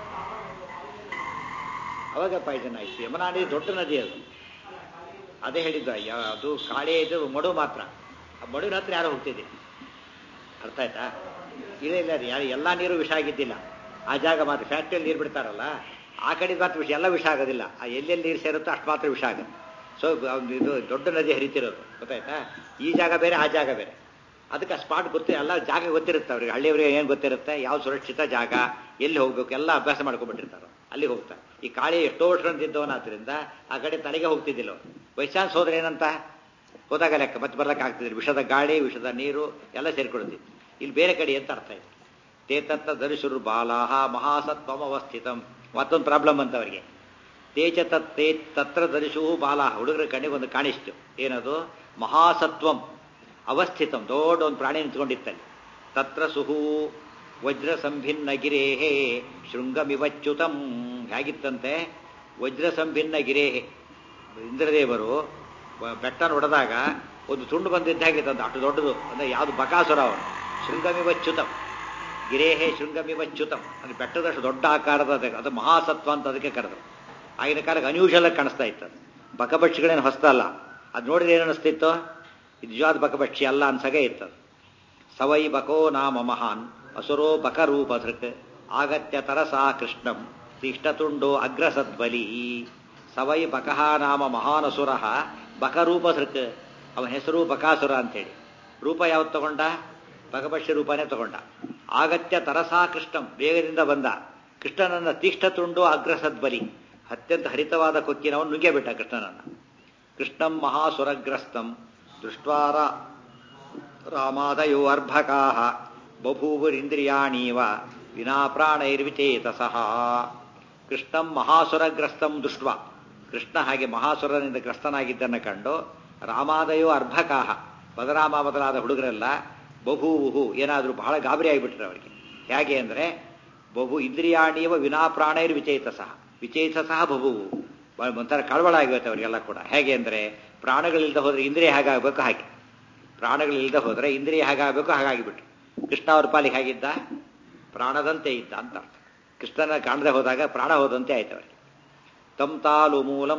ಅವಾಗ ಪಾಯ್ಸನ್ ಆಯಿತು ಯಮುನಾ ನದಿ ದೊಡ್ಡ ನದಿ ಅದು ಅದೇ ಹೇಳಿದ್ದು ಯಾ- ಅದು ಕಾಳೆ ಇದು ಮಡು ಮಾತ್ರ ಆ ಮಡುವಿನ ಹತ್ರ ಯಾರು ಹೋಗ್ತಿದ್ದೆ ಅರ್ಥ ಆಯ್ತಾ ಇಲ್ಲ ಇಲ್ಲ ರೀ ಯಾರು ಎಲ್ಲ ನೀರು ವಿಷ ಆಗಿದ್ದಿಲ್ಲ ಆ ಜಾಗ ಮಾತ್ರ ಫ್ಯಾಕ್ಟ್ರಿಯಲ್ಲಿ ನೀರು ಬಿಡ್ತಾರಲ್ಲ ಆ ಕಡೆ ಮಾತ್ರ ವಿಷ ಎಲ್ಲ ವಿಷ ಆಗೋದಿಲ್ಲ ಆ ಎಲ್ಲೆಲ್ಲಿ ನೀರು ಸೇರುತ್ತೋ ಅಷ್ಟು ಮಾತ್ರ ವಿಷ ಆಗುತ್ತೆ ಸೊ ಇದು ದೊಡ್ಡ ನದಿ ಹರಿತಿರೋದು ಗೊತ್ತಾಯ್ತಾ ಈ ಜಾಗ ಬೇರೆ ಆ ಜಾಗ ಬೇರೆ ಅದಕ್ಕೆ ಆ ಸ್ಪಾಟ್ ಗೊತ್ತಿ ಎಲ್ಲ ಜಾಗ ಗೊತ್ತಿರುತ್ತೆ ಅವ್ರಿಗೆ ಹಳ್ಳಿಯವರಿಗೆ ಏನು ಗೊತ್ತಿರುತ್ತೆ ಯಾವ ಸುರಕ್ಷಿತ ಜಾಗ ಎಲ್ಲಿ ಹೋಗ್ಬೇಕು ಎಲ್ಲ ಅಭ್ಯಾಸ ಮಾಡ್ಕೊಂಡ್ಬಿಟ್ಟಿರ್ತಾರೆ ಅಲ್ಲಿಗೆ ಹೋಗ್ತಾರೆ ಈ ಕಾಳಿ ಎಷ್ಟೋ ವರ್ಷದಿಂದ ಇದ್ದವನಾದ್ರಿಂದ ಆ ಕಡೆ ತಲೆಗೆ ಹೋಗ್ತಿದ್ದಿಲ್ಲ ಅವ್ರು ಬೈ ಚಾನ್ಸ್ ಹೋದ್ರೆ ಏನಂತ ಹೋದಾಗ ಲೆಕ್ಕ ಮತ್ತೆ ಬರ್ಲಕ್ಕೆ ಆಗ್ತಿದ್ರು ವಿಷದ ಗಾಳಿ ವಿಷದ ನೀರು ಎಲ್ಲ ಸೇರ್ಕೊಳ್ತಿತ್ತು ಇಲ್ಲಿ ಬೇರೆ ಕಡೆ ಅಂತ ಅರ್ಥ ಇದೆ ತೇತತ್ತ ಧರಿಸುರು ಬಾಲಾಹ ಮಹಾಸತ್ವಮ ಅವಸ್ಥಿತಂ ಮತ್ತೊಂದು ಪ್ರಾಬ್ಲಮ್ ಅಂತ ಅವರಿಗೆ ತೇಚ ತತ್ ತೇ ತತ್ರ ಧರಿಸು ಬಾಲಾಹ ಹುಡುಗರ ಕಣ್ಣಿಗೆ ಒಂದು ಕಾಣಿಸ್ತು ಏನದು ಮಹಾಸತ್ವಂ ಅವಸ್ಥಿತಂ ದೊಡ್ಡ ಒಂದು ಪ್ರಾಣಿ ನಿಂತ್ಕೊಂಡಿತ್ತಲ್ಲಿ ತತ್ರ ಸುಹು ವಜ್ರ ಸಂಭಿನ್ನ ಗಿರೇಹೇ ಶೃಂಗಮಿವಚ್ಯುತಂ ಹೇಗಿತ್ತಂತೆ ವಜ್ರ ಸಂಭಿನ್ನ ಗಿರೇಹೆ ಇಂದ್ರದೇವರು ಬ- ಬೆಟ್ಟ ಹೊಡೆದಾಗ ಒಂದು ತುಂಡು ಬಂದಿದ್ದ ಹಾಗಿತ್ತಂತ ಅಷ್ಟು ದೊಡ್ಡದು ಅಂದ್ರೆ ಯಾವುದು ಬಕಾಸುರ ಅವನು ಶೃಂಗಮಿವಚ್ಯುತಂ ಗಿರೇಹೇ ಶೃಂಗಮಿವಚ್ಯುತಂ ಅಂದ್ರೆ ಬೆಟ್ಟದಷ್ಟು ದೊಡ್ಡ ಆಕಾರದ ಅದು- ಅದು ಮಹಾಸತ್ವ ಅಂತ ಅದಕ್ಕೆ ಕರೆದು ಆಗಿನ ಕಾಲಕ್ಕೆ ಅನ್ಯೂಷಲ್ ಆಗಿ ಕಾಣಿಸ್ತಾ ಇತ್ತು ಅದು. ಬಕಪಕ್ಷಿಗಳೇನು ಹೊಸ್ತಲ್ಲ ಅದು ನೋಡಿದ್ರೆ ಏನು ಅನಿಸ್ತಿತ್ತು ಇದು ನಿಜವಾದ ಬಕಪಕ್ಷಿ ಅಲ್ಲ ಅನ್ಸಗೆ ಇತ್ತು ಅದು. ಸವೈ ಬಕೋ ನಾಮ ಮಹಾನ್ ಅಸುರೋ ಬಕರೂಪಧೃಕ್ ಆಗತ್ಯ ತರಸಾ ಕೃಷ್ಣಂ ತಿಷ್ಟತುಂಡೋ ಅಗ್ರಸದ್ಬಲಿ ಸವೈ ಬಕಃ ನಾಮ ಮಹಾನ್ ಅಸುರ ಬಕರೂಪಧೃಕ್ ಅವನ ಹೆಸರು ಬಕಾಸುರ ಅಂತೇಳಿ ರೂಪ ಯಾವ್ದು ತಗೊಂಡ ಬಕಪಕ್ಷಿ ರೂಪನೇ ತಗೊಂಡ ಆಗತ್ಯ ತರಸಾ ಕೃಷ್ಣಂ ಬೇಗದಿಂದ ಬಂದ ಕೃಷ್ಣನನ್ನ ತೀಕ್ಷ್ಣ ತುಂಡು ಅಗ್ರಸದ್ಬಲಿ ಅತ್ಯಂತ ಹರಿತವಾದ ಕೊಕ್ಕಿನವನು ನುಗ್ಗೆ ಬಿಟ್ಟ ಕೃಷ್ಣನನ್ನ ಕೃಷ್ಣಂ ಮಹಾಸುರಗ್ರಸ್ತಂ ದೃಷ್ಟ್ವಾರ ರಾಮಾದಯೋ ಅರ್ಭಕಾ ಬಭೂವರಿಂದ್ರಿಯಾಣೀವ ವಿನಾ ಪ್ರಾಣೈರ್ವಿಚೇತಸಃ ಕೃಷ್ಣಂ ಮಹಾಸುರಗ್ರಸ್ತಂ ದೃಷ್ಟ ಕೃಷ್ಣ ಹಾಗೆ ಮಹಾಸುರನಿಂದ ಗ್ರಸ್ತನಾಗಿದ್ದನ್ನು ಕಂಡು ರಾಮಾದಯೋ ಅರ್ಭಕಾಹ ಬದರಾಮ ಬದಲಾದ ಹುಡುಗರೆಲ್ಲ ಬಹುವು ಏನಾದರೂ ಬಹಳ ಗಾಬರಿ ಆಗಿಬಿಟ್ರೆ ಅವರಿಗೆ ಹೇಗೆ ಅಂದರೆ ಬಹು ಇಂದ್ರಿಯಾಣೀವ ವಿನಾ ಪ್ರಾಣೈರ್ ವಿಚೇತಸಃ ವಿಚೇತಸಃ ಬಹುವು ಒಂಥರ ಕಳವಳ ಆಗಿರುತ್ತೆ ಅವರಿಗೆಲ್ಲ ಕೂಡ ಹೇಗೆ ಅಂದರೆ ಪ್ರಾಣಗಳಿಲ್ಲದೆ ಹೋದರೆ ಇಂದ್ರಿಯ ಹೇಗಾಗಬೇಕು ಹಾಗೆ ಪ್ರಾಣಗಳಿಲ್ಲದೆ ಹೋದರೆ ಇಂದ್ರಿಯ ಹೇಗಾಗಬೇಕು ಹಾಗಾಗಿಬಿಟ್ರು ಕೃಷ್ಣ ಅವ್ರ ಪಾಲಿಗೆ ಹೇಗಿದ್ದ ಪ್ರಾಣದಂತೆ ಇದ್ದ ಅಂತ ಅರ್ಥ ಕೃಷ್ಣನ ಕಾಣದೆ ಹೋದಾಗ ಪ್ರಾಣ ಹೋದಂತೆ ಆಯ್ತು ಅವರಿಗೆ ತಂ ತಾಲು ಮೂಲಂ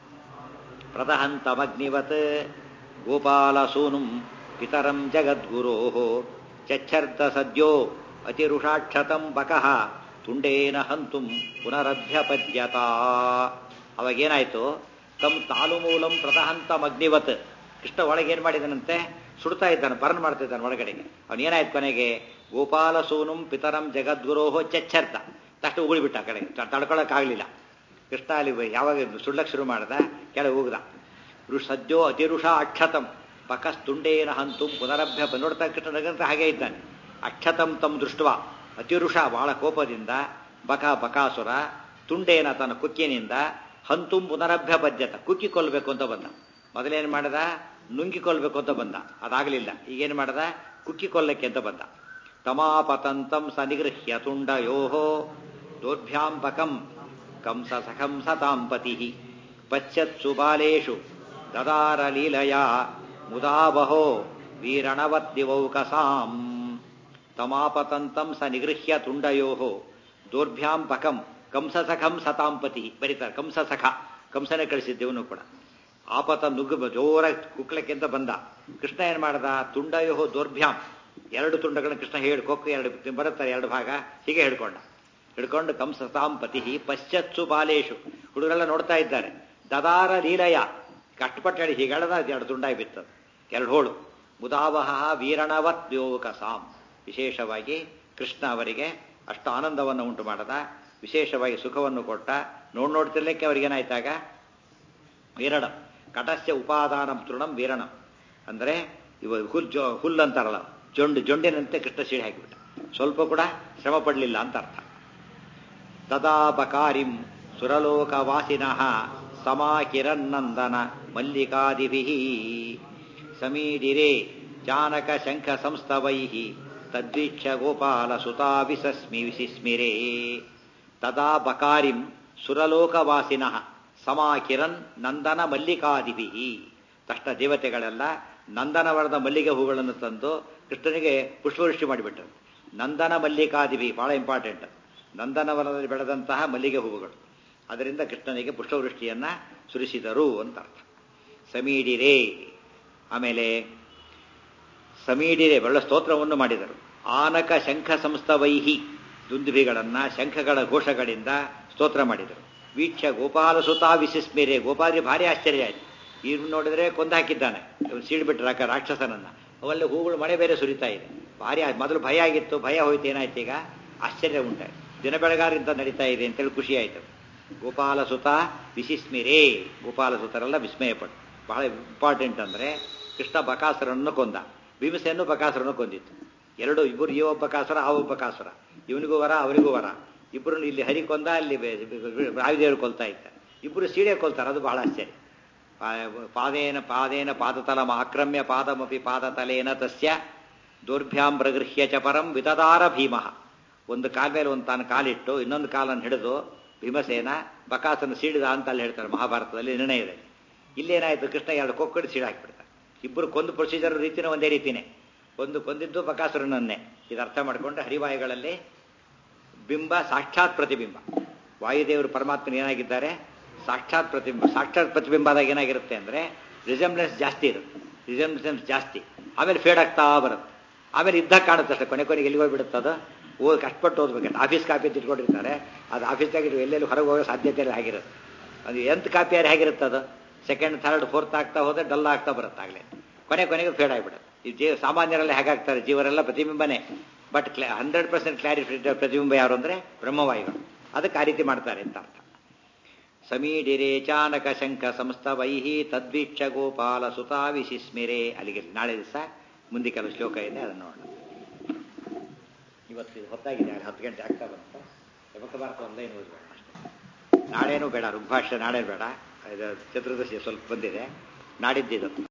ಪ್ರದಹಂತಮಗ್ನಿವತ್ ಗೋಪಾಲಸೂನುಂ ಪಿತರಂ ಜಗದ್ಗುರೋ ಚಚ್ಚರ್ದ ಸದ್ಯೋ ಅತಿರುಷಾಕ್ಷತಂ ಬಕಃ ತುಂಡೇನ ಹಂತುಂ ಪುನರಭ್ಯಪದ್ಯತ ಅವಾಗೇನಾಯ್ತು ತಂ ತಾಲು ಮೂಲಂ ಪ್ರದಹಂತಮಗ್ನಿವತ್ ಕೃಷ್ಣ ಒಳಗೆ ಏನ್ ಮಾಡಿದನಂತೆ ಸುಡ್ತಾ ಇದ್ದಾನೆ ಬರ್ನ್ ಮಾಡ್ತಿದ್ದಾನೆ ಒಳಗಡೆಗೆ ಅವನು ಏನಾಯ್ತು ಕೊನೆಗೆ ಗೋಪಾಲ ಸೂನುಂ ಪಿತರಂ ಜಗದ್ಗುರೋಹೋ ಚಚ್ಚರ್ದ ತಷ್ಟು ಉಗುಳಿಬಿಟ್ಟ ಆ ಕಡೆಗೆ ತಡ್ಕೊಳಕ್ಕಾಗಲಿಲ್ಲ ಕೃಷ್ಣ ಅಲ್ಲಿ ಯಾವಾಗ ಸುಡ್ಲಕ್ಕೆ ಶುರು ಮಾಡ್ದ ಕೆಳಗೆ ಹೋಗ್ದ ಋ ಸದ್ಯೋ ಅತಿರುಷ ಅಕ್ಷತಂ ಬಕಸ್ತುಂಡೇನ ಹಂತುಂ ಪುನರಭ್ಯ ನೋಡ್ತಾ ಕೃಷ್ಣನಗಂತ ಹಾಗೆ ಇದ್ದಾನೆ ಅಕ್ಷತಂ ತಂ ದೃಷ್ಟವ ಅತಿರುಷ ಬಹಳ ಕೋಪದಿಂದ ಬಕ ಬಕಾಸುರ ತುಂಡೇನ ತನ್ನ ಕುಕ್ಕಿನಿಂದ ಹಂತುಂ ಪುನರಭ್ಯ ಪದ್ಯತ ಕುಕ್ಕಿ ಕೊಲ್ಲಬೇಕು ಅಂತ ಬಂದ ಮೊದಲೇನು ಮಾಡಿದ ನುಂಗಿ ಕೊಲ್ಲಬೇಕು ಅಂತ ಬಂದ ಅದಾಗಲಿಲ್ಲ ಈಗೇನು ಮಾಡ್ದ ಕುಕ್ಕಿ ಕೊಲ್ಲಕ್ಕೆ ಅಂತ ಬಂದ ತಮಾಪತಂತಂ ಸನಿಗೃಹ್ಯ ತುಂಡಯೋಹೋ ದೋರ್ಭ್ಯಾಂ ಬಕಂ ಕಂಸ ಸಖಂ ಸತಾಂಪತಿ ಪಶ್ಯತ್ಸು ಬಾಲೇಷು ದದಾರ ಲೀಲಯ ಮುದಾವಹೋ ವೀರಣವದ್ದಿವೌಕಸಾಂ ತಮಾಪತಂತಂ ಸ ನಿಗೃಹ್ಯ ತುಂಡಯೋ ದೋರ್ಭ್ಯಾಂ ಬಕಂ ಕಂಸಸಖಂ ಸತಾಂಪತಿ ಬರೀತಾರೆ ಕಂಸಸಖ ಕಂಸನೇ ಕಳಿಸಿದ್ದೆವನು ಕೂಡ ಆಪತ ನುಗ್ಗು ಜೋರ ಕುಕ್ಲಕ್ಕೆ ಅಂತ ಬಂದ ಕೃಷ್ಣ ಏನ್ ಮಾಡ್ದ ತುಂಡಯೋ ದೋರ್ಭ್ಯಾಂ ಎರಡು ತುಂಡಗಳನ್ನ ಕೃಷ್ಣ ಹೇಳಿ ಕೊಕ್ಕು ಎರಡು ಬರುತ್ತಾರೆ ಎರಡು ಭಾಗ ಹೀಗೆ ಹಿಡ್ಕೊಂಡ ಹಿಡ್ಕೊಂಡು ಕಂಸ ಸತಾಂಪತಿ ಪಶ್ಚತ್ಸು ಬಾಲೇಶು ಹುಡುಗರೆಲ್ಲ ನೋಡ್ತಾ ಇದ್ದಾರೆ ದದಾರ ಲೀಲಯ ಕಷ್ಟಪಟ್ಟು ಹೇಳಿ ಹೀಗೆ ಎಳೆದ ಎರಡು ತುಂಡಾಗಿ ಬಿತ್ತದು ಎರಡು ಹೋಳು ಮುದಾವಹ ವೀರಣವತ್ ಯೋಕಸಾಂ ವಿಶೇಷವಾಗಿ ಕೃಷ್ಣ ಅವರಿಗೆ ಅಷ್ಟು ಆನಂದವನ್ನು ಉಂಟು ಮಾಡದ ವಿಶೇಷವಾಗಿ ಸುಖವನ್ನು ಕೊಟ್ಟ ನೋಡ್ ನೋಡ್ತಿರ್ಲಿಕ್ಕೆ ಅವರಿಗೇನಾಯ್ತಾಗ ವೀರಣಂ ಕಟಸ್ಯ ಉಪಾದಾನಂ ತೃಣಂ ವೀರಣಂ ಅಂದರೆ ಇವ ಹುಲ್ ಜೊ ಹುಲ್ ಅಂತಾರಲ್ಲ ಜೊಂಡು ಜೊಂಡಿನಂತೆ ಕೃಷ್ಣ ಸೀಳಿ ಹಾಕಿಬಿಟ್ಟ ಸ್ವಲ್ಪ ಕೂಡ ಶ್ರಮ ಪಡಲಿಲ್ಲ ಅಂತ ಅರ್ಥ ತದಾ ಬಕಾರಿಂ ಸುರಲೋಕವಾಸಿನಃ ಸಮಾಕಿರನ್ನಂದನ ಮಲ್ಲಿಕಾದಿಭಿ ಸಮೀಡಿರೆ ಚಾನಕ ಶಂಖ ಸಂಸ್ತವೈ ತದ್ವೀಕ್ಷ ಗೋಪಾಲ ಸುತಾ ವಿಸಸ್ಮಿ ವಿಸಿಸ್ಮಿರೇ ತದಾ ಬಕಾರಿಂ ಸುರಲೋಕವಾಸಿನಃ ಸಮಾಕಿರನ್ ನಂದನ ಮಲ್ಲಿಕಾದಿಭಿ ತಕ್ಷಣ ದೇವತೆಗಳೆಲ್ಲ ನಂದನವರದ ಮಲ್ಲಿಗೆ ಹೂಗಳನ್ನು ತಂದು ಕೃಷ್ಣನಿಗೆ ಪುಷ್ಪವೃಷ್ಟಿ ಮಾಡಿಬಿಟ್ಟರು ನಂದನ ಮಲ್ಲಿಕಾದಿಭಿ ಬಹಳ ಇಂಪಾರ್ಟೆಂಟ್ ನಂದನವನದಲ್ಲಿ ಬೆಳೆದಂತಹ ಮಲ್ಲಿಗೆ ಹೂವುಗಳು ಅದರಿಂದ ಕೃಷ್ಣನಿಗೆ ಪುಷ್ಪವೃಷ್ಟಿಯನ್ನ ಸುರಿಸಿದರು ಅಂತ ಅರ್ಥ ಸಮೀಡಿರೆ ಆಮೇಲೆ ಸಮೀಡಿರೆ ಒಳ್ಳೆ ಸ್ತೋತ್ರವನ್ನು ಮಾಡಿದರು ಆನಕ ಶಂಖ ಸಂಸ್ಥವೈಹಿ ದುಂದುಭಿಗಳನ್ನ ಶಂಖಗಳ ಘೋಷಗಳಿಂದ ಸ್ತೋತ್ರ ಮಾಡಿದರು ವೀಕ್ಷ ಗೋಪಾಲಸುತಾ ವಿಶಿಸ್ಮೇರೆ ಗೋಪಾಲರಿಗೆ ಭಾರಿ ಆಶ್ಚರ್ಯ ಆಯ್ತು ಇವ್ನು ನೋಡಿದ್ರೆ ಕೊಂದು ಹಾಕಿದ್ದಾನೆ ಸೀಡ್ಬಿಟ್ರೆ ರಾಕ ರಾಕ್ಷಸನನ್ನ ಅವಲ್ಲಿ ಹೂಗಳು ಮಳೆ ಬೇರೆ ಸುರಿತಾ ಇದೆ ಭಾರಿ ಆ- ಮೊದಲು ಭಯ ಆಗಿತ್ತು ಭಯ ಹೋಯ್ತು ಏನಾಯ್ತು ಈಗ ಆಶ್ಚರ್ಯ ಉಂಟಾಯ್ತು ದಿನ ಬೆಳಗಾರಿಂದ ನಡೀತಾ ಇದೆ ಅಂತೇಳಿ ಖುಷಿ ಆಯ್ತು ಗೋಪಾಲಸುತ ವಿಶಿಸ್ಮಿರೇ ಗೋಪಾಲಸುತರೆಲ್ಲ ವಿಸ್ಮಯಪಟ್ಟು ಬಹಳ ಇಂಪಾರ್ಟೆಂಟ್ ಅಂದ್ರೆ ಕೃಷ್ಣ ಬಕಾಸುರನ್ನು ಕೊಂದ ಭೀಮಸೇನು ಬಕಾಸುರನ್ನು ಕೊಂದಿತ್ತು ಎರಡು ಇಬ್ಬರು ಈ ಒಬ್ಬ ಕಾಸುರ ಆ ಒಬ್ಬ ಕಾಸುರ ಇವನಿಗೂ ವರ ಅವರಿಗೂ ವರ ಇಬ್ಬರು ಇಲ್ಲಿ ಹರಿ ಕೊಂದ ಅಲ್ಲಿ ರಾವಿದೇವರು ಕೊಲ್ತಾ ಇದ್ದ ಇಬ್ಬರು ಸೀಡೆ ಕೊಲ್ತಾರೆ ಅದು ಬಹಳ ಆಶ್ಚರ್ಯ ಪಾ- ಪಾದೇನ ಪಾದೇನ ಪಾದತಲಮ ಆಕ್ರಮ್ಯ ಪಾದಮಪಿ ಪಾದತಲೇನ ತಸ್ಯ ದೌರ್ಭ್ಯಾಂ ಪ್ರಗೃಹ್ಯ ಚ ಪರಂ ವಿತದಾರ ಭೀಮಃ ಒಂದು ಕಾಲ ಮೇಲೆ ಒಂದು ತಾನು ಕಾಲಿಟ್ಟು ಇನ್ನೊಂದು ಕಾಲನ್ನು ಹಿಡಿದು ಭೀಮಸೇನ ಬಕಾಸನ ಸೀಡಿದ ಅಂತ ಅಲ್ಲಿ ಹೇಳ್ತಾರೆ ಮಹಾಭಾರತದಲ್ಲಿ ನಿರ್ಣಯದಲ್ಲಿ ಇಲ್ಲೇನಾಯ್ತು ಕೃಷ್ಣ ಎರಡು ಕೊಕ್ಕಡಿ ಸೀಡ್ ಹಾಕಿಬಿಡ್ತಾರೆ ಇಬ್ಬರು ಕೊಂದು ಪ್ರೊಸೀಜರ್ ರೀತಿನೇ ಒಂದೇ ರೀತಿನೇ ಒಂದು ಕೊಂದಿದ್ದು ಬಕಾಸುರನನ್ನೇ ಇದು ಅರ್ಥ ಮಾಡಿಕೊಂಡು ಹರಿವಾಯುಗಳಲ್ಲಿ ಬಿಂಬ ಸಾಕ್ಷಾತ್ ಪ್ರತಿಬಿಂಬ ವಾಯುದೇವರು ಪರಮಾತ್ಮನ ಏನಾಗಿದ್ದಾರೆ ಸಾಕ್ಷಾತ್ ಪ್ರತಿಬಿಂಬ ಸಾಕ್ಷಾತ್ ಪ್ರತಿಬಿಂಬ ಆದಾಗ ಏನಾಗಿರುತ್ತೆ ಅಂದ್ರೆ ರಿಸೆಂಬ್ಲೆನ್ಸ್ ಜಾಸ್ತಿ ಇರುತ್ತೆ ರಿಸೆಂಬ್ಲೆನ್ಸ್ ಜಾಸ್ತಿ ಆಮೇಲೆ ಫೇಡ್ ಆಗ್ತಾ ಬರುತ್ತೆ ಆಮೇಲೆ ಇದ್ದಾಗ ಕಾಣುತ್ತೆ ಅಷ್ಟೇ ಕೊನೆ ಕೊನೆಗೆ ಎಲ್ಲಿಗೆ ಹೋಗ್ಬಿಡುತ್ತೆ ಅದು ಓದ್ ಕಷ್ಟಪಟ್ಟು ಓದ್ಬೇಕಂತ ಆಫೀಸ್ ಕಾಪಿ ಅಂತ ಇಟ್ಕೊಂಡಿರ್ತಾರೆ ಅದು ಆಫೀಸ್ದಾಗ ಇಟ್ಟು ಎಲ್ಲೆಲ್ಲಿ ಹೊರಗೆ ಹೋಗೋ ಸಾಧ್ಯತೆ ಇಲ್ಲ ಆಗಿರುತ್ತೆ ಅದು ಎಂತ ಕಾಪಿ ಯಾರು ಹೇಗಿರುತ್ತೆ ಅದು ಸೆಕೆಂಡ್ ಥರ್ಡ್ ಫೋರ್ತ್ ಆಗ್ತಾ ಹೋದ್ರೆ ಡಲ್ ಆಗ್ತಾ ಬರುತ್ತೆ ಆಗಲೇ ಕೊನೆ ಕೊನೆಗೆ ಫೇಡ್ ಆಗಿಬಿಡುತ್ತೆ ಈ ಜೀವ ಸಾಮಾನ್ಯರೆಲ್ಲ ಹೇಗಾಗ್ತಾರೆ ಜೀವರೆಲ್ಲ ಪ್ರತಿಬಿಂಬನೇ ಬಟ್ ಕ್ಲಾ ಹಂಡ್ರೆಡ್ ಪರ್ಸೆಂಟ್ ಕ್ಲಾರಿಫೈ ಪ್ರತಿಬಿಂಬ ಯಾರು ಅಂದ್ರೆ ಬ್ರಹ್ಮವಾಯುಗಳು ಅದಕ್ಕೆ ಆ ರೀತಿ ಮಾಡ್ತಾರೆ ಅಂತ ಅರ್ಥ ಸಮೀಡಿರೆ ಚಾನಕ ಶಂಖ ಸಂಸ್ಥವೈಹಿ ತದ್ವೀಕ್ಷ ಗೋಪಾಲ ಸುತಾ ವಿಶಿಸ್ಮಿರೆ ಅಲ್ಲಿಗೆ ನಾಳೆ ದಿವಸ ಮುಂದೆ ಕೆಲವು ಶ್ಲೋಕ ಇದೆ ಅದನ್ನು ನೋಡೋಣ ಇವತ್ತು ಇದು ಹೊತ್ತಾಗಿದೆ ಅಲ್ಲಿ ಹತ್ತು ಗಂಟೆ ಆಗ್ತಾ ಬಂತು ಯಮಕ ಭಾರತ ಒಂದೇ ಓದ್ಬೇಡ ಅಷ್ಟೇ ನಾಳೇನೂ ಬೇಡ ಋಗ್ಭಾಷ್ಯ ನಾಳೆ ಬೇಡ ಇದು ಚತುರ್ದಶಿ ಸ್ವಲ್ಪ ಬಂದಿದೆ ನಾಡಿದ್ದಿದು